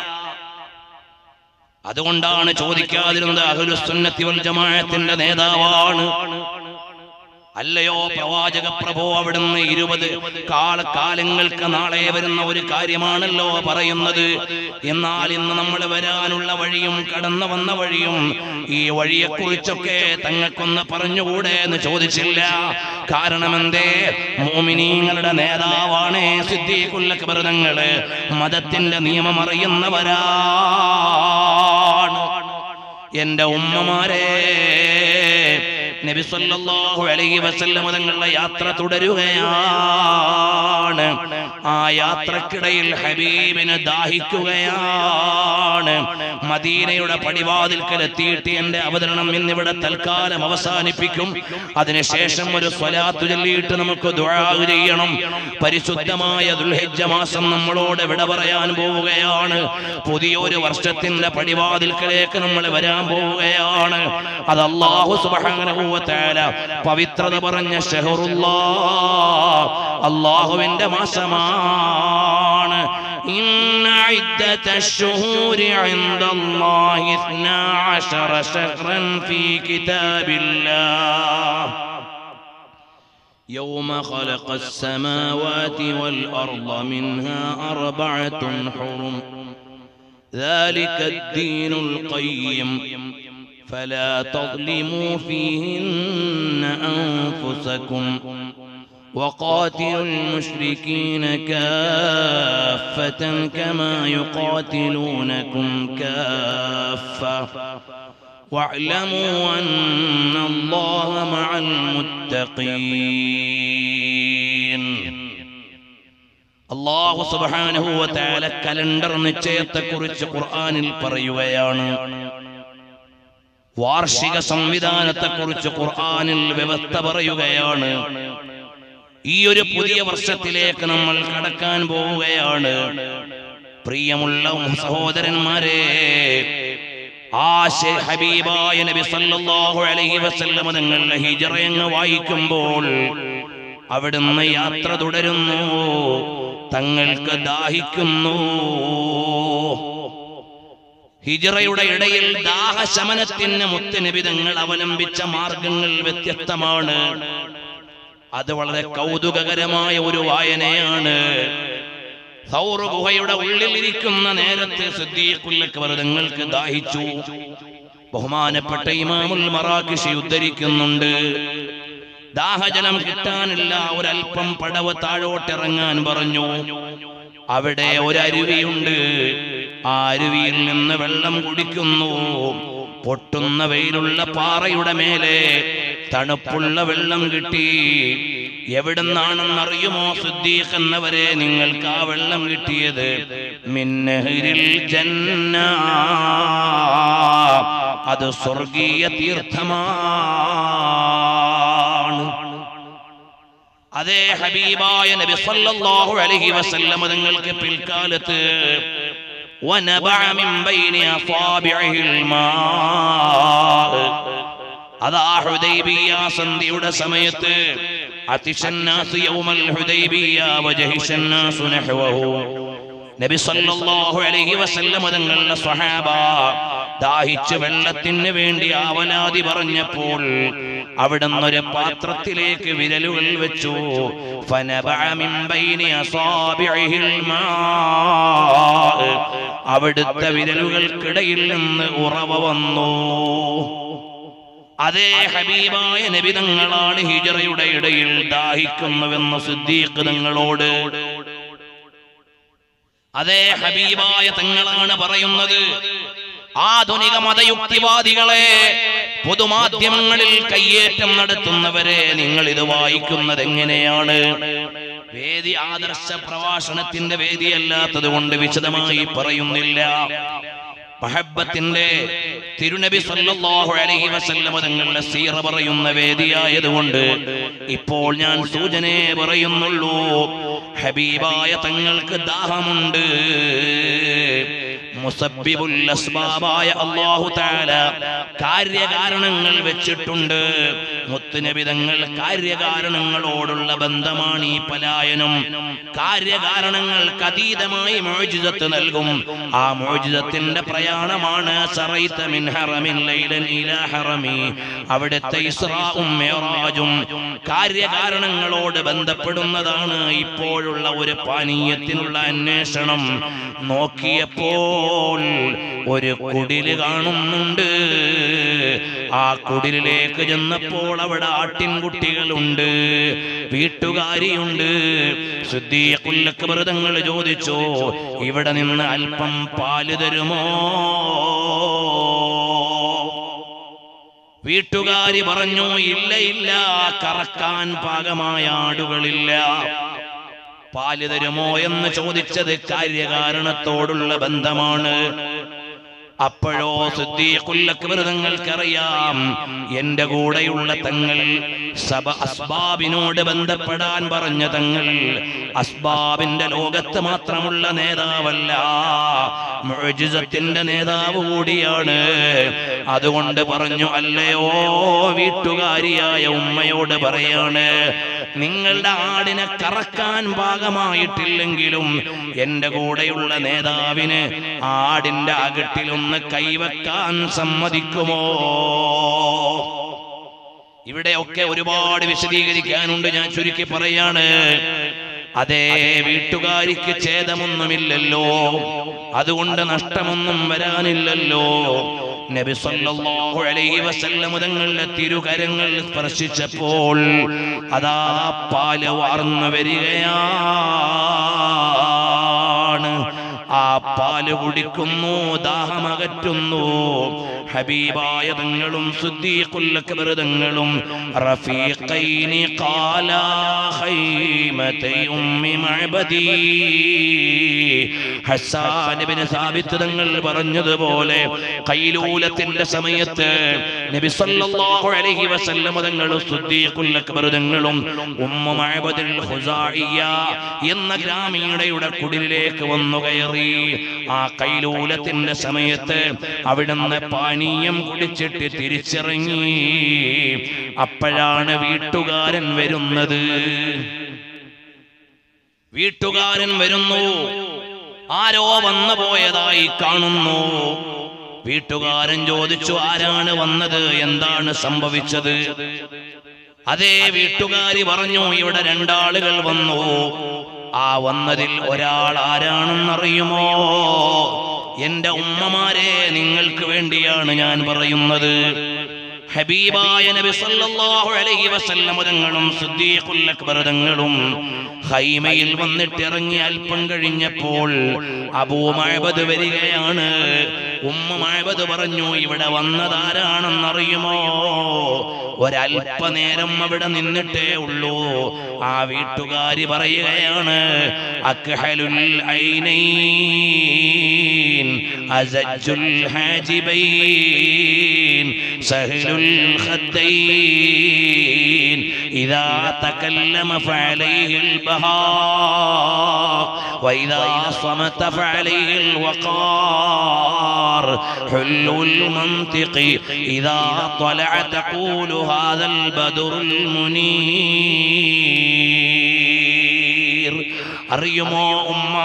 അതുകൊണ്ടാണ് ചോദിക്കാതിരുന്നത് അഹ്ലുസുന്നത്തി വൽ ജമാഅത്തിന്റെ നേതാവാണ് അല്ലയോ പ്രവാചക പ്രഭോ അവിടുന്ന് ഇരുപത് കാലകാലങ്ങൾക്ക് നാളെ വരുന്ന ഒരു കാര്യമാണല്ലോ പറയുന്നത് എന്നാൽ ഇന്ന് നമ്മൾ വരാനുള്ള വഴിയും കടന്നു വന്ന വഴിയും ഈ വഴിയെക്കുറിച്ചൊക്കെ തങ്ങൾക്കൊന്ന് പറഞ്ഞുകൂടെ എന്ന് ചോദിച്ചില്ല കാരണം എന്തേ മോമിനീങ്ങളുടെ നേതാവാണ് സിദ്ദീഖുല്ലക്ക് തങ്ങള് മതത്തിന്റെ നിയമം അറിയുന്നവരാണ് എന്റെ ഉമ്മമാരെ നബി സല്ലല്ലാഹു അലൈഹി വസല്ലം തങ്ങളുടെ യാത്ര തുടരുകയാണ് ആ യാത്രക്കിടയിൽ ഹബീബിന് ദാഹിക്കുകയാണ് മദീനയുടെ പടിവാതിൽക്കൽ എത്തിയിട്ട് എന്റെ അവതരണം ഇന്നിവിടെ തൽക്കാലം അവസാനിപ്പിക്കും അതിനുശേഷം ഒരു സ്വലാത്തു ചൊല്ലിയിട്ട് നമുക്ക് ദുആ ചെയ്യണം പരിശുദ്ധമായ ദുൽഹിജ്ജ മാസം നമ്മളോട് വിട പറയാൻ പോവുകയാണ് പുതിയൊരു വർഷത്തിന്റെ പടിവാതിൽക്കലേക്ക് നമ്മൾ വരാൻ പോവുകയാണ് അത് അള്ളാഹു സുബ്ഹാനഹു വ തആല പവിത്രത പറഞ്ഞ ഷഹറുല്ലാ അള്ളാഹുവിന്റെ മാസമാണ് إن عدة الشهور عند الله اثنا عشر شهرا في كتاب الله يوم خلق السماوات والأرض منها أربعة حرم ذلك الدين القيم فلا تظلموا فيهن أنفسكم وقاتلوا المشركين كافة كما يقاتلونكم كافة واعلموا أن الله مع المتقين അള്ളാഹു സുബാനഹുവല കലണ്ടർ നിശ്ചയത്തെക്കുറിച്ച് ഖുർആനിൽ പറയുകയാണ് വാർഷിക സംവിധാനത്തെക്കുറിച്ച് ഖുർആനിൽ വ്യവസ്ഥ പറയുകയാണ് ഈ ഒരു പുതിയ വർഷത്തിലേക്ക് നമ്മൾ കടക്കാൻ പോവുകയാണ് പ്രിയമുള്ള സഹോദരന്മാരെ ആ ശേ- ഹബീബായ നബി സല്ലല്ലാഹു അലൈഹി വസല്ലം തങ്ങളുടെ ഹിജറയങ്ങ് വായിക്കുമ്പോൾ അവിടുന്ന് യാത്ര തുടരുന്നു തങ്ങൾക്ക് ദാഹിക്കുന്നു ഹിജറയുടെ ഇടയിൽ ദാഹശമനത്തിന് മുത്തനിബിതങ്ങൾ അവലംബിച്ച മാർഗങ്ങൾ വ്യത്യസ്തമാണ് അത് വളരെ കൗതുകകരമായ ഒരു വായനയാണ് സൗർ ഗുഹയുടെ ഉള്ളിൽ ഇരിക്കുന്ന നേരത്തെ സിദ്ദീഖുല്ലക്ക് ദാഹിച്ചു ബഹുമാനപ്പെട്ട ഇമാമുൽ മറാഖിഷി ഉദ്ധരിക്കുന്നുണ്ട് ദാഹജലം കിട്ടാനില്ല ഒരല്പം പടവ് താഴോട്ടിറങ്ങാൻ പറഞ്ഞു അവിടെ ഒരു അരുവിയുണ്ട് ആ അരുവിയിൽ നിന്ന് വെള്ളം കുടിക്കുന്നു പൊട്ടുന്ന വെയിലുള്ള പാറയുടെ മേലെ തണുപ്പുള്ള വെള്ളം കിട്ടി എവിടുന്നാണെന്നറിയുമോ സിദ്ദീഖ് എന്നവരെ നിങ്ങൾക്ക് ആ വെള്ളം കിട്ടിയത് മിന്നഹരിൽ ജന്ന അത് സ്വർഗീയ തീർത്ഥമാണ് അതേ ഹബീബായ നബി സല്ലല്ലാഹു അലൈഹി വസല്ലം തങ്ങൾക്ക് പിൽക്കാലത്ത് വനബഅ മിൻ ബൈനി അസാബിഇഹിൽ മാ അതാ ഹുദൈബിയ സന്ധിയുടെ സമയത്ത് അതിശന്നാസ് യൗമൽ ഹുദൈബിയ വജഹിശന്നാസു നഹ്വഹു നബി സല്ലല്ലാഹു അലൈഹി വസല്ലം തങ്ങളുടെ സ്വഹാബ ദാഹിച്ച് വെള്ളത്തിന് വേണ്ടി ആവലാതി പറഞ്ഞപ്പോൾ അവിടുന്ന് ഒരു പാത്രത്തിലേക്ക് വിരലുകൾ വെച്ചു ഫനബഅ മിൻ ബൈനി അസാബിഇഹിൽ മാ അവിടുത്തെ വിരലുകൾക്കിടയിൽ നിന്ന് ഉറവ വന്നു അതേ ഹബീബായ നബിതങ്ങളാണ് ഹിജറയുടെ ഇടയിൽ ദാഹിക്കുന്നുവെന്ന് സിദ്ദീഖ് തങ്ങളോട് അതേ ഹബീബായ തങ്ങളാണ് പറയുന്നത് ആധുനിക മതയുക്തിവാദികളെ പൊതുമാധ്യമങ്ങളിൽ കയ്യേറ്റം നടത്തുന്നവരെ നിങ്ങൾ ഇത് വായിക്കുന്നത് എങ്ങനെയാണ് വേദി ആദർശ പ്രഭാഷണത്തിന്റെ വേദിയല്ലാത്തത് കൊണ്ട് വിശദമായി പറയുന്നില്ല മഹബത്തിന്റെ തിരുനബി സല്ലല്ലാഹു അലൈഹി വസല്ലമ തങ്ങളുടെ സീറ പറയുന്ന വേദിയായതുകൊണ്ട് ഇപ്പോൾ ഞാൻ സൂചനയെ പറയുന്നുള്ളൂ ഹബീബായ തങ്ങൾക്ക് ദാഹമുണ്ട് മുസബ്ബിബുൽ അസ്ബാബായ അല്ലാഹു തആല കാര്യകാരണങ്ങൾ വെച്ചിട്ടുണ്ട് മുത്തുനബി തങ്ങൾ കാര്യകാരണങ്ങളോടുള്ള ബന്ധമാണ് ഈ പലായനം കാര്യകാരണങ്ങൾക്ക് അതീതമായി മോചിതത്ത് നൽകും ആ മോചിതത്തിന്റെ പ്രയാണമാണ് സറൈത മിൻ ഹറമിൻ ലൈലൻ ഇലാ ഹറമി അവിടുത്തെ ഇസ്രാഉം മിഅ്റാജും കാര്യകാരണങ്ങളോട് ബന്ധപ്പെടുന്നതാണ് ഇപ്പോഴുള്ള ഒരു പാനീയത്തിനുള്ള അന്വേഷണം നോക്കിയപ്പോൾ ഒരു കുടില് കാണുന്നുണ്ട് ആ കുടിലിലേക്ക് ചെന്നപ്പോൾ അവിടെ ആട്ടിൻകുട്ടികളുണ്ട് വീട്ടുകാരിയുണ്ട് ശുദ്ധീയക്കുല്ലക്കൃതങ്ങൾ ചോദിച്ചു ഇവിടെ നിന്ന് അല്പം പാല് തരുമോ വീട്ടുകാരി പറഞ്ഞു ഇല്ല ഇല്ല കറക്കാൻ പാകമായ ആടുകളില്ല പാല് തരുമോ എന്ന് ചോദിച്ചത് കാര്യകാരണത്തോടുള്ള ബന്ധമാണ് അപ്പോഴോ സിദ്ധീഖുല്ലക്കൃതങ്ങൾക്കറിയാം എന്റെ കൂടെയുള്ള തങ്ങൾ സബ അസ്ബാബിനോട് ബന്ധപ്പെടാൻ പറഞ്ഞ തങ്ങൾ അസ്ബാബിന്റെ ലോകത്ത് മാത്രമുള്ള നേതാവല്ല മുഅ്ജിസത്തിന്റെ നേതാവ് കൂടിയാണ് അതുകൊണ്ട് പറഞ്ഞു അല്ലയോ വീട്ടുകാരിയായ ഉമ്മയോട് പറയാണ് നിങ്ങളുടെ ആടിനെ കറക്കാൻ ഭാഗമായിട്ടില്ലെങ്കിലും എന്റെ കൂടെയുള്ള നേതാവിന് ആടിന്റെ അകട്ടിലൊന്ന് കൈവക്കാൻ സമ്മതിക്കുമോ ഇവിടെയൊക്കെ ഒരുപാട് വിശദീകരിക്കാനുണ്ട് ഞാൻ ചുരുക്കി പറയാണ് അതേ വീട്ടുകാരിക്ക് ഛേദമൊന്നുമില്ലല്ലോ അതുകൊണ്ട് നഷ്ടമൊന്നും വരാനില്ലല്ലോ നബി സല്ലല്ലാഹു അലൈഹി വസല്ലം തങ്ങളുടെ തിരുകരങ്ങൾ സ്പർശിച്ചപ്പോൾ അതാ പാല് വാർന്നു വരികയാണ് ആ പാല് കുടിക്കുന്നു ദാഹമകറ്റുന്നു ഹബീബായ തങ്ങളും സുദ്ദീഖുല്ലക്ബറുതങ്ങളും റഫീഖൈനി ഖാലാ ഖൈമതൈ ഉമ്മി മഅബദി ഹസ്സാൻ ഇബ്നു സാബിത്ത് തങ്ങൾ പറഞ്ഞതുപോലെ കൈലൂലത്തിന്റെ സമയത്ത് നബി സല്ലല്ലാഹു അലൈഹി വസല്ലം തങ്ങളും സുദ്ദീഖുല്ലക്ബറുതങ്ങളും ഉമ്മ മഅബദുൽ ഖുസാഇയ എന്ന ഗ്രാമീണയുടെ കുടിലിലേക്ക് വന്നു കയറി ആ കൈലൂലത്തിന്റെ സമയത്ത് അവിടുന്ന് പാനീയം കുടിച്ചിട്ട് തിരിച്ചിറങ്ങി അപ്പോഴാണ് വീട്ടുകാരൻ വരുന്നത് വീട്ടുകാരൻ വരുന്നു ആരോ വന്നു പോയതായി കാണുന്നു വീട്ടുകാരൻ ചോദിച്ചു ആരാണ് വന്നത് എന്താണ് സംഭവിച്ചത് അതേ വീട്ടുകാരി പറഞ്ഞു ഇവിടെ രണ്ടാളുകൾ വന്നു ആ വന്നതിൽ ഒരാൾ ആരാണെന്നറിയുമോ എന്റെ ഉമ്മമാരെ നിങ്ങൾക്ക് വേണ്ടിയാണ് ഞാൻ പറയുന്നത് ഹബീബായ നബി സല്ലല്ലാഹു അലൈഹി വസല്ലം തങ്ങളും സിദ്ദീഖുൽ അക്ബർ തങ്ങളും ഹൈമയിൽ വന്നിട്ട് ഇറങ്ങി അല്പം കഴിഞ്ഞപ്പോൾ അബൂ മഅബദ് വരികയാണ് ഉമ്മ മഅബദ് പറഞ്ഞു ഇവിടെ വന്നതാരാണെന്നറിയുമോ ഒരല്പനേരം അവിടെ നിന്നിട്ടേ ഉള്ളൂ ആ വീട്ടുകാരി പറയുകയാണ് അക്ഹലുൽ ഐനൈൻ അസജ്ജുൽ ഹാജിബൈൻ സഹലുൽ ഖദ്ദൈൻ ഇദാ തകല്ലമ ഫഅലൈഹിൽ ബഹാ وإذا صمت فعليه الوقار حل المنطق إذا طلع تقول هذا البدر المنير അറിയുമോ ഉമ്മ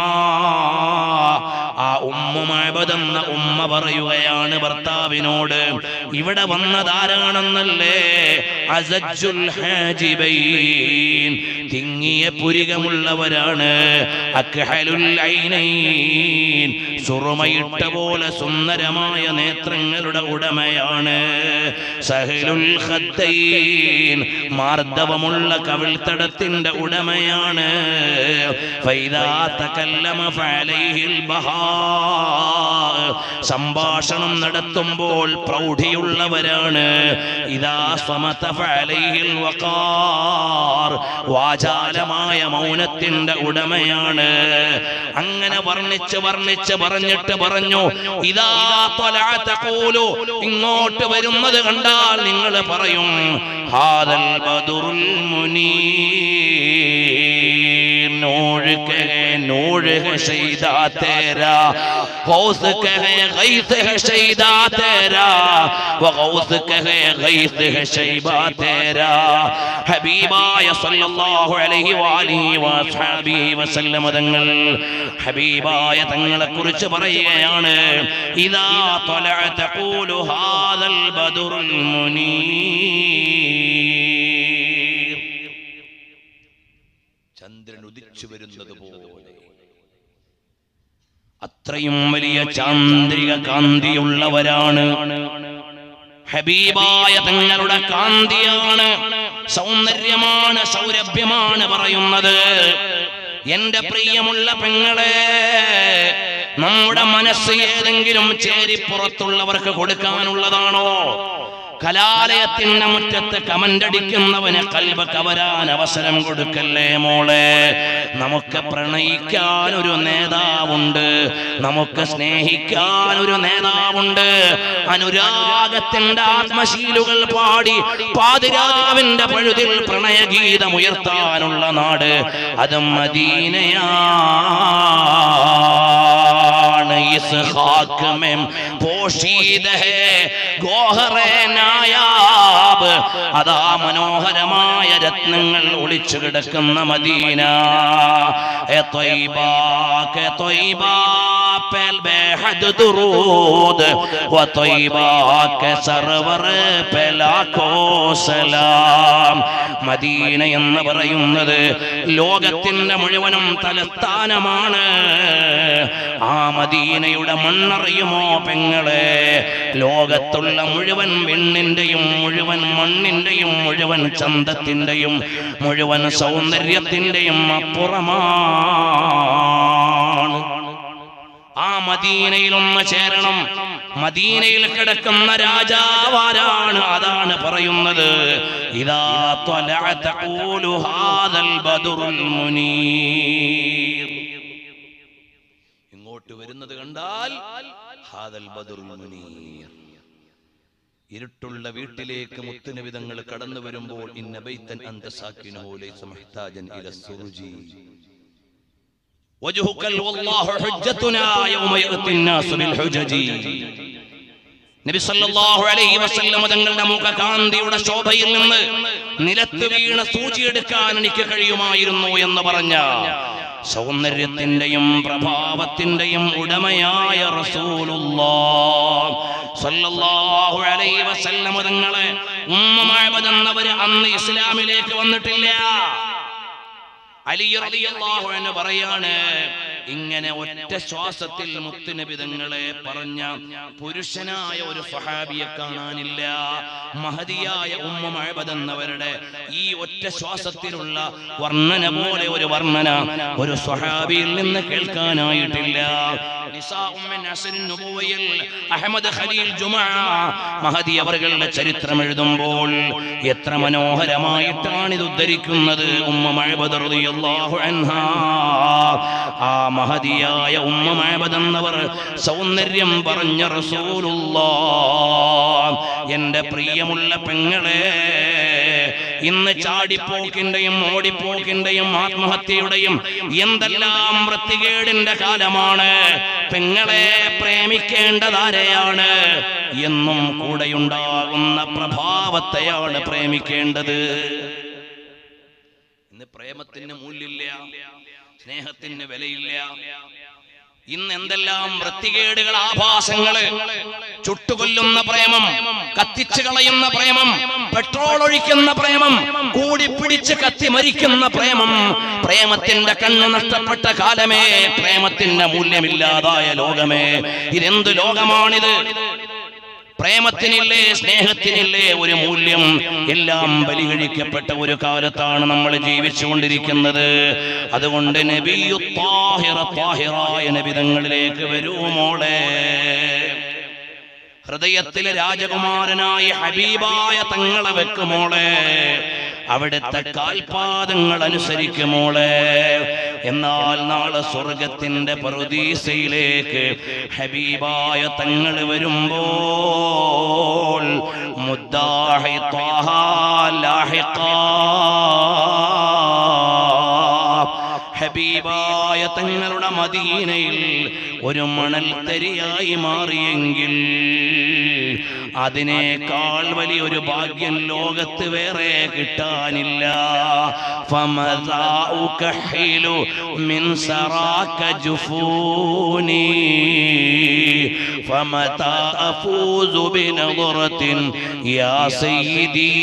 ആ ഉമ്മുമാബതെന്ന ഉമ്മ പറയുകയാണ് ഭർത്താവിനോട് ഇവിടെ വന്നതാരാണെന്നല്ലേ അസജ്ജുൽ ഹാജിബൈൻ തിങ്ങിയ പുരികമുള്ളവരാണ് അക്ഹലുൽ ഐനൈൻ സുറുമയിട്ട പോലെ സുന്ദരമായ നേത്രങ്ങളുടെ ഉടമയാണ് സഹലുൽ ഖദ്ദൈൻ മാർദ്ദവമുള്ള കവിൾത്തടത്തിന്റെ ഉടമയാണ് ഫൈദാ തകല്ലമ ഫഅലൈഹിൽ ബഹാ സംഭാഷണം നടത്തുമ്പോൾ പ്രൗഢിയുള്ളവരാണ് ഇതാ സമത ഫഅലൈഹിൽ വഖാർ വാചാലമായ മൗനത്തിന്റെ ഉടമയാണ് അങ്ങനെ വർണ്ണിച്ച് വർണ്ണിച്ച് പറഞ്ഞിട്ട് പറഞ്ഞു ഇതാ ത്വലഅ തഖൂലു ഇങ്ങോട്ട് വരുന്നത് കണ്ടാൽ നിങ്ങൾ പറയും ഹാദൽ ബദുറുൽ മുനീർ नूर कहे नूर है शहीदा तेरा गौस कहे गैस है शहीदा तेरा वो गौस कहे गैस है शहीबा तेरा ഹബീബായ സല്ലല്ലാഹു അലൈഹി വാലിഹി വസ്ഹാബിഹി വസല്ലമ തങ്ങൾ ഹബീബായ തങ്ങളെ കുറിച്ച് പറയുകയാണ് ഇദാ തലഅ തഖൂലു ഹാദൽ ബദറുൽ മുനീർ ചന്ദ്രൻ ഉദിച്ചു വരുന്നത് പോലെ അത്രയും വലിയ ചാന്ദ്രിക കാന്തിയുള്ളവരാണ് ഹബീബായ തങ്ങളുടെ കാന്തിയാണ് സൗന്ദര്യമാണ് സൗരഭ്യമാണ് പറയുന്നത് എന്റെ പ്രിയമുള്ള പെങ്ങളെ നമ്മുടെ മനസ്സ് ഏതെങ്കിലും ചേരിപ്പുറത്തുള്ളവർക്ക് കൊടുക്കാനുള്ളതാണോ കലാലയത്തിന്റെ മുറ്റത്ത് കമന്റ് അടിക്കുന്നവന് കൽബ കവരാൻ അവസരം കൊടുക്കല്ലേ മോളെ നമുക്ക് പ്രണയിക്കാൻ ഒരു നേതാവുണ്ട് നമുക്ക് സ്നേഹിക്കാൻ ഒരു നേതാവുണ്ട് അനുരാഗത്തിന്റെ ആത്മശീലുകൾ പാടി പാതിരാവിന്റെ പഴുതിൽ പ്രണയഗീതം ഉയർത്താനുള്ള നാട് അത് മദീനയാണ് ഇസ്ഹാക്ക് മെം പോഷീദ ഹേ ഗോഹറേ നായാബ് അതാ മനോഹരമായ രത്നങ്ങൾ ഒളിച്ചു കിടക്കുന്ന മദീന എ ത്വയ്ബ കെ ത്വയ്ബ पेल बेहद दुरूद व तैबा के सरवर पे लाखോ സലാം മദീന എന്ന് പറയുന്നത് ലോകത്തിന്റെ മുഴുവനും തലസ്ഥാനമാണ് ആ മദീനയുടെ മണ്ണറിയുമോ പെങ്ങളെ ലോകത്തുള്ള മുഴുവൻ വിണ്ണിന്റെയും മുഴുവൻ മണ്ണിന്റെയും മുഴുവൻ ചന്തത്തിന്റെയും മുഴുവൻ സൗന്ദര്യത്തിന്റെയും അപ്പുറമാണ് ആ മദീനയിൽ ഒന്ന് ചേരണം മദീനയിൽ കിടക്കുന്ന രാജാവാരാണ് അതാണ് പറയുന്നത് ഇതാ ത്വലഅ തഖൂലു ഹാദൽ ബദറുൽ മുനീർ ഇങ്ങോട്ട് വരുന്നത് കണ്ടാൽ ഹാദൽ ബദറുൽ മുനീർ ഇരുട്ടുള്ള വീട്ടിലേക്ക് മുത്തുനിവിധങ്ങൾ കടന്നു വരുമ്പോൾ ഇന്ന ബൈത്തൻ അന്ത സാക്കിനഹു ലൈസ മുഹ്താജൻ ഇല സുറുജി وجهك والله حجتنا يوم يأتي الناس بالحجج നബി സല്ലല്ലാഹു അലൈഹി വസല്ലം തങ്ങളുടെ മുഖകാന്തിയുടെ ശോഭയിൽ നിന്ന് നിലത്ത് വീണ സൂചിയെടുക്കാൻ എനിക്ക് കഴിയുമായിരുന്നു എന്ന് പറഞ്ഞ സൗന്ദര്യത്തിന്റെയും പ്രഭാവത്തിന്റെയും ഉടമയായ റസൂലുള്ളാഹ് സല്ലല്ലാഹു അലൈഹി വസല്ലം തങ്ങളെ ഉമ്മമാവതെന്നവര് അന്ന് ഇസ്ലാമിലേക്ക് വന്നിട്ടില്ല അലി റളിയല്ലാഹു അൻഹു പറയാണ് ഇങ്ങനെ ഒറ്റ ശ്വാസത്തിൽ മുത്തുനബിതങ്ങളെ പറഞ്ഞ പുരുഷനായ ഒരു സ്വഹാബിയെ കാണാനില്ല മഹതിയായ ഉമ്മ മഴബതെന്നവരുടെ ഈ ഒറ്റ ശ്വാസത്തിലുള്ള വർണ്ണന പോലെ ഒരു വർണ്ണന ഒരു സ്വഹാബിയിൽ നിന്ന് കേൾക്കാനായിട്ടില്ല നിസാ ഉമ്മിൻ അസ്രിൻ നുബുവയിൽ അഹമ്മദ് ഖലീൽ ജുമാ മഹദി അവരുടെ ചരിത്രം എഴുതുമ്പോൾ എത്ര മനോഹരമായിട്ടാണ് ഇത് ഉദ്ധരിക്കുന്നത് ഉമ്മ മഴബദ് റളിയല്ലാഹു അൻഹാ ആ മഹതിയായ ഉമ്മ മഴബദ് എന്നവർ സൗന്ദര്യം പറഞ്ഞ റസൂലുള്ളാഹ് എന്റെ പ്രിയമുള്ള പെങ്ങളെ ഇന്ന് ചാടിപ്പോക്കിന്റെയും ഓടിപ്പോക്കിന്റെയും ആത്മഹത്യയുടെയും എന്തെല്ലാം വൃത്തികേടിന്റെ കാലമാണ് പെങ്ങളെ പ്രേമിക്കേണ്ടതാരെയാണ് എന്നും കൂടെയുണ്ടാകുന്ന പ്രഭാവത്തെയാണ് പ്രേമിക്കേണ്ടത് ഇന്ന് പ്രേമത്തിന് മൂല്യമില്ല സ്നേഹത്തിന് വിലയില്ല ഇന്ന് എന്തെല്ലാം വൃത്തികേടുകൾ ആഭാസങ്ങള് ചുട്ടുകൊല്ലുന്ന പ്രേമം കത്തിച്ചു കളയുന്ന പ്രേമം പെട്രോൾ ഒഴിക്കുന്ന പ്രേമം കൂടിപ്പിടിച്ച് കത്തി മരിക്കുന്ന പ്രേമം പ്രേമത്തിന്റെ കണ്ണ് നഷ്ടപ്പെട്ട കാലമേ പ്രേമത്തിന്റെ മൂല്യമില്ലാതായ ലോകമേ ഇതെന്ത് ലോകമാണിത് പ്രേമത്തിനില്ലേ സ്നേഹത്തിനില്ലേ ഒരു മൂല്യം എല്ലാം ബലികഴിക്കപ്പെട്ട ഒരു കാലത്താണ് നമ്മൾ ജീവിച്ചുകൊണ്ടിരിക്കുന്നത് അതുകൊണ്ട് നബിയു താഹിറ താഹിറായ നബിതങ്ങളിലേക്ക് വരൂ മോളെ ഹൃദയത്തിലെ രാജകുമാരനായ ഹബീബായ തങ്ങളെ വെക്കുമോളെ അവിടുത്തെ കാൽപാദങ്ങൾ അനുസരിക്കുമോളെ എന്നാൽ നാളെ സ്വർഗത്തിന്റെ പ്രതീസയിലേക്ക് ഹബീബായ തങ്ങൾ വരുമ്പോൾ മുദ്ദാഹി ത്വാഹ ലാഹിഖാ. ഹബീബായ തങ്ങളുടെ മദീനയിൽ ഒരു മണൽ തരിയായി മാറിയെങ്കിൽ അതിനേക്കാൾ വലിയൊരു ഭാഗ്യം ലോകത്ത് വേറെ കിട്ടാനില്ല فماذا أكحل من سراك جفوني فمتى أفوز بنظرة يا سيدي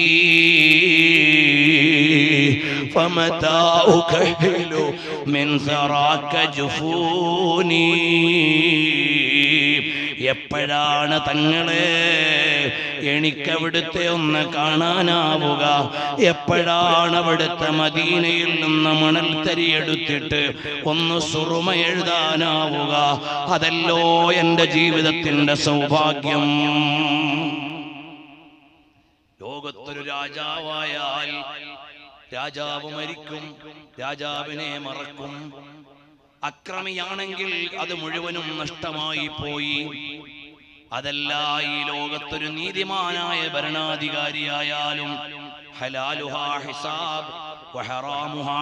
فمتى أكحل من ثراك جفوني എപ്പോഴാണ് തങ്ങളെ എനിക്കവിടുത്തെ ഒന്ന് കാണാനാവുക എപ്പോഴാണ് അവിടുത്തെ മദീനയിൽ നിന്ന് മണൽ തരിയെടുത്തിട്ട് ഒന്ന് സുറുമ എഴുതാനാവുക അതല്ലോ എൻ്റെ ജീവിതത്തിൻ്റെ സൗഭാഗ്യം ലോകത്തൊരു രാജാവായാൽ രാജാവ് മരിക്കും രാജാവിനെ മറക്കും അക്രമിയാണെങ്കിൽ അത് മുഴുവനും നഷ്ടമായി പോയി അതല്ല ഈ ലോകത്തൊരു നീതിമാനായ ഭരണാധികാരിയായാലും ഹലാലുഹാ ഹിസാബ് വഹറാമുഹാ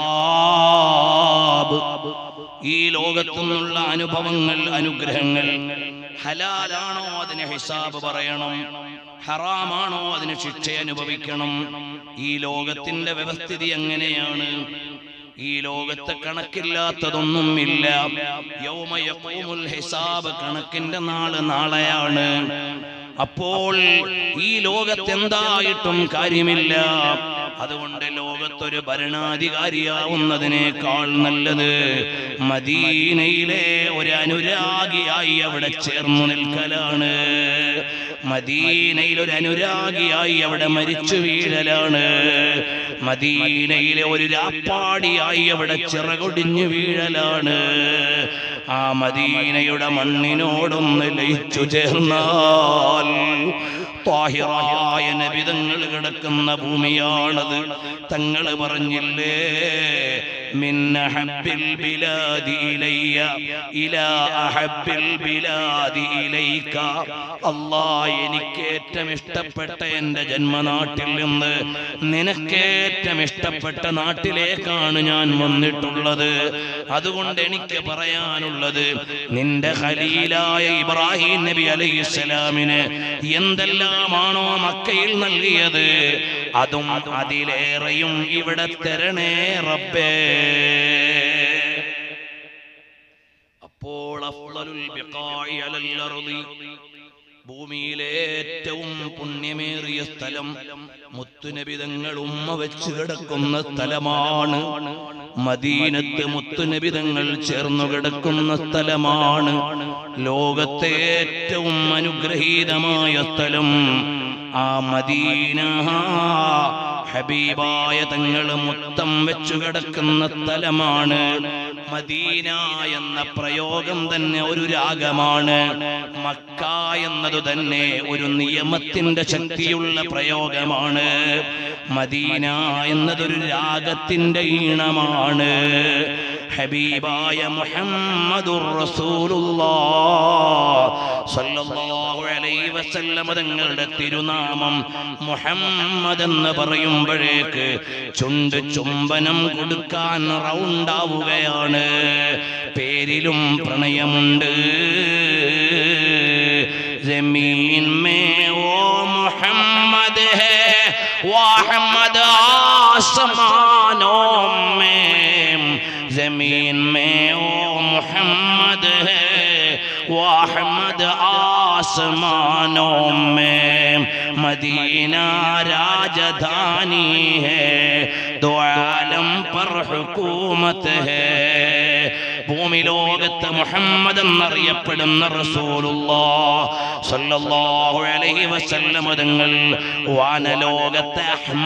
ഇഖാബ്. ഈ ലോകത്തു നിന്നുള്ള അനുഭവങ്ങൾ അനുഗ്രഹങ്ങൾ ഹലാലാണോ അതിന് ഹിസാബ് പറയണം ഹറാമാണോ അതിന് ശിക്ഷ അനുഭവിക്കണം ഈ ലോകത്തിന്റെ വ്യവസ്ഥിതി എങ്ങനെയാണ് ഈ ലോകത്ത് കണക്കില്ലാത്തതൊന്നും ഇല്ല യൗമ യഖൂമുൽ ഹിസാബ് കണക്കിന്റെ നാള് നാളെയാണ് അപ്പോൾ ഈ ലോകത്ത് എന്തായിട്ടും കാര്യമില്ല അതുകൊണ്ട് ലോകത്തൊരു ഭരണാധികാരിയാവുന്നതിനേക്കാൾ നല്ലത് മദീനയിലെ ഒരു അനുരാഗിയായി അവിടെ ചേർന്നു നിൽക്കലാണ് മദീനയിൽ ഒരു അനുരാഗിയായി അവിടെ മരിച്ചു വീഴലാണ് മദീനയിലെ ഒരു രാപ്പാടിയായി അവിടെ ചിറകൊടിഞ്ഞു വീഴലാണ് ആ മദീനയുടെ മണ്ണിനോടൊന്ന് ലയിച്ചു ചേർന്നാൽ താഹിറായ നബിതങ്ങൾ കിടക്കുന്ന ഭൂമിയാണത് തങ്ങൾ പറഞ്ഞില്ലേ മിന്ന ഹബ്ബിൽ ബിലാദി ഇലയ്യ ഇലാ അഹബ്ബിൽ ബിലാദി ഇലൈക അല്ലാ എനിക്ക് ഏറ്റവും ഇഷ്ടപ്പെട്ട എൻ്റെ ജന്മനാട്ടിൽ നിന്ന് നിനക്കേറ്റം ഇഷ്ടപ്പെട്ട നാട്ടിലേക്കാണ് ഞാൻ വന്നിട്ടുള്ളത് അതുകൊണ്ട് എനിക്ക് പറയാനുള്ളത് നിന്റെ ഖലീലായ ഇബ്രാഹിം നബി അലൈഹിസ്സലാമിന് എന്തെല്ലാമാണോ മക്കയിൽ നൽകിയത് അതും അതിലേറെയും ഇവിടെ തരണേ റബ്ബേ അപ്പോൾ അഫ്ളലുൽ ബിഖാഇ അലൽ അർളി ഭൂമിയിലെ ഏറ്റവും പുണ്യമേറിയ സ്ഥലം മുത്തുനബിതങ്ങൾ ഉമ്മ വെച്ച് കിടക്കുന്ന സ്ഥലമാണ് മദീനത്ത് മുത്തുനബിതങ്ങൾ ചേർന്നു കിടക്കുന്ന സ്ഥലമാണ് ലോകത്തെ ഏറ്റവും അനുഗ്രഹീതമായ സ്ഥലം ആ മദീന ഹബീബായ തങ്ങൾ മുത്തം വെച്ചു കിടക്കുന്ന സ്ഥലമാണ് മദീന എന്ന പ്രയോഗം തന്നെ ഒരു രാഗമാണ് മക്ക എന്നത് തന്നെ ഒരു നിയമത്തിന്റെ ശക്തിയുള്ള പ്രയോഗമാണ് മദീന എന്നതൊരു രാഗത്തിന്റെ ഈണമാണ് ഹബീബായ മുഹമ്മദുർ റസൂലുള്ളാ സല്ലല്ലാഹു അലൈഹി വസല്ലം തങ്ങളുടെ തിരുനാമം മുഹമ്മദ് എന്ന് പറയുമ്പോഴേക്ക് ചുണ്ട് ചുംബനം കൊടുക്കാൻ റൗണ്ടാവുകയാണ് പേരിലും പ്രണയമുണ്ട് जमीन में वो मोहम्मद है वाहमद आसमानों में जमीन में वो मोहम्मद है वाहमद आसमानों में मदीना राजधानी है दो आलम पर हुकूमत है ഭൂമി ലോകത്ത് മുഹമ്മദ് എന്നറിയപ്പെടുന്ന റസൂലുള്ളാഹു അലൈഹി വസല്ലം തങ്ങൾ വാനലോകത്തെ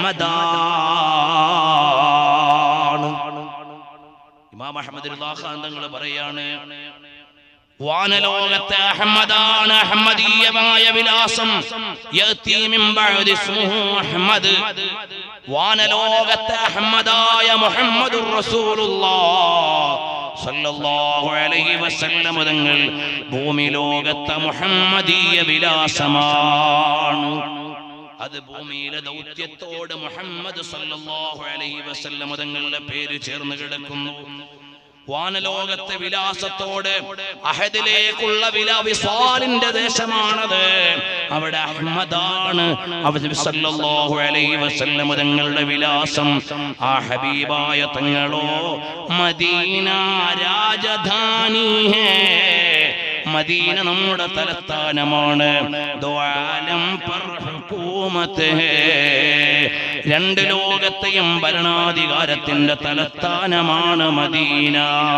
അഹമ്മദാണ് ഇമാം അഹമ്മദ് ഖാൻ തങ്ങൾ പറയാണ് വാനലോകത്തെ അഹമ്മദാണ് അഹമ്മദീയമായ വിലാസം യഅതി മിൻ ബഅദി ഇസ്മുഹു അഹ്മദ് വാനലോകത്തെ അഹമ്മദായ മുഹമ്മദുർ റസൂലുള്ളാഹ് സല്ലല്ലാഹു അലൈഹി വസല്ലം തങ്ങൾ ഭൂമി ലോകത്തെ മുഹമ്മദീയ വിലാസമാണ് അത് ഭൂമിയിലെ ദൗത്യത്തോട് മുഹമ്മദ് സല്ലല്ലാഹു അലൈഹി വസല്ലം തങ്ങളുടെ പേര് ചേർന്ന് കിടക്കുന്നു വാനലോകത്തെ വിലാസത്തോട് അഹദിലേക്കുള്ള വില വിസ്വാലിന്റെ ദേശമാണത് അവിടെ അഹമ്മദാണ് അവിടെ സല്ലല്ലാഹു അലൈഹി വസല്ലം തങ്ങളുടെ വിലാസം ആ ഹബീബായ തങ്ങളോ മദീന രാജധാനി ഹേ മദീന നമ്മുടെ തലസ്ഥാനമാണ് ദ്വാലം പർ ഹുകൂമത്ത് ഹേ. രണ്ട് ലോകത്തെയും ഭരണാധികാരത്തിന്റെ തലസ്ഥാനമാണ് മദീന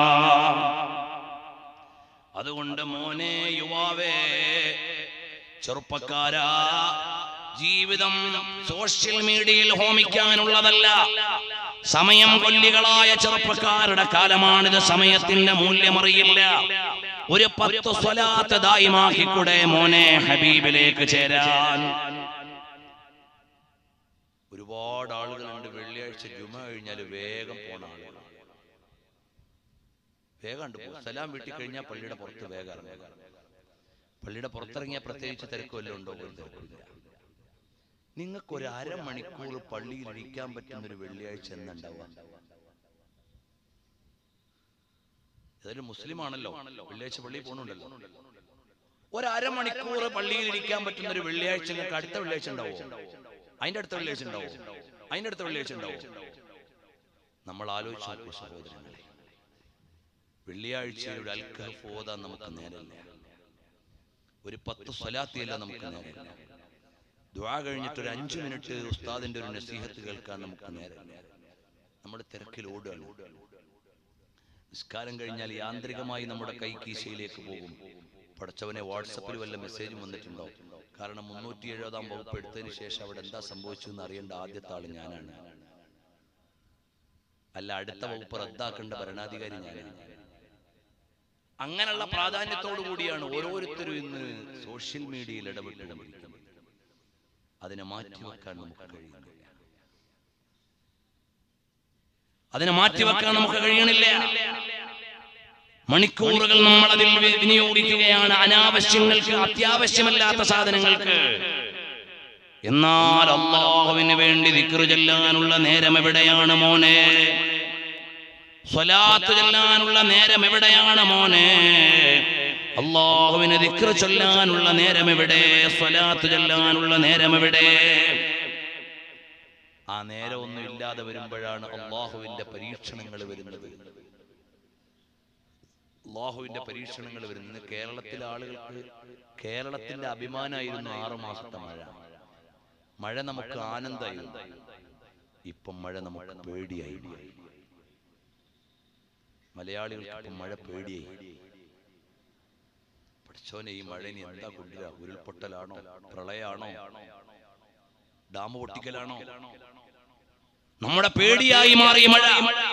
അതുകൊണ്ട് മോനെ യുവാവേ ചെറുപ്പക്കാരാ ജീവിതം സോഷ്യൽ മീഡിയയിൽ ഹോമിക്കാനുള്ളതല്ല സമയം കൊല്ലികളായ ചെറുപ്പക്കാരുടെ കാലമാണിത് സമയത്തിന്റെ മൂല്യമറിയില്ല ഒരു പത്ത് സ്വലാത്ത് ദായിമാക്കിക്കൂടെ മോനെ ഹബീബിലേക്ക് ചേരാൻ ഒരുപാട് ആളുകളുണ്ട് വെള്ളിയാഴ്ച ജുമ കഴിഞ്ഞാൽ വേഗം പോണ ആളുകൾ വേഗം ഉണ്ട് പോകും സലാം വീട്ടിൽ കഴിഞ്ഞാൽ പള്ളിയുടെ പുറത്ത് വേഗം ഇറങ്ങുക പള്ളിയുടെ പുറത്തിറങ്ങിയ പ്രത്യേകിച്ച് തിരക്ക് വല്ലതും ഉണ്ടോ ഒരു തിരക്കില്ല നിങ്ങൾക്ക് ഒരു അരമണിക്കൂർ പള്ളിയിൽ ഇരിക്കാൻ പറ്റുന്ന ഒരു വെള്ളിയാഴ്ച എന്നുണ്ടാവുക ഏതായാലും മുസ്ലിം ആണല്ലോ വെള്ളിയാഴ്ച പള്ളിയിൽ പോകണുണ്ടല്ലോ ഒരു അരമണിക്കൂർ പള്ളിയിൽ ഇരിക്കാൻ പറ്റുന്ന ഒരു വെള്ളിയാഴ്ച നിങ്ങൾക്ക് അടുത്ത വെള്ളിയാഴ്ച ഉണ്ടാവോ അതിന്റെ അടുത്ത വെള്ളിയാഴ്ച ഉണ്ടാവോ അതിന്റെ അടുത്ത വെള്ളിയാഴ്ച ഉണ്ടാവോ നമ്മൾ ആലോചിച്ച് നോക്കൂ സഹോദരങ്ങളെ വെള്ളിയാഴ്ചയുടെ അൽക്കഹഫ് ഓതാൻ നമുക്ക് നേരമില്ല ഒരു പത്ത് സ്വലാത്തിയല്ല നമുക്ക് നേരമില്ല ദ്വാ കഴിഞ്ഞിട്ട് ഒരു അഞ്ചു മിനിറ്റ് ഉസ്താദിന്റെ ഒരു നസീഹത്ത് കേൾക്കാൻ നമുക്ക് നേരമില്ല നമ്മുടെ തിരക്കിൽ ഓടുകയാണ് നിസ്കാരം കഴിഞ്ഞാൽ യാന്ത്രികമായി നമ്മുടെ കൈ കീശയിലേക്ക് പോകും പഠിച്ചവനെ വാട്സപ്പിൽ വല്ല മെസ്സേജും വന്നിട്ടുണ്ടോ കാരണം മുന്നൂറ്റി എഴുപതാം വകുപ്പ് എടുത്തതിന് ശേഷം അവിടെ എന്താ സംഭവിച്ചതെന്ന് അറിയേണ്ട ആദ്യത്തെ ആള് ഞാനാണ് അല്ല അടുത്ത വകുപ്പ് റദ്ദാക്കേണ്ട ഭരണാധികാരി ഞാനാണ് അങ്ങനെയുള്ള പ്രാധാന്യത്തോടു കൂടിയാണ് ഓരോരുത്തരും ഇന്ന് സോഷ്യൽ മീഡിയയിൽ ഇടപെട്ടുകൊണ്ടിരിക്കുന്നത് അതിനെ മാറ്റിവെക്കാൻ നമുക്ക് കഴിയുന്നില്ല അതിനെ മാറ്റിവെക്കാൻ നമുക്ക് കഴിയണില്ല മണിക്കൂറുകൾ നമ്മൾ അതിൽ വി- വിനിയോഗിക്കുകയാണ് അനാവശ്യങ്ങൾക്ക് അത്യാവശ്യമല്ലാത്ത സാധനങ്ങൾക്ക് എന്നാൽ അള്ളാഹുവിന് വേണ്ടി ദിക്റ് ചെല്ലാനുള്ള നേരം എവിടെയാണ് മോനെ സ്വലാത്ത് ചെല്ലാനുള്ള നേരം എവിടെയാണ് മോനെ അള്ളാഹുവിന് ദിക്റ് ചൊല്ലാനുള്ള നേരം എവിടെ സ്വലാത്ത് ചെല്ലാനുള്ള നേരം എവിടെ ആ നേരമൊന്നും ഇല്ലാതെ വരുമ്പോഴാണ് അള്ളാഹുവിന്റെ പരീക്ഷണങ്ങൾ വരുന്നത് അള്ളാഹുവിന്റെ പരീക്ഷണങ്ങൾ വരുന്നത് കേരളത്തിലെ ആളുകൾക്ക് കേരളത്തിന്റെ അഭിമാനമായിരുന്നു ആറു മാസത്തെ മഴ മഴ നമുക്ക് ആനന്ദമായിരുന്നു ഇപ്പം മഴ നമുക്ക് പേടിയായി മാറി. മലയാളികൾക്ക് ഇപ്പം മഴ പേടിയായി പഠിച്ചോനെ ഈ മഴ ഇനി എന്താ കൊണ്ടുവരിക ഉരുൾപൊട്ടലാണോ പ്രളയാണോ ഡാം പൊട്ടിക്കലാണോ നമ്മുടെ പേടിയായി മാറി മഴ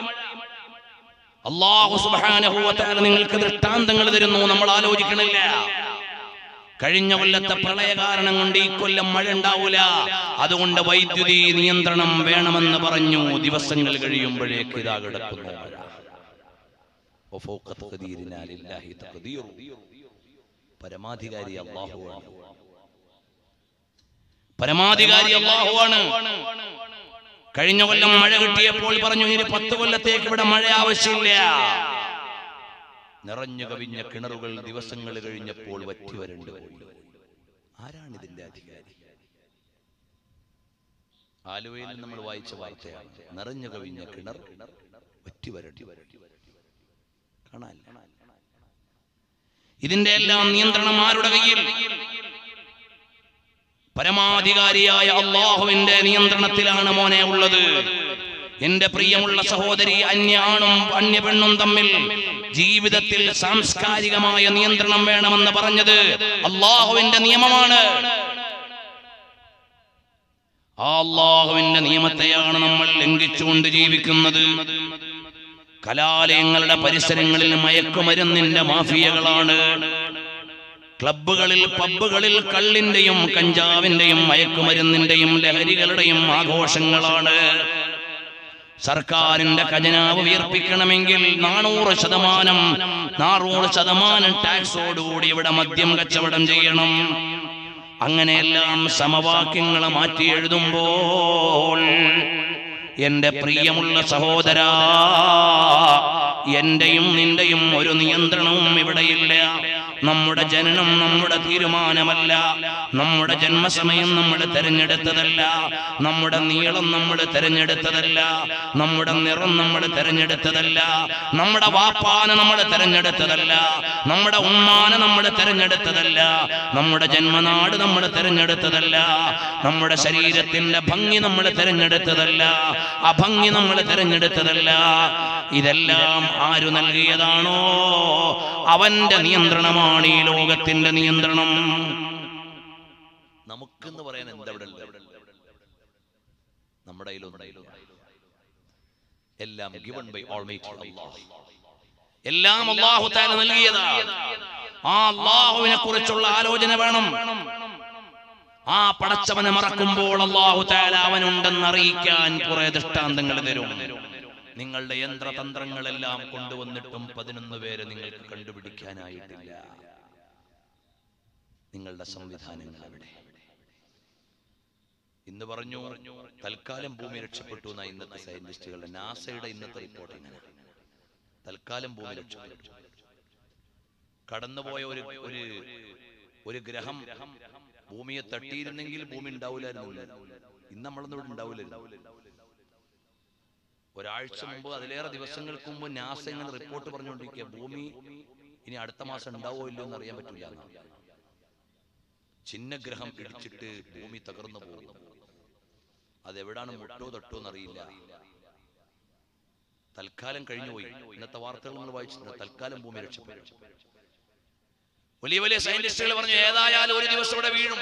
അള്ളാഹു സുബ്ഹാനഹു വ തആല നിങ്ങൾക്ക് ദൃഷ്ടാന്തങ്ങൾ തരുന്നു നമ്മൾ ആലോചിക്കണില്ല കഴിഞ്ഞ കൊല്ലത്തെ പ്രളയ കാരണം കൊണ്ട് ഈ കൊല്ലം മഴ ഉണ്ടാവൂല അതുകൊണ്ട് വൈദ്യുതി നിയന്ത്രണം വേണമെന്ന് പറഞ്ഞു ദിവസങ്ങൾ കഴിയുമ്പോഴേക്ക് ഇതാ കിടക്കുന്നു മഴ وفوق تقديرنا لله تقدير പരമാധികാരി അള്ളാഹുവാണ് പരമാധികാരി അള്ളാഹുവാണ് കഴിഞ്ഞ കൊല്ലം മഴ കിട്ടിയപ്പോൾ പറഞ്ഞു ഇനി പത്ത് കൊല്ലത്തേക്ക് ഇവിടെ മഴ ആവശ്യമില്ല നിറഞ്ഞു കവിഞ്ഞ കിണറുകൾ ദിവസങ്ങൾ കഴിഞ്ഞപ്പോൾ വറ്റി വരണ്ടു പോയി ആരാണ് ഇതിന്റെ അധികാരി ആലുവയിൽ നമ്മൾ വായിച്ച വാർത്തയാണ് നിറഞ്ഞു കവിഞ്ഞ കിണർ വറ്റി വരണ്ടി കാണാൻ ഇതിന്റെ എല്ലാം നിയന്ത്രണം ആരുടെ കയ്യിൽ പരമാധികാരിയായ അള്ളാഹുവിന്റെ നിയന്ത്രണത്തിലാണ് മോനെ ഉള്ളത് എന്റെ പ്രിയമുള്ള സഹോദരി അന്യ ആണും അന്യ പെണ്ണും തമ്മിൽ ജീവിതത്തിൽ സാംസ്കാരികമായ നിയന്ത്രണം വേണമെന്ന് പറഞ്ഞത് അള്ളാഹുവിന്റെ നിയമമാണ് ആ അള്ളാഹുവിന്റെ നിയമത്തെയാണ് നമ്മൾ ലംഘിച്ചുകൊണ്ട് ജീവിക്കുന്നത് കലാലയങ്ങളുടെ പരിസരങ്ങളിൽ മയക്കുമരുന്നിന്റെ മാഫിയകളാണ് ക്ലബ്ബുകളിൽ പബ്ബുകളിൽ കള്ളിന്റെയും കഞ്ചാവിന്റെയും മയക്കുമരുന്നിന്റെയും ലഹരികളുടെയും ആഘോഷങ്ങളാണ് സർക്കാരിന്റെ ഖജനാവ് ഉയർപ്പിക്കണമെങ്കിൽ നാനൂറ് ശതമാനം നാനൂറ് ശതമാനം ടാക്സോടുകൂടി ഇവിടെ മദ്യം കച്ചവടം ചെയ്യണം അങ്ങനെയെല്ലാം സമവാക്യങ്ങൾ മാറ്റി എഴുതുമ്പോൾ എന്റെ പ്രിയമുള്ള സഹോദരാ എന്റെയും നിന്റെയും ഒരു നിയന്ത്രണവും ഇവിടെയില്ല നമ്മുടെ ജനനം നമ്മുടെ തീരുമാനമല്ല നമ്മുടെ ജന്മസമയം നമ്മൾ തെരഞ്ഞെടുത്തതല്ല നമ്മുടെ നീളം നമ്മൾ തെരഞ്ഞെടുത്തതല്ല നമ്മുടെ നിറം നമ്മൾ തെരഞ്ഞെടുത്തതല്ല നമ്മുടെ വാപ്പാന നമ്മൾ തെരഞ്ഞെടുത്തതല്ല നമ്മുടെ ഉമ്മാന നമ്മൾ തെരഞ്ഞെടുത്തതല്ല നമ്മുടെ ജന്മനാട് നമ്മൾ തെരഞ്ഞെടുത്തതല്ല നമ്മുടെ ശരീരത്തിന്റെ ഭംഗി നമ്മൾ തെരഞ്ഞെടുത്തതല്ല അഭംഗി നമ്മൾ തെരഞ്ഞെടുത്തതല്ല ഇതെല്ലാം ആരു നൽകിയതാണോ അവന്റെ നിയന്ത്രണമാണ് ഈ ലോകത്തിന്റെ നിയന്ത്രണം നമുക്കെന്ന് പറയാൻ എന്താ ഇവിടെ ഉള്ളത്? നമ്മുടെ കയ്യിലൊന്നും എല്ലാം ഗിവൺ ബൈ ഓൾമൈറ്റി അല്ലാഹ് എല്ലാം അള്ളാഹു താല നൽകിയതാണ് ആ അള്ളാഹുവിനെ കുറിച്ചുള്ള ആലോചന വേണം ആ പടച്ചവനെ മറക്കുമ്പോൾ അള്ളാഹു താല അവനുണ്ടെന്ന് അറിയിക്കാൻ കുറെ ദൃഷ്ടാന്തങ്ങൾ തരും നിങ്ങളുടെ യന്ത്രതന്ത്രങ്ങളെല്ലാം കൊണ്ടുവന്നിട്ടും പതിനൊന്ന് പേരെ നിങ്ങൾക്ക് കണ്ടുപിടിക്കാനായിട്ടില്ല നിങ്ങളുടെ സംവിധാനങ്ങൾ അവിടെ ഇന്ന് പറഞ്ഞു തൽക്കാലം ഭൂമി രക്ഷപ്പെട്ടു എന്ന ഇന്നത്തെ സയന്റിസ്റ്റുകളുടെ നാസയുടെ ഇന്നത്തെ റിപ്പോർട്ട് ഇങ്ങനെ തൽക്കാലം ഭൂമി രക്ഷപ്പെട്ടു കടന്നുപോയ ഒരു ഒരു ഒരു ഗ്രഹം ഭൂമിയെ തട്ടിയിരുന്നെങ്കിൽ ഭൂമി ഉണ്ടാവില്ലായിരുന്നു ഇന്ന് നമ്മളൊന്നും ഇവിടെ ഉണ്ടാവില്ല ഒരാഴ്ച മുമ്പ് അതിലേറെ ദിവസങ്ങൾക്ക് മുമ്പ് നാസ ഇങ്ങനെ റിപ്പോർട്ട് പറഞ്ഞുകൊണ്ടിരിക്കുക ഭൂമി ഇനി അടുത്ത മാസം ഉണ്ടാവോ ഇല്ലയോ എന്ന് അറിയാൻ പറ്റില്ല എന്നാണ്. ചിഹ്നഗ്രഹം ഇടിച്ചിട്ട് ഭൂമി തകർന്നു പോകുന്നു അതെവിടാണ് മുട്ടോ തട്ടോ എന്നറിയില്ല തൽക്കാലം കഴിഞ്ഞുപോയി ഇന്നത്തെ വാർത്തകൾ നമ്മൾ വായിച്ചിട്ടുണ്ട് തൽക്കാലം ഭൂമി രക്ഷപ്പെട്ടു വലിയ വലിയ സയന്റിസ്റ്റുകൾ പറഞ്ഞു ഏതായാലും ഒരു ദിവസം ഇവിടെ വീഴും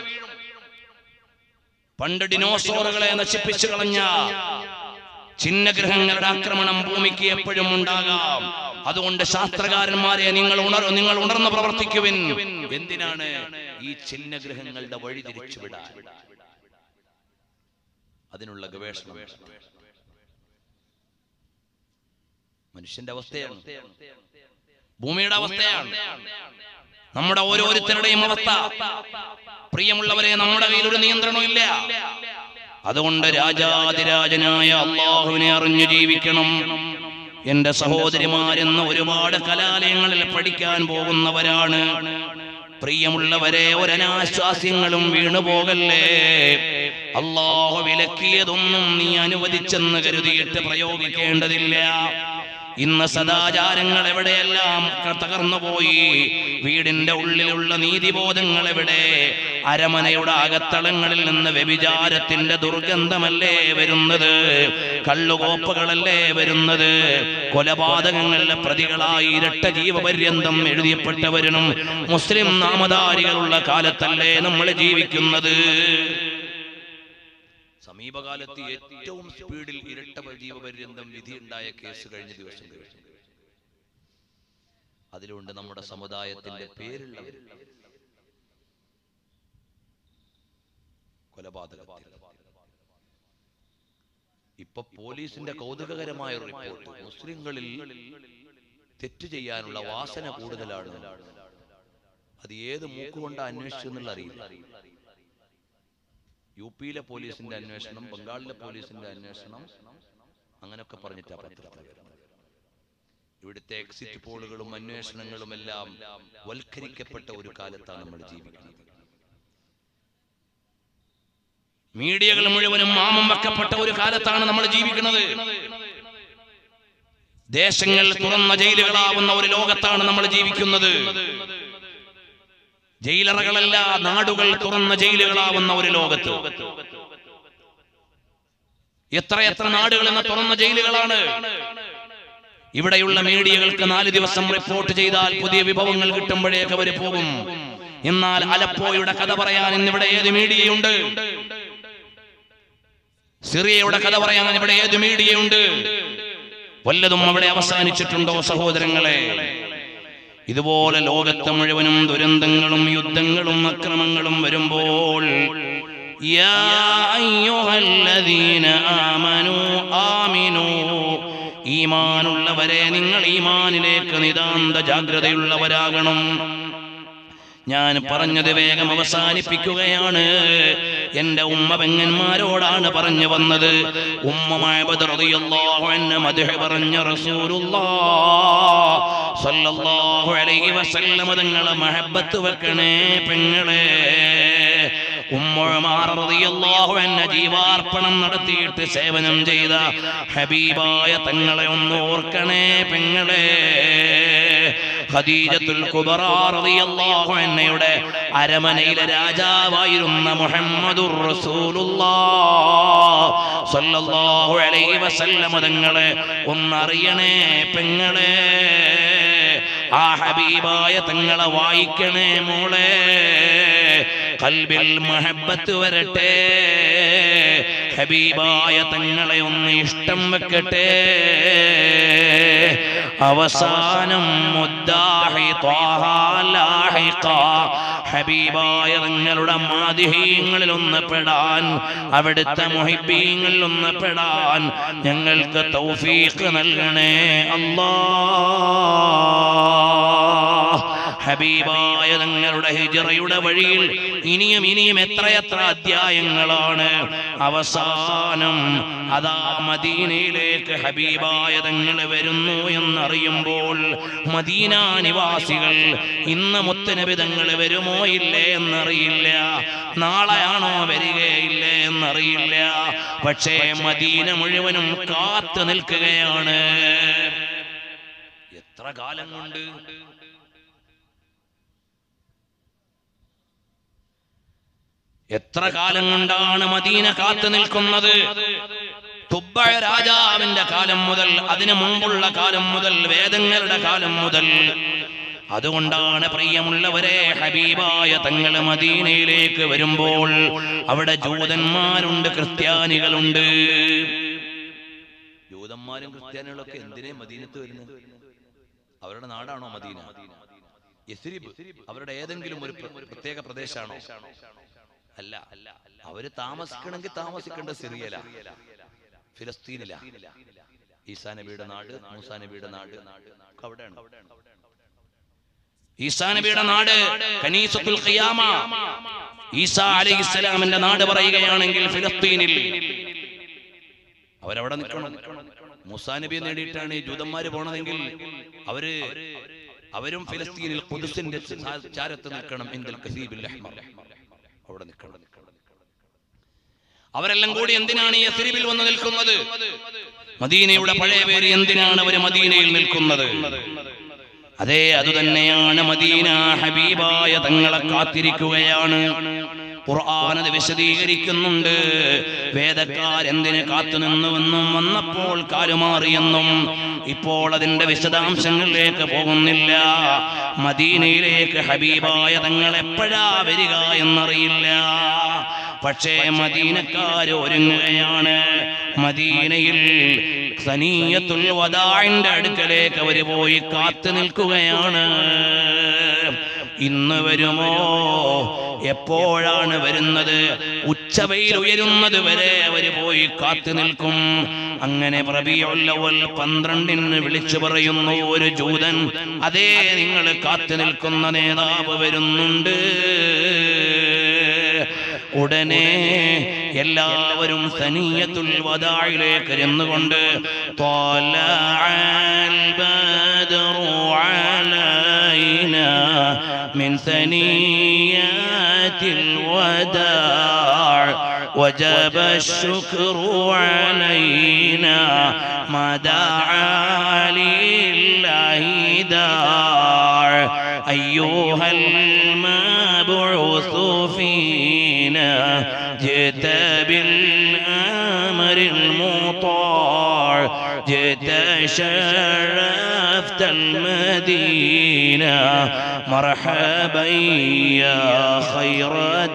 പണ്ട് ഡിനോസോറുകളെ നശിപ്പിച്ചു കളഞ്ഞ ചിഹ്നഗ്രഹങ്ങളുടെ ആക്രമണം ഭൂമിക്ക് എപ്പോഴും ഉണ്ടാകാം അതുകൊണ്ട് ശാസ്ത്രകാരന്മാരെ നിങ്ങൾ ഉണർ നിങ്ങൾ ഉണർന്ന് പ്രവർത്തിക്കുവിൻ എന്തിനാണ് ഈ ചിഹ്നഗ്രഹങ്ങളുടെ വഴി തിരിച്ചുവിടാൻ അതിനുള്ള ഗവേഷണം മനുഷ്യന്റെ അവസ്ഥയാണ് ഭൂമിയുടെ അവസ്ഥയാണ് നമ്മുടെ ഓരോരുത്തരുടെയും അവസ്ഥ പ്രിയമുള്ളവരെ നമ്മുടെ കയ്യിൽ ഒരു നിയന്ത്രണവും ഇല്ല അതുകൊണ്ട് രാജാതിരാജനായ അള്ളാഹുവിനെ അറിഞ്ഞു ജീവിക്കണം എന്റെ സഹോദരിമാരെന്ന് ഒരുപാട് കലാലയങ്ങളിൽ പഠിക്കാൻ പോകുന്നവരാണ് പ്രിയമുള്ളവരെ ഒരനാശ്വാസ്യങ്ങളും വീണുപോകല്ലേ അള്ളാഹു വിലക്കിയതൊന്നും നീ അനുവദിച്ചെന്ന് കരുതിയിട്ട് പ്രയോഗിക്കേണ്ടതില്ല ഇന്ന് സദാചാരങ്ങൾ എവിടെയെല്ലാം ക- തകർന്നുപോയി വീടിന്റെ ഉള്ളിലുള്ള നീതിബോധങ്ങൾ എവിടെ അരമനയുടെ അകത്തളങ്ങളിൽ നിന്ന് വ്യഭിചാരത്തിന്റെ ദുർഗന്ധമല്ലേ വരുന്നത് കള്ളുകോപ്പുകളല്ലേ വരുന്നത് കൊലപാതകങ്ങളിലെ പ്രതികളായി ഇരട്ട ജീവപര്യന്തം എഴുതിയപ്പെട്ടവരും മുസ്ലിം നാമധാരികളുള്ള കാലത്തല്ലേ നമ്മൾ ജീവിക്കുന്നത് സമീപകാലത്ത് ഏറ്റവും സ്പീഡിൽ ഇരട്ട ജീവപര്യന്തം വിധിയുണ്ടായ കേസ് കഴിഞ്ഞ ദിവസം കഴിഞ്ഞു അതിലുണ്ട് നമ്മുടെ സമുദായത്തിന്റെ പേരുള്ളവർ കൊലപാതകത്തിൽ ഇപ്പൊ പോലീസിന്റെ കൗതുകകരമായ ഒരു റിപ്പോർട്ട് മുസ്ലിങ്ങളിൽ തെറ്റ് ചെയ്യാനുള്ള വാസന കൂടുതലാണ് അത് ഏത് മൂക്കുകൊണ്ട് അന്വേഷിച്ചെന്നുള്ള അറിയില്ല യു പിയിലെ പോലീസിന്റെ അന്വേഷണം ബംഗാളിലെ പോലീസിന്റെ അന്വേഷണം അങ്ങനെയൊക്കെ പറഞ്ഞിട്ടാ പത്രത്തിൽ വരുന്നത് ഇവിടുത്തെ എക്സിറ്റ് പോളുകളും അന്വേഷണങ്ങളും എല്ലാം വൽക്കരിക്കപ്പെട്ട ഒരു കാലത്താണ് നമ്മൾ ജീവിക്കുന്നത് മീഡിയകൾ മുഴുവനും മാമം വെക്കപ്പെട്ട ഒരു കാലത്താണ് നമ്മൾ ജീവിക്കുന്നത് ദേശങ്ങൾ തുറന്ന ജയിലുകളാവുന്ന ഒരു ലോകത്താണ് നമ്മൾ ജീവിക്കുന്നത് ജയിലറകളല്ല നാടുകൾ തുറന്ന ജയിലുകളാവുന്ന ഒരു ലോകത്ത് എത്ര എത്ര നാടുകൾ എന്ന തുറന്ന ജയിലുകളാണ് ഇവിടെയുള്ള മീഡിയകൾക്ക് നാല് ദിവസം റിപ്പോർട്ട് ചെയ്താൽ പുതിയ വിഭവങ്ങൾ കിട്ടുമ്പോഴേക്ക് അവർ പോകും എന്നാൽ അലപ്പോയുടെ കഥ പറയാൻ ഇന്നിവിടെ ഏത് മീഡിയയുണ്ട് സിറിയയുടെ കഥ പറയാൻ ഇവിടെ ഏത് മീഡിയയുണ്ട് വല്ലതും അവിടെ അവസാനിച്ചിട്ടുണ്ടോ സഹോദരങ്ങളെ ഇതുപോലെ ലോകത്ത് മുഴുവനും ദുരന്തങ്ങളും യുദ്ധങ്ങളും അക്രമങ്ങളും വരുമ്പോൾ യാ അയ്യുഹല്ലദീന ആമനൂ ആമിനൂ ഈമാനുള്ളവരെ നിങ്ങൾ ഈമാനിലേക്ക് നിതാന്ത ജാഗ്രതയുള്ളവരാകണം ഞാൻ പറഞ്ഞത് വേഗം അവസാനിപ്പിക്കുകയാണ് എന്റെ ഉമ്മ പെങ്ങന്മാരോടാണ് പറഞ്ഞു വന്നത് ഉമ്മ മഅബദ് റളിയല്ലാഹു അൻഹു മദ്ഹ് പറഞ്ഞ റസൂലുള്ളാഹ് സ്വല്ലല്ലാഹു അലൈഹി വസല്ലം തങ്ങളെ മഹബ്ബത്ത് വെക്കണേ പെങ്ങളെ ഉമ്മമാർ റളിയല്ലാഹു അൻഹ ജീവാർപ്പണം നടത്തിയിട്ട് സേവനം ചെയ്ത ഹബീബായ തങ്ങളെ ഒന്ന് ഓർക്കണേ പെങ്ങളെ ഖദീജത്തുൽ കുബറ റളിയല്ലാഹു അൻഹയുടെ അരമനയിലെ രാജാവായിരുന്ന മുഹമ്മദുർ റസൂലുള്ളാഹ് സ്വല്ലല്ലാഹു അലൈഹി വസല്ലം തങ്ങളെ ഒന്നറിയണേ പെങ്ങളെ ആ ഹബീബായ തങ്ങളെ വായിക്കണേ മോളെ കൽബിൽ മഹബത്ത് വരട്ടെ ഹബീബായ തങ്ങളെ ഒന്ന് ഇഷ്ടം വെക്കട്ടെ അവസാനം മുദ്ദാഹി ത്വാഹ ലാഹിഖ. ഹബീബായ തങ്ങളുടെ മാതിഹീങ്ങളിൽ ഒന്ന് പെടാൻ അവിടുത്തെ മുഹിബീങ്ങളിൽ ഒന്ന് പെടാൻ ഞങ്ങൾക്ക് തൗഫീഖ് നൽകണേ അല്ലാ ഹബീബായ തങ്ങളുടെ ഹിജറയുടെ വഴിയിൽ ഇനിയും ഇനിയും എത്രയെത്ര അധ്യായങ്ങളാണ് അവസാനം അതാ മദീനയിലേക്ക് ഹബീബായ തങ്ങൾ വരുന്നു എന്നറിയുമ്പോൾ മദീന നിവാസികൾ ഇന്ന് മുത്തനബി തങ്ങൾ വരുമോ ഇല്ലേ എന്നറിയില്ല നാളെയാണോ വരികയില്ലേ എന്നറിയില്ല പക്ഷേ മദീന മുഴുവനും കാത്തു നിൽക്കുകയാണ് എത്ര കാലം കൊണ്ട് എത്ര കാലം കൊണ്ടാണ് മദീന കാത്തു നിൽക്കുന്നത് തുബ്ബ രാജാവിന്റെ കാലം മുതൽ അതിനു മുമ്പുള്ള കാലം മുതൽ വേദങ്ങളുടെ കാലം മുതൽ അതുകൊണ്ടാണ് പ്രിയമുള്ളവരെ ഹബീബായ തങ്ങൾ മദീനയിലേക്ക് വരുമ്പോൾ അവിടെ ജൂതന്മാരുണ്ട് ക്രിസ്ത്യാനികളുണ്ട് ജൂതന്മാരും ക്രിസ്ത്യാനികളൊക്കെ എന്തിനേ മദീനത്ത് വരുന്നത് അവരുടെ നാടാണോ മദീന യസ്രിബ് അവരുടെ ഏതെങ്കിലും ഒരു പ്ര- പ്രത്യേക പ്രദേശമാണോ അല്ല അവര് താമസിക്കണമെങ്കിൽ താമസിക്കേണ്ട സിറിയല ഫിലസ്തീനില ഈസാ നബിയുടെ നാട് മൂസാ നബിയുടെ നാട് ഒക്കെ അവിടെയാണ് ഈസാ നബിയുടെ നാട് കനീസത്തുൽ ഖിയാമ ഈസാ അലൈഹിസ്സലാമിന്റെ നാട് പറയുകയാണെങ്കിൽ ഫിലസ്തീനിൽ അവരവിടെ നിൽക്കണം മൂസാ നബിയെ നേടിയിട്ടാണ് ഈ ജൂതന്മാര് പോണതെങ്കിൽ അവര് അവരും ഫിലസ്തീനിൽ ഖുദ്സിന്റെ ചാ- ചാരത്ത് നിൽക്കണം എങ്കിൽ കസീബിൽ അഹ്മർ അവിടെ നിൽക്കണം അവരെല്ലാം കൂടി എന്തിനാണ് ഈ യസ്രിബിൽ വന്ന് നിൽക്കുന്നത് മദീനയുടെ പഴയ പേര് എന്തിനാണ് അവർ മദീനയിൽ നിൽക്കുന്നത് അതെ അതുതന്നെയാണ് മദീന ഹബീബായ തങ്ങളെ കാത്തിരിക്കുകയാണ് ഖുർആൻ അത് വിശദീകരിക്കുന്നുണ്ട് വേദക്കാരെന്തിന് കാത്തുനിന്നുവെന്നും വന്നപ്പോൾ കാലുമാറിയെന്നും ഇപ്പോൾ അതിന്റെ വിശദാംശങ്ങളിലേക്ക് പോകുന്നില്ല മദീനയിലേക്ക് ഹബീബായ തങ്ങൾ എപ്പോഴാ വരിക എന്നറിയില്ല പക്ഷേ മദീനക്കാര് ഒരുങ്ങുകയാണ് മദീനയിൽ സനീയത്തുൽ വദാഇന്റെ അടുക്കലേക്ക് അവര് പോയി കാത്തു നിൽക്കുകയാണ് ഇന്ന് വരുമോ എപ്പോഴാണ് വരുന്നത് ഉച്ചവയിൽ ഉയരുന്നത് വരെ അവര് പോയി കാത്തു നിൽക്കും അങ്ങനെ റബീഉൽ പന്ത്രണ്ടിന് വിളിച്ചു പറയുന്നു ഒരു ജൂതൻ അതേ നിങ്ങൾ കാത്തു നിൽക്കുന്ന നേതാവ് വരുന്നുണ്ട് ഉടനെ എല്ലാവരും സനീയത്തുൽ വദായിലേക്ക് ചെന്നുകൊണ്ട് ത്വലഅൽ ബദ്റു അലൈനാ മിൻ സനിയാത്തിൽ വദാ وجب الشكر علينا ما دعا لله داع أيها المبعوث فينا جئت بالأمر المطاع جئت شرفت المدينة مرحبا يا خير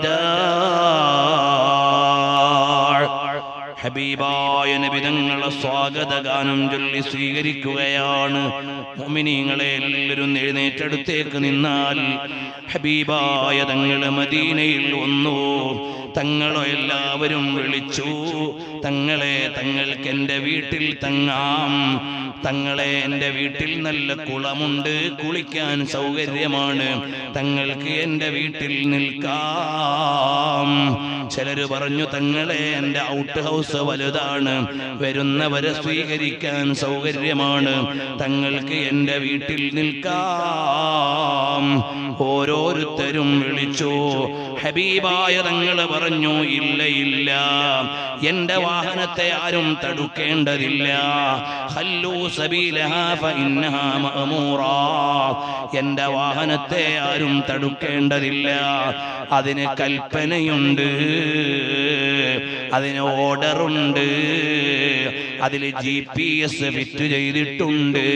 داع ഹബീബായ നബിതങ്ങളെ സ്വാഗതഗാനം ചൊല്ലി സ്വീകരിക്കുകയാണ് മുഅ്മിനീങ്ങളെ എല്ലാവരും എഴുന്നേറ്റടുത്തേക്ക് നിന്നാൽ ഹബീബായ തങ്ങളെ മദീനയിൽ വന്നു തങ്ങളെ എല്ലാവരും വിളിച്ചു തങ്ങളെ തങ്ങൾക്ക് എൻ്റെ വീട്ടിൽ തങ്ങാം തങ്ങളെ എൻ്റെ വീട്ടിൽ നല്ല കുളമുണ്ട് കുളിക്കാൻ സൗകര്യമാണ് തങ്ങൾക്ക് എൻ്റെ വീട്ടിൽ നിൽക്കാം ചിലര് പറഞ്ഞു തങ്ങളെ എൻ്റെ ഔട്ട് ഹൗസ് വലുതാണ് വരുന്നവരെ സ്വീകരിക്കാൻ സൗകര്യമാണ് തങ്ങൾക്ക് എൻ്റെ വീട്ടിൽ നിൽക്കാം ഓരോരുത്തരും വിളിച്ചു ഹബീബായ തങ്ങൾ പറഞ്ഞു ഇല്ല ഇല്ല എന്റെ വാഹനത്തെ ആരും തടുക്കേണ്ടതില്ല ഹല്ലൂ സബീലഹാ ഫഇന്നഹാ മഅമൂറാ എന്റെ വാഹനത്തെ ആരും തടുക്കേണ്ടതില്ല അതിന് കൽപ്പനയുണ്ട് അതിന് ഓർഡറുണ്ട് അതിൽ ജി പി എസ് ഫിറ്റ് ചെയ്തിട്ടുണ്ട്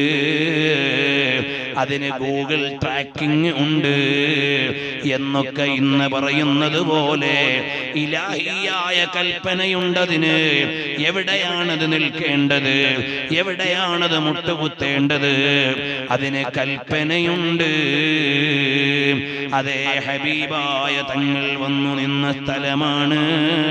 അതിന് ഗൂഗിൾ ട്രാക്കിംഗ് ഉണ്ട് എന്നൊക്കെ ഇന്ന് പറയുന്നത് പോലെ ഇലാഹിയായ കൽപ്പനയുണ്ടതിന് എവിടെയാണത് നിൽക്കേണ്ടത് എവിടെയാണത് മുട്ടുകുത്തേണ്ടത് അതിന് കൽപ്പനയുണ്ട് അതേ ഹബീബായ തങ്ങൾ വന്നു നിന്ന സ്ഥലമാണ്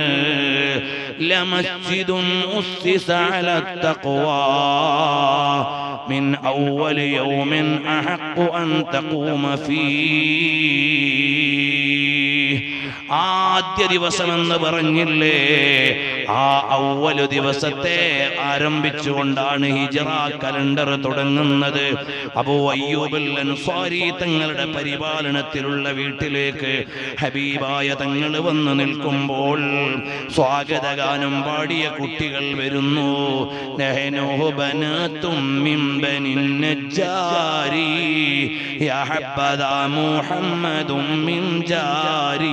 لمسجد أسس على التقوى من أول يوم أحق أن تقوم فيه ആദ്യ ദിവസം എന്ന് പറഞ്ഞില്ലേ ആ ഔവലു ദിവസത്തെ ആരംഭിച്ചുകൊണ്ടാണ് ഹിജറ കലണ്ടർ തുടങ്ങുന്നത് അബൂ അയ്യൂബൽ അൻസാരി തങ്ങളുടെ പരിപാലനത്തിലുള്ള വീട്ടിലേക്ക് ഹബീബായ തങ്ങൾ വന്നു നിൽക്കുമ്പോൾ സ്വാഗതഗാനം പാടിയ കുട്ടികൾ വരുന്നു നഹനു ബനാത്തും മിൻ ബനിൻ നജ്ജാരി യാ ഹബ്ബദാ മുഹമ്മദും മിൻ ജാരി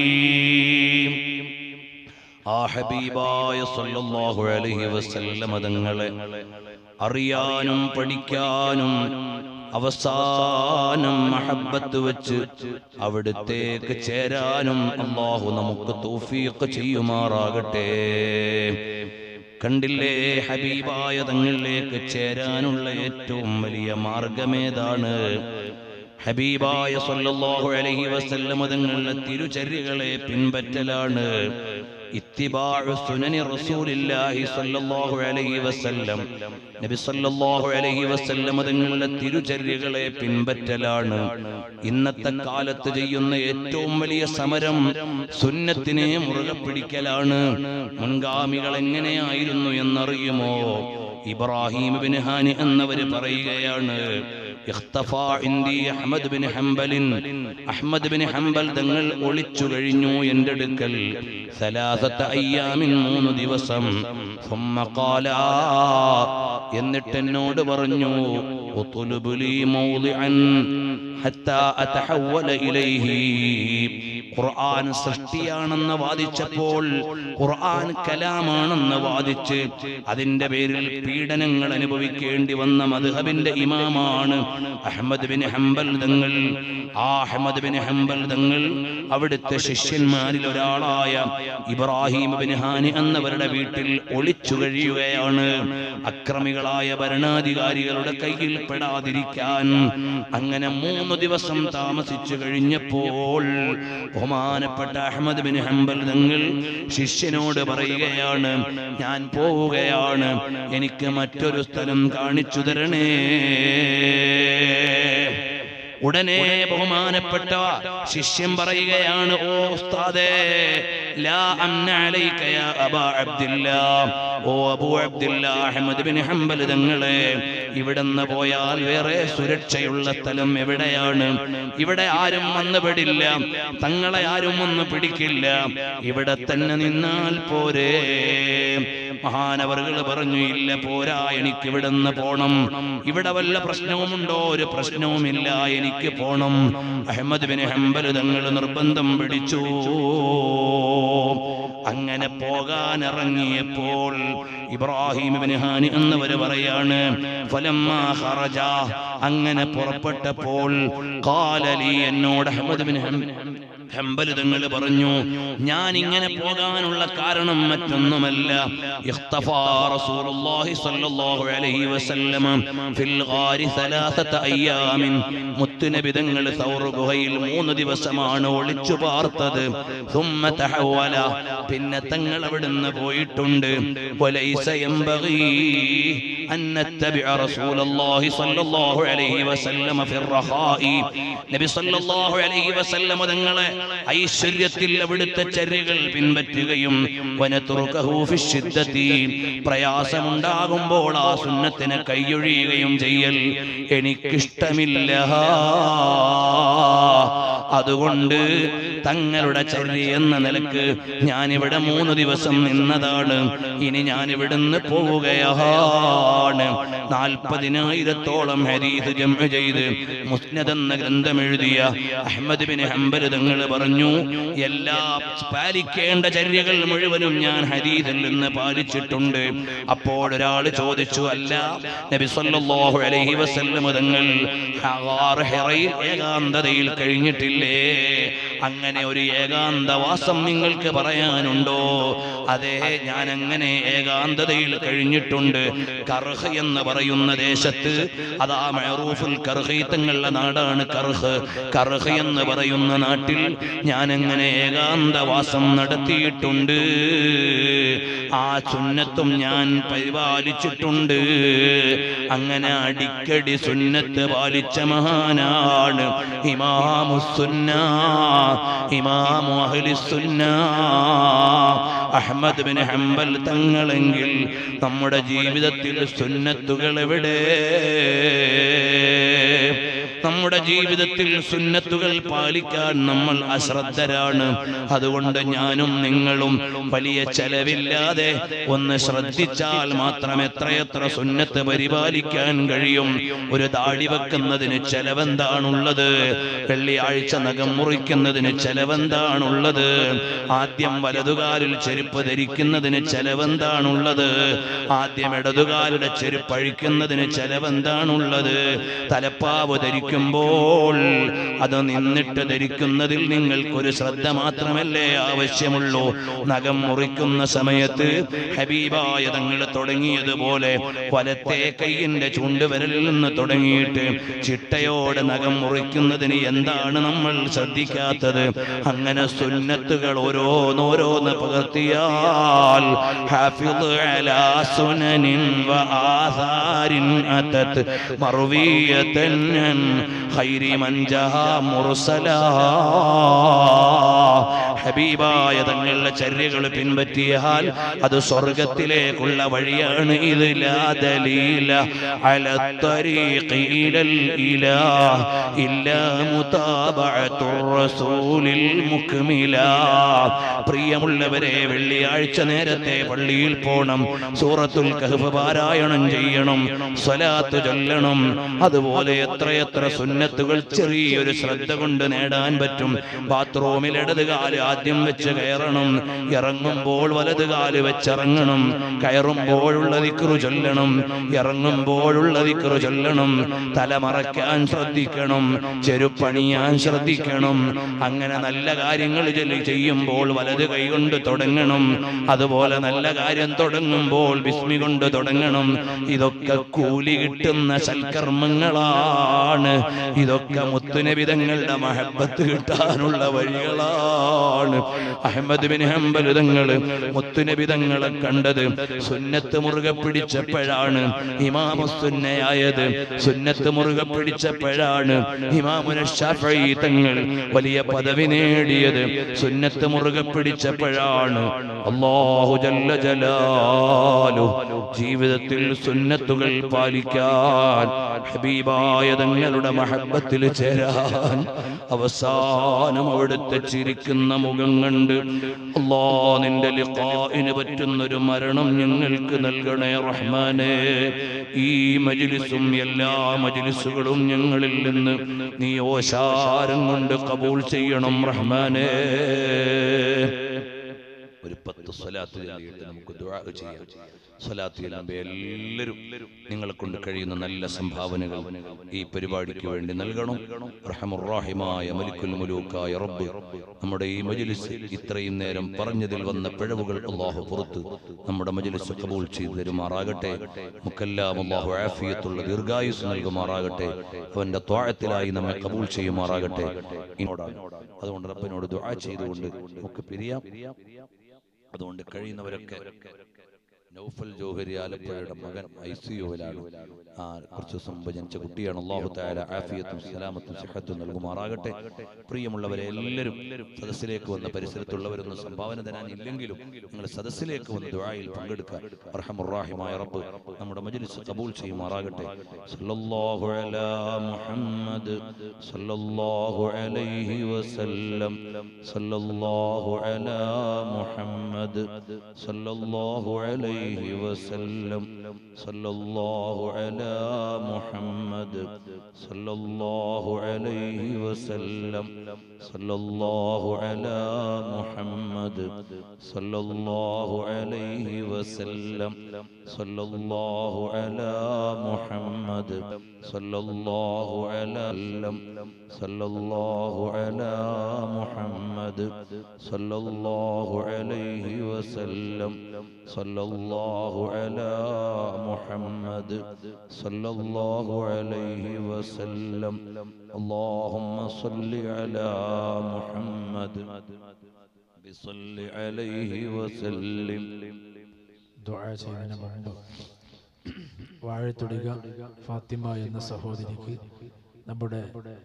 ആ ഹബീബായ സല്ലല്ലാഹു അലൈഹി വസല്ലമ തങ്ങളെ അറിയാനും പഠിക്കാനും അവസാനം മഹബത്ത് വെച്ച് അവിടുത്തേക്ക് ചേരാനും അള്ളാഹു നമുക്ക് തൗഫീഖ് ചെയ്യുമാറാകട്ടെ കണ്ടില്ലേ ഹബീബായ തങ്ങളിലേക്ക് ചേരാനുള്ള ഏറ്റവും വലിയ മാർഗമേതാണ് ഹബീബായ സല്ലല്ലാഹു അലൈഹി വസല്ലം തങ്ങളുടെ തിരുചര്യകളെ പിൻപറ്റലാണ് ഇത്തിബാഉ സുനനി റസൂലില്ലാഹി സല്ലല്ലാഹു അലൈഹി വസല്ലം നബി സല്ലല്ലാഹു അലൈഹി വസല്ലം തങ്ങളുടെ തിരുചര്യകളെ പിൻപറ്റലാണ് ഇന്നത്തെ കാലത്ത് ചെയ്യുന്ന ഏറ്റവും വലിയ സമരം സുന്നത്തിനെ മുറുകെ പിടിക്കലാണ് മുൻഗാമികൾ എങ്ങനെയായിരുന്നു എന്നറിയുമോ ഇബ്രാഹിം ബിൻ ഹാനി എന്നവര് പറയുകയാണ് ഇഖ്തഫാ ഇന്ദി അഹ്മദ് ബിൻ ഹംബലിൻ അഹ്മദ് ബിൻ ഹംബൽ തങ്ങൾ ഒളിച്ചു കഴിഞ്ഞു എൻ്റെ അടുക്കൽ സലാസത്ത അയ്യാമിൻ മൂന്ന് ദിവസം ثم قال എന്നിട്ട് എന്നോട് പറഞ്ഞു ഉത്ലുബ് ലീ മൗദിഅൻ ഹത്താ അതഹവല ഇലൈഹി ഖുർആൻ സൃഷ്ടിയാണെന്ന് വാദിച്ചപ്പോൾ ഖുർആൻ കലാമാണെന്ന് വാദിച്ച് അതിന്റെ പേരിൽ പീഡനങ്ങൾ അനുഭവിക്കേണ്ടി വന്ന മദ്ഹബിന്റെ ഇമാമാണ് അഹമ്മദ് ബിൻ ഹംബൽ തങ്ങൾ ആ അഹമ്മദ് ബിൻ ഹംബൽ തങ്ങൾ അവിടുത്തെ ശിഷ്യന്മാരിൽ ഒരാളായ ഇബ്രാഹിം ബിൻ ഹാനി എന്നവരുടെ വീട്ടിൽ ഒളിച്ചു കഴിയുകയാണ് അക്രമികളായ ഭരണാധികാരികളുടെ കയ്യിൽ പെടാതിരിക്കാൻ അങ്ങനെ മൂന്ന് ദിവസം താമസിച്ചു കഴിഞ്ഞപ്പോൾ ബഹുമാനപ്പെട്ട അഹമ്മദ് ബിൻ ഹംബൽ തങ്ങൾ ശിഷ്യനോട് പറയുകയാണ് ഞാൻ പോവുകയാണ് എനിക്ക് മറ്റൊരു സ്ഥലം കാണിച്ചു തരണേ ഉടനെ ബഹുമാനപ്പെട്ട ശിഷ്യൻ പറയുകയാണ് ഓ ഉസ്താദേ ലാ അംന അലൈക യാ അബാ അബ്ദില്ലാ ഓ Abu Abdillah Ahmad bin Hanbal തങ്ങളെ ഇവിടുന്ന് പോയാൽ വേറെ സുരക്ഷയുള്ള സ്ഥലം എവിടെയാണ് ഇവിടെ ആരും വന്നു പെടില്ല തങ്ങളെ ആരും ഒന്ന് പിടിക്കില്ല ഇവിടെ തന്നെ നിന്നാൽ പോരേ മഹാനവറുകൾ പറഞ്ഞു ഇല്ല പോരാ എനിക്ക് ഇവിടുന്ന് പോണം ഇവിടെ വല്ല പ്രശ്നവുമുണ്ടോ ഒരു പ്രശ്നവുമില്ല എനിക്ക് പോണം അഹമ്മദ് ബിൻ ഹംബൽ തങ്ങൾ നിർബന്ധം പിടിച്ചു അങ്ങനെ പോകാൻ ഇറങ്ങിയപ്പോൾ ഇബ്രാഹിം ബിൻ ഹാനി എന്നവര് പറയാണ് ഫലമ്മാ ഖറജ അങ്ങനെ പുറപ്പെട്ടപ്പോൾ ഖാലലി എന്നോട് അഹമ്മദ് ബിൻ ഹം ഹംബൽ തങ്ങൾ പറഞ്ഞു ഞാൻ ഇങ്ങനെ പോകാനുള്ള കാരണം മറ്റൊന്നുമല്ല ഇഖ്തഫാ റസൂലുള്ളാഹി സ്വല്ലല്ലാഹു അലൈഹി വസല്ലമ ഫിൽ ഗാരി സലാസത അയ്യാമിൻ മുത്തുനബി തങ്ങൾ സൗർ ഗുഹയിൽ മൂന്ന് ദിവസമാണ് ഒളിച്ചു പാർത്തത് ثم തഹവല പിന്നെ തങ്ങൾ അവിടുന്ന് പോയിട്ടുണ്ട് വലൈസ യംബഗി അൻ നത്തബിഅ റസൂലുള്ളാഹി സ്വല്ലല്ലാഹു അലൈഹി വസല്ലമ ഫിർ റഖാഇ നബി സ്വല്ലല്ലാഹു അലൈഹി വസല്ലമ തങ്ങളെ ഐശ്വര്യത്തിൽ അവിടുത്തെ ചര്യകൾ പിൻപറ്റുകയും വനതുറുകഹു ഫിശ്ശിദ്ദതി പ്രയാസമുണ്ടാകുമ്പോൾ ആ സുന്നത്തിനെ കൈയൊഴിയുകയും ചെയ്യൽ എനിക്കിഷ്ടമില്ല അതുകൊണ്ട് തങ്ങളുടെ ചര്യ എന്ന നിലക്ക് ഞാനിവിടെ മൂന്ന് ദിവസം നിന്നതാണ് ഇനി ഞാൻ ഇവിടുന്ന് പോവുകയാണ് നാൽപ്പതിനായിരത്തോളം ഹരീത് ജമ ചെയ്ത് മുസ്നദ് എന്ന ഗ്രന്ഥം എഴുതിയ അഹമ്മദ് ബിൻ ഹംബൽ തങ്ങൾ പറഞ്ഞു എല്ലാ പാലിക്കേണ്ട ചര്യകൾ മുഴുവനും ഞാൻ ഹരീതിൽ നിന്ന് പാലിച്ചിട്ടുണ്ട് അപ്പോൾ ഒരാൾ ചോദിച്ചു അല്ല നബി സല്ലല്ലാഹു അലൈഹി വസല്ലം തങ്ങൾ ഹഗാർ ഹിറയിൽ ഏകാന്തതയിൽ കഴിഞ്ഞിട്ടില്ലേ അങ്ങനെ ഒരു ഏകാന്തവാസം നിങ്ങൾക്ക് പറയാനുണ്ടോ അതെ ഞാൻ അങ്ങനെ ഏകാന്തതയിൽ കഴിഞ്ഞിട്ടുണ്ട് കർഹ് എന്ന് പറയുന്ന ദേശത്ത് അതാ മഹറൂഫുൽ കർഹി തങ്ങളുടെ നാടാണ് കർഹ് കർഹ് എന്ന് പറയുന്ന നാട്ടിൽ ഞാൻ അങ്ങനെ ഏകാന്തവാസം നടത്തിയിട്ടുണ്ട് ആ സുന്നത്തും ഞാൻ പരിപാലിച്ചിട്ടുണ്ട് അങ്ങനെ അടിക്കടി സുന്നത്ത് പാലിച്ച മഹാനാണ് ഇമാമുസുന്ന ഇമാമു അഹ്ലിസുന്ന അഹമ്മദ് ബിൻ ഹംബൽ തങ്ങളെങ്കിൽ നമ്മുടെ ജീവിതത്തിൽ സുന്നത്തുകൾ എവിടെ നമ്മുടെ ജീവിതത്തിൽ സുന്നത്തുകൾ പാലിക്കാൻ നമ്മൾ അശ്രദ്ധരാണ് അതുകൊണ്ട് ഞാനും നിങ്ങളും വലിയ ചെലവില്ലാതെ ഒന്ന് ശ്രദ്ധിച്ചാൽ മാത്രം എത്രയെത്ര സുന്നത്ത് പരിപാലിക്കാൻ കഴിയും ഒരു താടി വെക്കുന്നതിന് ചെലവെന്താണുള്ളത് വെള്ളിയാഴ്ച നഖം മുറിക്കുന്നതിന് ചെലവെന്താണുള്ളത് ആദ്യം വലതുകാലിൽ ചെരുപ്പ് ധരിക്കുന്നതിന് ചെലവെന്താണുള്ളത് ആദ്യം ഇടതുകാലുടെ ചെരുപ്പ് അഴിക്കുന്നതിന് ചെലവെന്താണുള്ളത് തലപ്പാവ് ധരിക്കുമ്പോൾ അത് നിന്നിട്ട് ധരിക്കുന്നതിൽ നിങ്ങൾക്കൊരു ശ്രദ്ധ മാത്രമല്ലേ ആവശ്യമുള്ളൂ നഖം മുറിക്കുന്ന സമയത്ത് ഹബീബായ തങ്ങൾ തുടങ്ങിയതുപോലെ വലത്തെ കൈയിന്റെ ചൂണ്ടുവിരലിൽ നിന്ന് തുടങ്ങിയിട്ട് ചിട്ടയോടെ നഖം മുറിക്കുന്നതിന് എന്താണ് നമ്മൾ ശ്രദ്ധിക്കാത്തത് അങ്ങനെ സുന്നത്തുകൾ ഓരോന്നോരോന്ന് പകർത്തിയാൽ ഹാഫിദ് അലാ സുനനിൻ വആസാരിൻ അതത് മർവിയതൻ അൻ ഖൈരി മൻ ജഹാ മുർസലാ ഹബീബായ തങ്ങളുടെ ചര്യകൾ പിൻപറ്റിയാൽ അത് സ്വർഗത്തിലേക്കുള്ള വഴിയാണ് ഇത് ലാ ദലീല അല الطريق إلى الإله إلا متابعة الرسول المكملا പ്രിയമുള്ളവരെ വെള്ളിയാഴ്ച നേരത്തെ പള്ളിയിൽ പോണം സൂറത്തുൽ കഹ്ഫ് പാരായണം ചെയ്യണം സ്വലാത്ത് ചൊല്ലണം അതുപോലെ എത്രയെത്ര സുന്നത്തുകൾ ചെറിയൊരു ശ്രദ്ധ കൊണ്ട് നേടാൻ പറ്റും ബാത്റൂമിൽ ഇടത് കാല് ആദ്യം വെച്ച് കയറണം ഇറങ്ങുമ്പോൾ വലത് കാല് വെച്ചിറങ്ങണം കയറുമ്പോഴുള്ള ദിക്റു ചൊല്ലണം ഇറങ്ങുമ്പോഴുള്ള ദിക്റു ചൊല്ലണം തല മറയ്ക്കാൻ ശ്രദ്ധിക്കണം ചെരുപ്പണിയാൻ ശ്രദ്ധിക്കണം അങ്ങനെ നല്ല കാര്യങ്ങൾ ചൊല്ലി ചെയ്യുമ്പോൾ വലത് കൈ കൊണ്ട് തുടങ്ങണം അതുപോലെ നല്ല കാര്യം തുടങ്ങുമ്പോൾ ബിസ്മി കൊണ്ട് തുടങ്ങണം ഇതൊക്കെ കൂലി കിട്ടുന്ന സൽക്കർമ്മങ്ങളാണ് ഇതൊക്കെ മുത്തുനബിതങ്ങളുടെ മഹബത്ത് കിട്ടാനുള്ള വഴികളാണ് അഹമ്മദ് ബിൻ ഹംബൽ തങ്ങള് മുത്തുനബിതങ്ങളെ കണ്ടത് സുന്നത്ത് മുറുകെ പിടിച്ചപ്പോഴാണ് ഇമാമുസുന്നയായത് സുന്നത്ത് മുറുകെ പിടിച്ചപ്പോഴാണ് ഇമാമുന ഷാഫഈ തങ്ങൾ വലിയ പദവി നേടിയത് സുന്നത്ത് മുറുകെ പിടിച്ചപ്പോഴാണ് അല്ലാഹു ജല്ല ജലാലു ജീവിതത്തിൽ സുന്നത്തുകൾ പാലിക്കാൻ ഹബീബായ തങ്ങളുടെ മഹബത്തിൽ ചേരാൻ അവസാനം അവിടുത്തെ ചിരിക്കുന്ന മുഖം കണ്ട് അല്ലാ നിന്റെ ലിഖാഇന് പറ്റുന്നൊരു മരണം ഞങ്ങൾക്ക് നൽകണേ റഹ്മാനേ ഈ മജ്ലിസും എല്ലാ മജ്ലിസുകളും ഞങ്ങളിൽ നിന്ന് നീ ഓശാരം കൊണ്ട് കബൂൾ ചെയ്യണം റഹ്മാനേ ഒരു പത്ത് സ്വലാത്ത് ചൊല്ലിയിട്ട് നമുക്ക് ദുആ ചെയ്യാം സ്വലാത്ത് ചൊല്ലുമ്പോൾ എല്ലാവരും നിങ്ങളെ കൊണ്ട് കഴിയുന്ന നല്ല സംഭാവനകൾ ഈ പരിപാടിക്ക് വേണ്ടി നൽകണം റഹമുറാഹിമായ മലിക്കുൽ മുലൂക്കായ റബ്ബ് നമ്മുടെ ഈ മജ്ലിസ് ഇത്രയും നേരം പറഞ്ഞതിൽ വന്ന പിഴവുകൾ അള്ളാഹു പുറത്ത് നമ്മുടെ മജ്ലിസ് കബൂൾ ചെയ്തു തരുമാറാകട്ടെ മുക്കെല്ലാം അള്ളാഹു ആഫിയത്തുള്ള ദീർഘായുസ് നൽകുമാറാകട്ടെ അവന്റെ ത്വാഴത്തിലായി നമ്മെ കബൂൾ ചെയ്യുമാറാകട്ടെ ഇങ്ങോട്ടാണ് അതുകൊണ്ട് റബ്ബിനോട് ദുആ ചെയ്തുകൊണ്ട് നമുക്ക് പിരിയാം അതുകൊണ്ട് കഴിയുന്നവരൊക്കെ നൗഫൽ ജോഹരി ആലപ്പുഴയുടെ മകൻ ഐ സി യുവിലാണ് ആ കുറച്ച് ദിവസം മുമ്പ് ജനിച്ച കുട്ടിയാണ് അള്ളാഹു താല ആഫിയത്തും സലാമത്തും സിഹത്തും നൽകുമാറാകട്ടെ പ്രിയമുള്ളവരെ എല്ലാവരും സദസ്സിലേക്ക് വന്ന പരിസരത്തുള്ളവരൊന്നും സംഭാവന തരാൻ ഇല്ലെങ്കിലും നിങ്ങൾ സദസ്സിലേക്ക് വന്ന് ദുആയിൽ പങ്കെടുക്കുക അർഹമുറാഹിമായ റബ്ബ് നമ്മുടെ മജ്ലിസ് കബൂൽ ചെയ്യുമാറാകട്ടെ സല്ലല്ലാഹു അലാ മുഹമ്മദ് സല്ലല്ലാഹു അലൈഹി വസല്ലം സല്ലല്ലാഹു അലാ മുഹമ്മദ് സല്ലല്ലാഹു അലൈഹി വസല്ലം സല്ലല്ലാഹു അലാ മുഹമ്മദ് സല്ലല്ലാഹു അലൈഹി വസല്ലം സല്ലല്ലാഹു അലാ മുഹമ്മദ് സല്ലല്ലാഹു അലൈഹി വസല്ലം സല്ലല്ലാഹു അലാ മുഹമ്മദ് സല്ലല്ലാഹു അലല്ലം സല്ലല്ലാഹു അലാ മുഹമ്മദ് സല്ലല്ലാഹു അലൈഹി വസല്ലം സല്ലല്ലാഹു അലാ മുഹമ്മദ് സല്ലല്ലാഹു അലൈഹി വസല്ലം اللهم صل على محمد بصل عليه وسلم ദുആ ചെയ്യുന്നതിന് മുമ്പ് വാഴത്തുടിക ഫാത്തിമ എന്ന സഹോദരിക്ക് നമ്മുടെ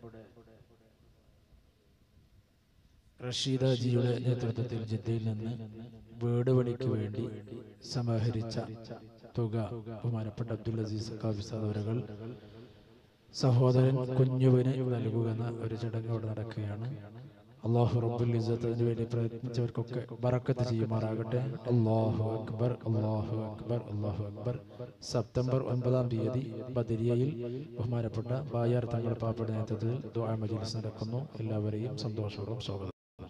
റഷീദ ജിയുടെ നേതൃത്വത്തിൽ ജിദ്ദയിൽ നിന്ന് വീട് പണിക്ക് വേണ്ടി സമാഹരിച്ച തുക ബഹുമാനപ്പെട്ട അബ്ദുൽ അസീസ് കാഫിസാദ് അവരുകൾ സഹോദരൻ കുഞ്ഞുവിന് നൽകുകയെന്ന ഒരു ചടങ്ങ് അവിടെ നടക്കുകയാണ് അള്ളാഹു റബ്ബുൽ ഇസ്സത്ത് അതിനു വേണ്ടി പ്രയത്നിച്ചവർക്കൊക്കെ ബറക്കത്ത് ചെയ്യുമാറാകട്ടെ അള്ളാഹു അക്ബർ അള്ളാഹു അക്ബർ അള്ളാഹു അക്ബർ സെപ്റ്റംബർ ഒൻപതാം തീയതി ബദരിയയിൽ ബഹുമാനപ്പെട്ട ബായാർ തങ്ങളുടെ പാപ്പയുടെ നേതൃത്വത്തിൽ ദുആ മജ്ലിസ് നടക്കുന്നു എല്ലാവരെയും സന്തോഷപൂർവ്വം സ്വാഗതം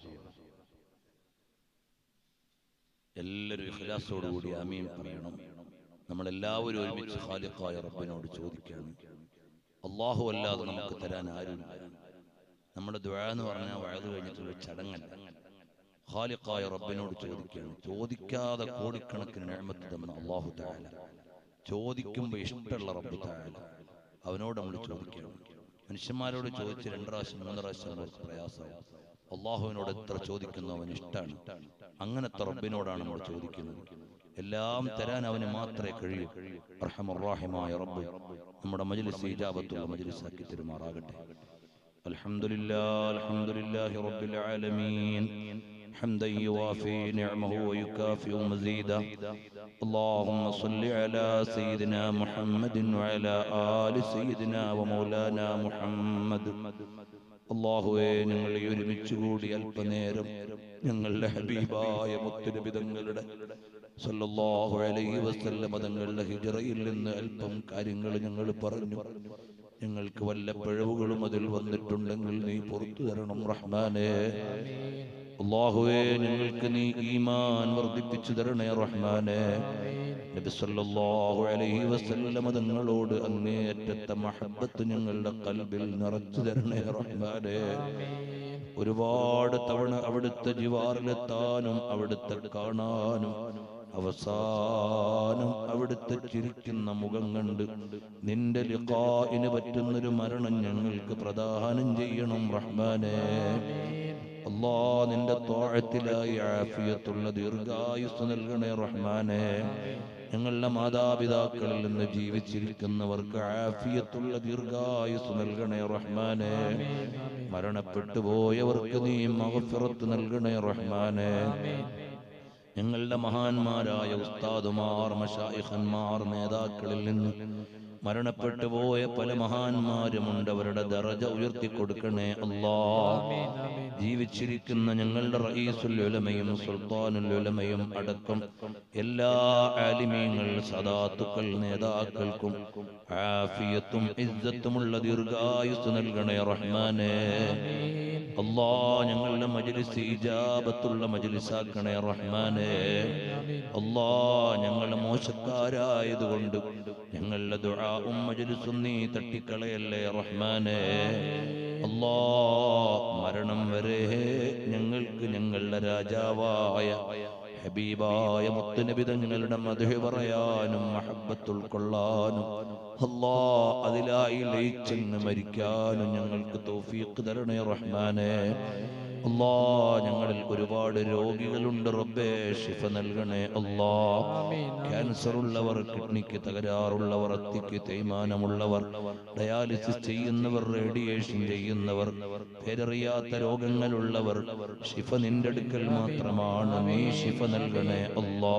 എല്ലാവരും ഇഖ്ലാസോടുകൂടി ആമീൻ പറയണം നമ്മളെല്ലാവരും ഒരുമിച്ച് ഖാലിഖായ റബ്ബിനോട് ചോദിക്കുകയാണ് അള്ളാഹു അല്ലാതെ നമുക്ക് തരാൻ ആരുമില്ല നമ്മുടെ ദ്വാ എന്ന് പറഞ്ഞാൽ വഴുതു കഴിഞ്ഞിട്ടുള്ള ഒരു ചടങ്ങല്ല ഖാലിഖായ റബ്ബിനോട് ചോദിക്കുകയാണ് ചോദിക്കാതെ കോടിക്കണക്കിന് നിഅമത്ത് തന്ന അള്ളാഹു താല ചോദിക്കുമ്പോൾ ഇഷ്ടമുള്ള റബ്ബ് താല അവനോട് നമ്മൾ ചോദിക്കുകയാണ് മനുഷ്യന്മാരോട് ചോദിച്ച് രണ്ട് പ്രാവശ്യം മൂന്ന് പ്രാവശ്യം അവർക്ക് പ്രയാസമാവും അള്ളാഹുവിനോട് എത്ര ചോദിക്കുന്നു അവൻ ഇഷ്ടമാണ് അങ്ങനത്തെ റബ്ബിനോടാണ് നമ്മൾ ചോദിക്കുന്നത് എല്ലാം തരാൻ അവന് മാത്രമേ കഴിയൂ അർഹമുറാഹിമായ റബ്ബ് നമ്മുടെ മജ്ലിസ് ഇജാബത്തുള്ള മജ്ലിസാക്കി തെരുമാറാകട്ടെ അൽഹംദുലില്ലാ അൽഹംദുലില്ലാഹി റബ്ബിൽ ആലമീൻ حمدا يوافي نعمه ويكافئ مزيدا اللهم صل على سيدنا محمد وعلى آل سيدنا ومولانا محمد അള്ളാഹുവെ ഞങ്ങൾ ഈ ഒരുമിച്ച് കൂടി അല്പനേരം ഞങ്ങളുടെ ഹബീബായ മുത്തുനബി തങ്ങളുടെ സല്ലല്ലാഹു അലൈഹി വസല്ലമ തങ്ങളുടെ ഹിജറയിൽ നിന്ന് അല്പം കാര്യങ്ങൾ ഞങ്ങൾ പറഞ്ഞു ഞങ്ങൾക്ക് വല്ല പിഴവുകളും അതിൽ വന്നിട്ടുണ്ടെങ്കിൽ നീ പുറത്തു തരണം റഹ്മാനെ അള്ളാഹുവേ ഞങ്ങൾക്ക് നീ ഈമാൻ വർദ്ധിപ്പിച്ചു തരണേ റഹ്മാനെ നബി സല്ലല്ലാഹു അലൈഹി വസല്ലമ തങ്ങളോട് അങ്ങേയറ്റത്തെ മഹബ്ബത്ത് ഞങ്ങളുടെ കൽബിൽ നിറച്ചു തരണേ റഹ്മാനെ ഒരുപാട് തവണ അവിടുത്തെ ജിവാറിലെത്താനും അവിടുത്തെ കാണാനും അവസാനം അവിടുത്തെ ചിരിക്കുന്ന മുഖം കണ്ട് നിന്റെ ലിഖായിന് പറ്റുന്നൊരു മരണം ഞങ്ങൾക്ക് പ്രദാനം ചെയ്യണം റഹ്മാനെ അല്ലാ നിന്റെ തോഴത്തിലായി ആഫിയത്തുള്ള ദീർഘായുസ് നൽകണേ റഹ്മാനെ ഞങ്ങളുടെ മാതാപിതാക്കളിൽ നിന്ന് ജീവിച്ചിരിക്കുന്നവർക്ക് ആഫിയത്തുള്ള ദീർഘായുസ് നൽകണേ റഹ്മാനെ മരണപ്പെട്ടു പോയവർക്ക് നീ മഹഫിറത്ത് നൽകണേ റഹ്മാനെ ഞങ്ങളുടെ മഹാന്മാരായ ഉസ്താദുമാർ മഷായിഖന്മാർ നേതാക്കളിൽ നിന്ന് മരണപ്പെട്ടു പോയ പല മഹാന്മാരുമുണ്ട് അവരുടെ ദറജ ഉയർത്തി കൊടുക്കണേ അല്ലാ ജീവിച്ചിരിക്കുന്ന ഞങ്ങളുടെ റഈസുൽ ഉലമയും സുൽത്താനുൽ ഉലമയും അടക്കം എല്ലാ ആലിമീങ്ങൾ സദാത്തുക്കൾ നേതാക്കൾക്കും ആഫിയത്തും ഇസ്സത്തുമുള്ള ദീർഘായുസ് നൽകണേ റഹ്മാനെ അല്ലാ ഞങ്ങളുടെ മജ്ലിസ് ഇജാബത്തുള്ള മജ്ലിസാക്കണേ റഹ്മാനെ അല്ലാ ഞങ്ങൾ മോശക്കാരായതുകൊണ്ട് ഞങ്ങളുടെ ദുആഉം മജ്ലിസും നീ തട്ടിക്കളയല്ലേ റഹ്മാനെ അല്ലാ മരണം വരെ ഞങ്ങൾക്ക് ഞങ്ങളുടെ രാജാവായ ഹബീബായ മുത്തുനബി തങ്ങളുടെ മധു പറയാനും മഹബത്ത് ഉൾക്കൊള്ളാനും അല്ലാ അതിലായി ലയിച്ചെന്ന് മരിക്കാനും ഞങ്ങൾക്ക് തൗഫീഖ് തരണേ റഹ്മാനെ അല്ലാ ഞങ്ങളിൽ ഒരുപാട് രോഗികളുണ്ട് റബ്ബേ ഷിഫ നൽകണേ അല്ലാ ക്യാൻസർ ഉള്ളവർ കിഡ്നിക്ക് തകരാറുള്ളവർ അത്തിക്ക് തേയ്മാനമുള്ളവർ ഡയാലിസിസ് ചെയ്യുന്നവർ റേഡിയേഷൻ ചെയ്യുന്നവർ പേരറിയാത്ത രോഗങ്ങളുള്ളവർ ഷിഫ നിന്റെ അടുക്കൽ മാത്രമാണ് നീ ഷിഫ നൽകണേ അല്ലാ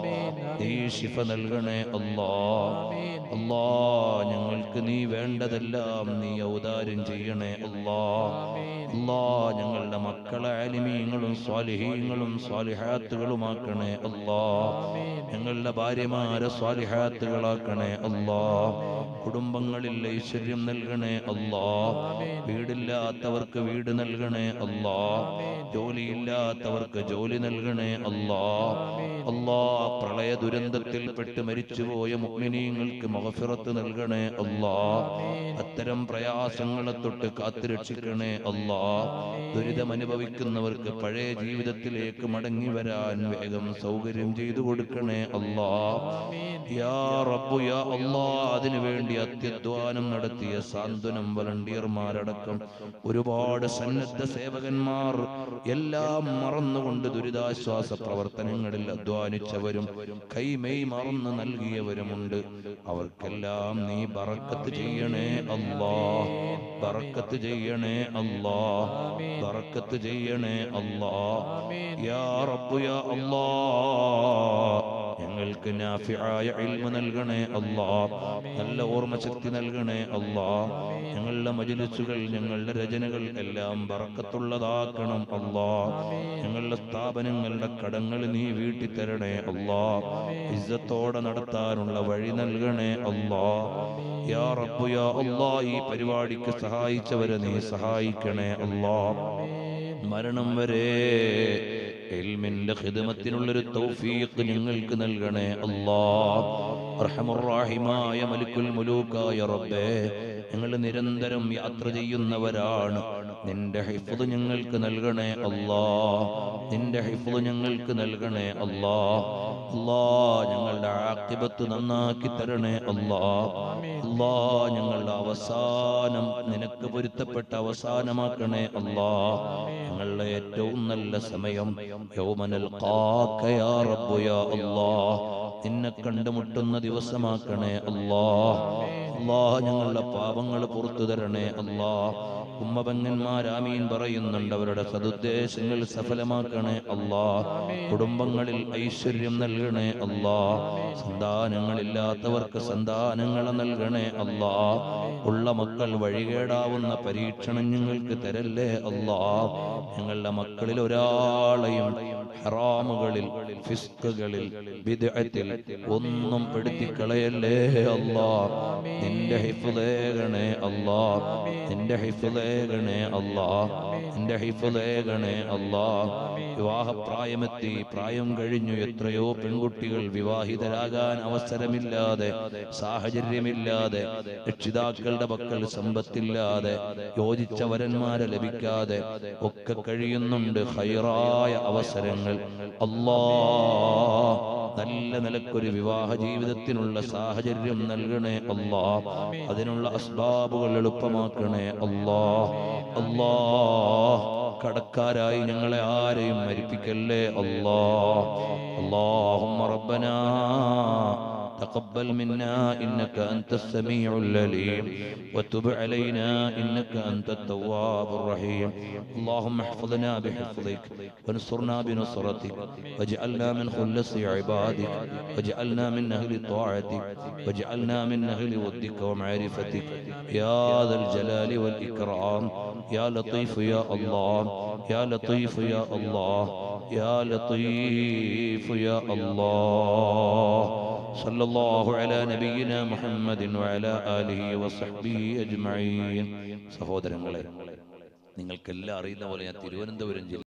നീ ഷിഫ നൽകണേ അല്ലാ അല്ലാ ഞങ്ങൾക്ക് നീ വേണ്ടതെല്ലാം നീ ഔദാര്യം ചെയ്യണേ അല്ലാ അല്ലാ ഞങ്ങളുടെ മക്കളെ അലിമീങ്ങളും സ്വാലിഹീങ്ങളും സ്വാലിഹാത്തുകളുമാക്കണേ അല്ലാ ഞങ്ങളുടെ ഭാര്യമാരെ സ്വാലിഹാത്തുകളാക്കണേ അല്ലാ കുടുംബങ്ങളിൽ ഐശ്വര്യം നൽകണേ അല്ലാ വീടില്ലാത്തവർക്ക് വീട് നൽകണേ അല്ലാ ജോലിയില്ലാത്തവർക്ക് ജോലി നൽകണേ അല്ലാ അല്ലാ പ്രളയ ദുരന്തത്തിൽപ്പെട്ട് മരിച്ചുപോയ മുഅ്മിനീങ്ങൾക്ക് മഗ്ഫിറത്ത് നൽകണേ അല്ലാ അത്തരം പ്രയാസങ്ങളെ തൊട്ട് കാത്തുരക്ഷിക്കണേ അല്ലാ ദുരിതം അനുഭവിക്കുന്നവർക്ക് പഴയ ജീവിതത്തിലേക്ക് മടങ്ങി വരാൻ വേഗം സൗകര്യം ചെയ്തു കൊടുക്കണേ അല്ലാ യാ റബ്ബു യാ അല്ലാ അതിനു വേണ്ടി അത്യധ്വാനം നടത്തിയ സാന്ത്വനം വളണ്ടിയർമാരടക്കം ഒരുപാട് സന്നദ്ധ സേവകന്മാർ എല്ലാം മറന്നുകൊണ്ട് ദുരിതാശ്വാസ പ്രവർത്തനങ്ങളിൽ അധ്വാനിച്ചവരും കൈമെയ് മറന്നു നൽകിയവരുമുണ്ട് അവർക്കെല്ലാം നീ ബറക്കത്ത് ചെയ്യണേ അല്ലാ ബറക്കത്ത് ചെയ്യണേ അല്ലാ ബറക്കത്ത് ചെയ്യണേ അല്ലാ യാ റബ്ബു യാ അല്ലാ ഞങ്ങൾക്ക് നാഫിയായ ഇൽമ നൽകണേ അല്ലാ നല്ല ഓർമ്മശക്തി നൽകണേ അല്ലാ ഞങ്ങളുടെ മജിലിസുകൾ ഞങ്ങളുടെ രചനകൾ എല്ലാം ബറക്കത്തുള്ളതാക്കണം അല്ലാ ഞങ്ങളുടെ സ്ഥാപനങ്ങളുടെ കടങ്ങൾ നീ വീട്ടി തരണേ അല്ലാ ഇസ്സത്തോടെ നടത്താനുള്ള വഴി നൽകണേ അല്ലാ യാ റബ്ബു യാ അല്ലാ ഈ പരിപാടിക്ക് സഹായിച്ചവരെ നീ സഹായിക്കണേ അല്ലാ മരണം വരെ ഇൽമിന്റെ ഖിദ്മത്തിനുള്ളൊരു തൗഫീഖ് ഞങ്ങൾക്ക് നൽകണേ അല്ലാ അർഹമുറാഹിമായ മലിക്കുൽ മുലൂക്കായ റബ്ബേ ഞങ്ങൾ നിരന്തരം യാത്ര ചെയ്യുന്നവരാണ് നിന്റെ ഹിഫ്ദ് ഞങ്ങൾക്ക് നൽകണേ അല്ലാ നിന്റെ ഹിഫ്ദ് ഞങ്ങൾക്ക് നൽകണേ അല്ലാ അല്ലാ ഞങ്ങളുടെ ആക്കിബത്ത് നന്നാക്കി തരണേ അല്ലാ അല്ലാ ഞങ്ങളുടെ അവസാനം നിനക്ക് പൊരുത്തപ്പെട്ട അവസാനമാക്കണേ അല്ലാ ഞങ്ങളുടെ ഏറ്റവും നല്ല സമയം യൗമനൽ യാ റബ്ബു യാ അല്ലാ നിന്നെ കണ്ടുമുട്ടുന്ന ദിവസമാക്കണേ അല്ലാ അല്ലാ ഞങ്ങളുടെ പാപങ്ങൾ പുറത്തു തരണേ അല്ലാ ഉമ്മപങ്ങന്മാരാമീൻ പറയുന്നുണ്ട് അവരുടെ സതുദ്ദേശങ്ങൾ സഫലമാക്കണേ അല്ലാ കുടുംബങ്ങളിൽ ഐശ്വര്യം നൽകണേ അല്ലാ സന്താനങ്ങളില്ലാത്തവർക്ക് സന്താനങ്ങളെ നൽകണേ അല്ലാ ഉള്ള മക്കൾ വഴികേടാവുന്ന പരീക്ഷണം ഞങ്ങൾക്ക് തരല്ലേ അല്ലാ ഞങ്ങളുടെ മക്കളിൽ ഒരാളെയും ഹറാമുകളിൽ ഫിസ്കുകളിൽ ബിദ്അത്തിൽ ഒന്നും പെടുത്തി കളയല്ലേ അല്ലാ നിന്റെ ഹിഫ്ലേഗണേ അല്ലാ നിന്റെ ഹിഫ്ലേഗണേ അല്ലാ നിന്റെ ഹിഫ്ലേഗണേ അല്ലാ വിവാഹപ്രായമെത്തി പ്രായം കഴിഞ്ഞു എത്രയോ പെൺകുട്ടികൾ വിവാഹിതരാകാൻ അവസരമില്ലാതെ സാഹചര്യമില്ലാതെ രക്ഷിതാക്കളുടെ പക്കൽ സമ്പത്തില്ലാതെ യോജിച്ച വരന്മാരെ ലഭിക്കാതെ ഒക്കെ കഴിയുന്നുണ്ട് ഹൈറായ അവസരങ്ങൾ അല്ലാ നല്ല നിലക്കൊരു വിവാഹ ജീവിതത്തിനുള്ള സാഹചര്യം നൽകണേ അല്ലാ അതിനുള്ള അസ്ബാബുകൾ എളുപ്പമാക്കണേ അല്ലാ അല്ലാ കടക്കാരായി ഞങ്ങളെ ആരെയും മരിപ്പിക്കല്ലേ അല്ലാ അല്ലാഹുമ്മ റബ്ബനാ تقبل منا إنك أنت السميع العليم وتب علينا إنك أنت التواب الرحيم اللهم احفظنا بحفظك وانصرنا بنصرتك واجعلنا من خلص عبادك واجعلنا من أهل طاعتك واجعلنا من أهل ودك ومعرفتك يا ذا الجلال والإكرام يا لطيف يا الله يا لطيف يا الله يا لطيف يا الله صلى الله على نبينا محمد وعلى آله وصحبه أجمعين സഹോദരങ്ങളെ നിങ്ങൾക്കെല്ലാം അറിയുന്ന പോലെ ഞാൻ തിരുവനന്തപുരം ജില്ല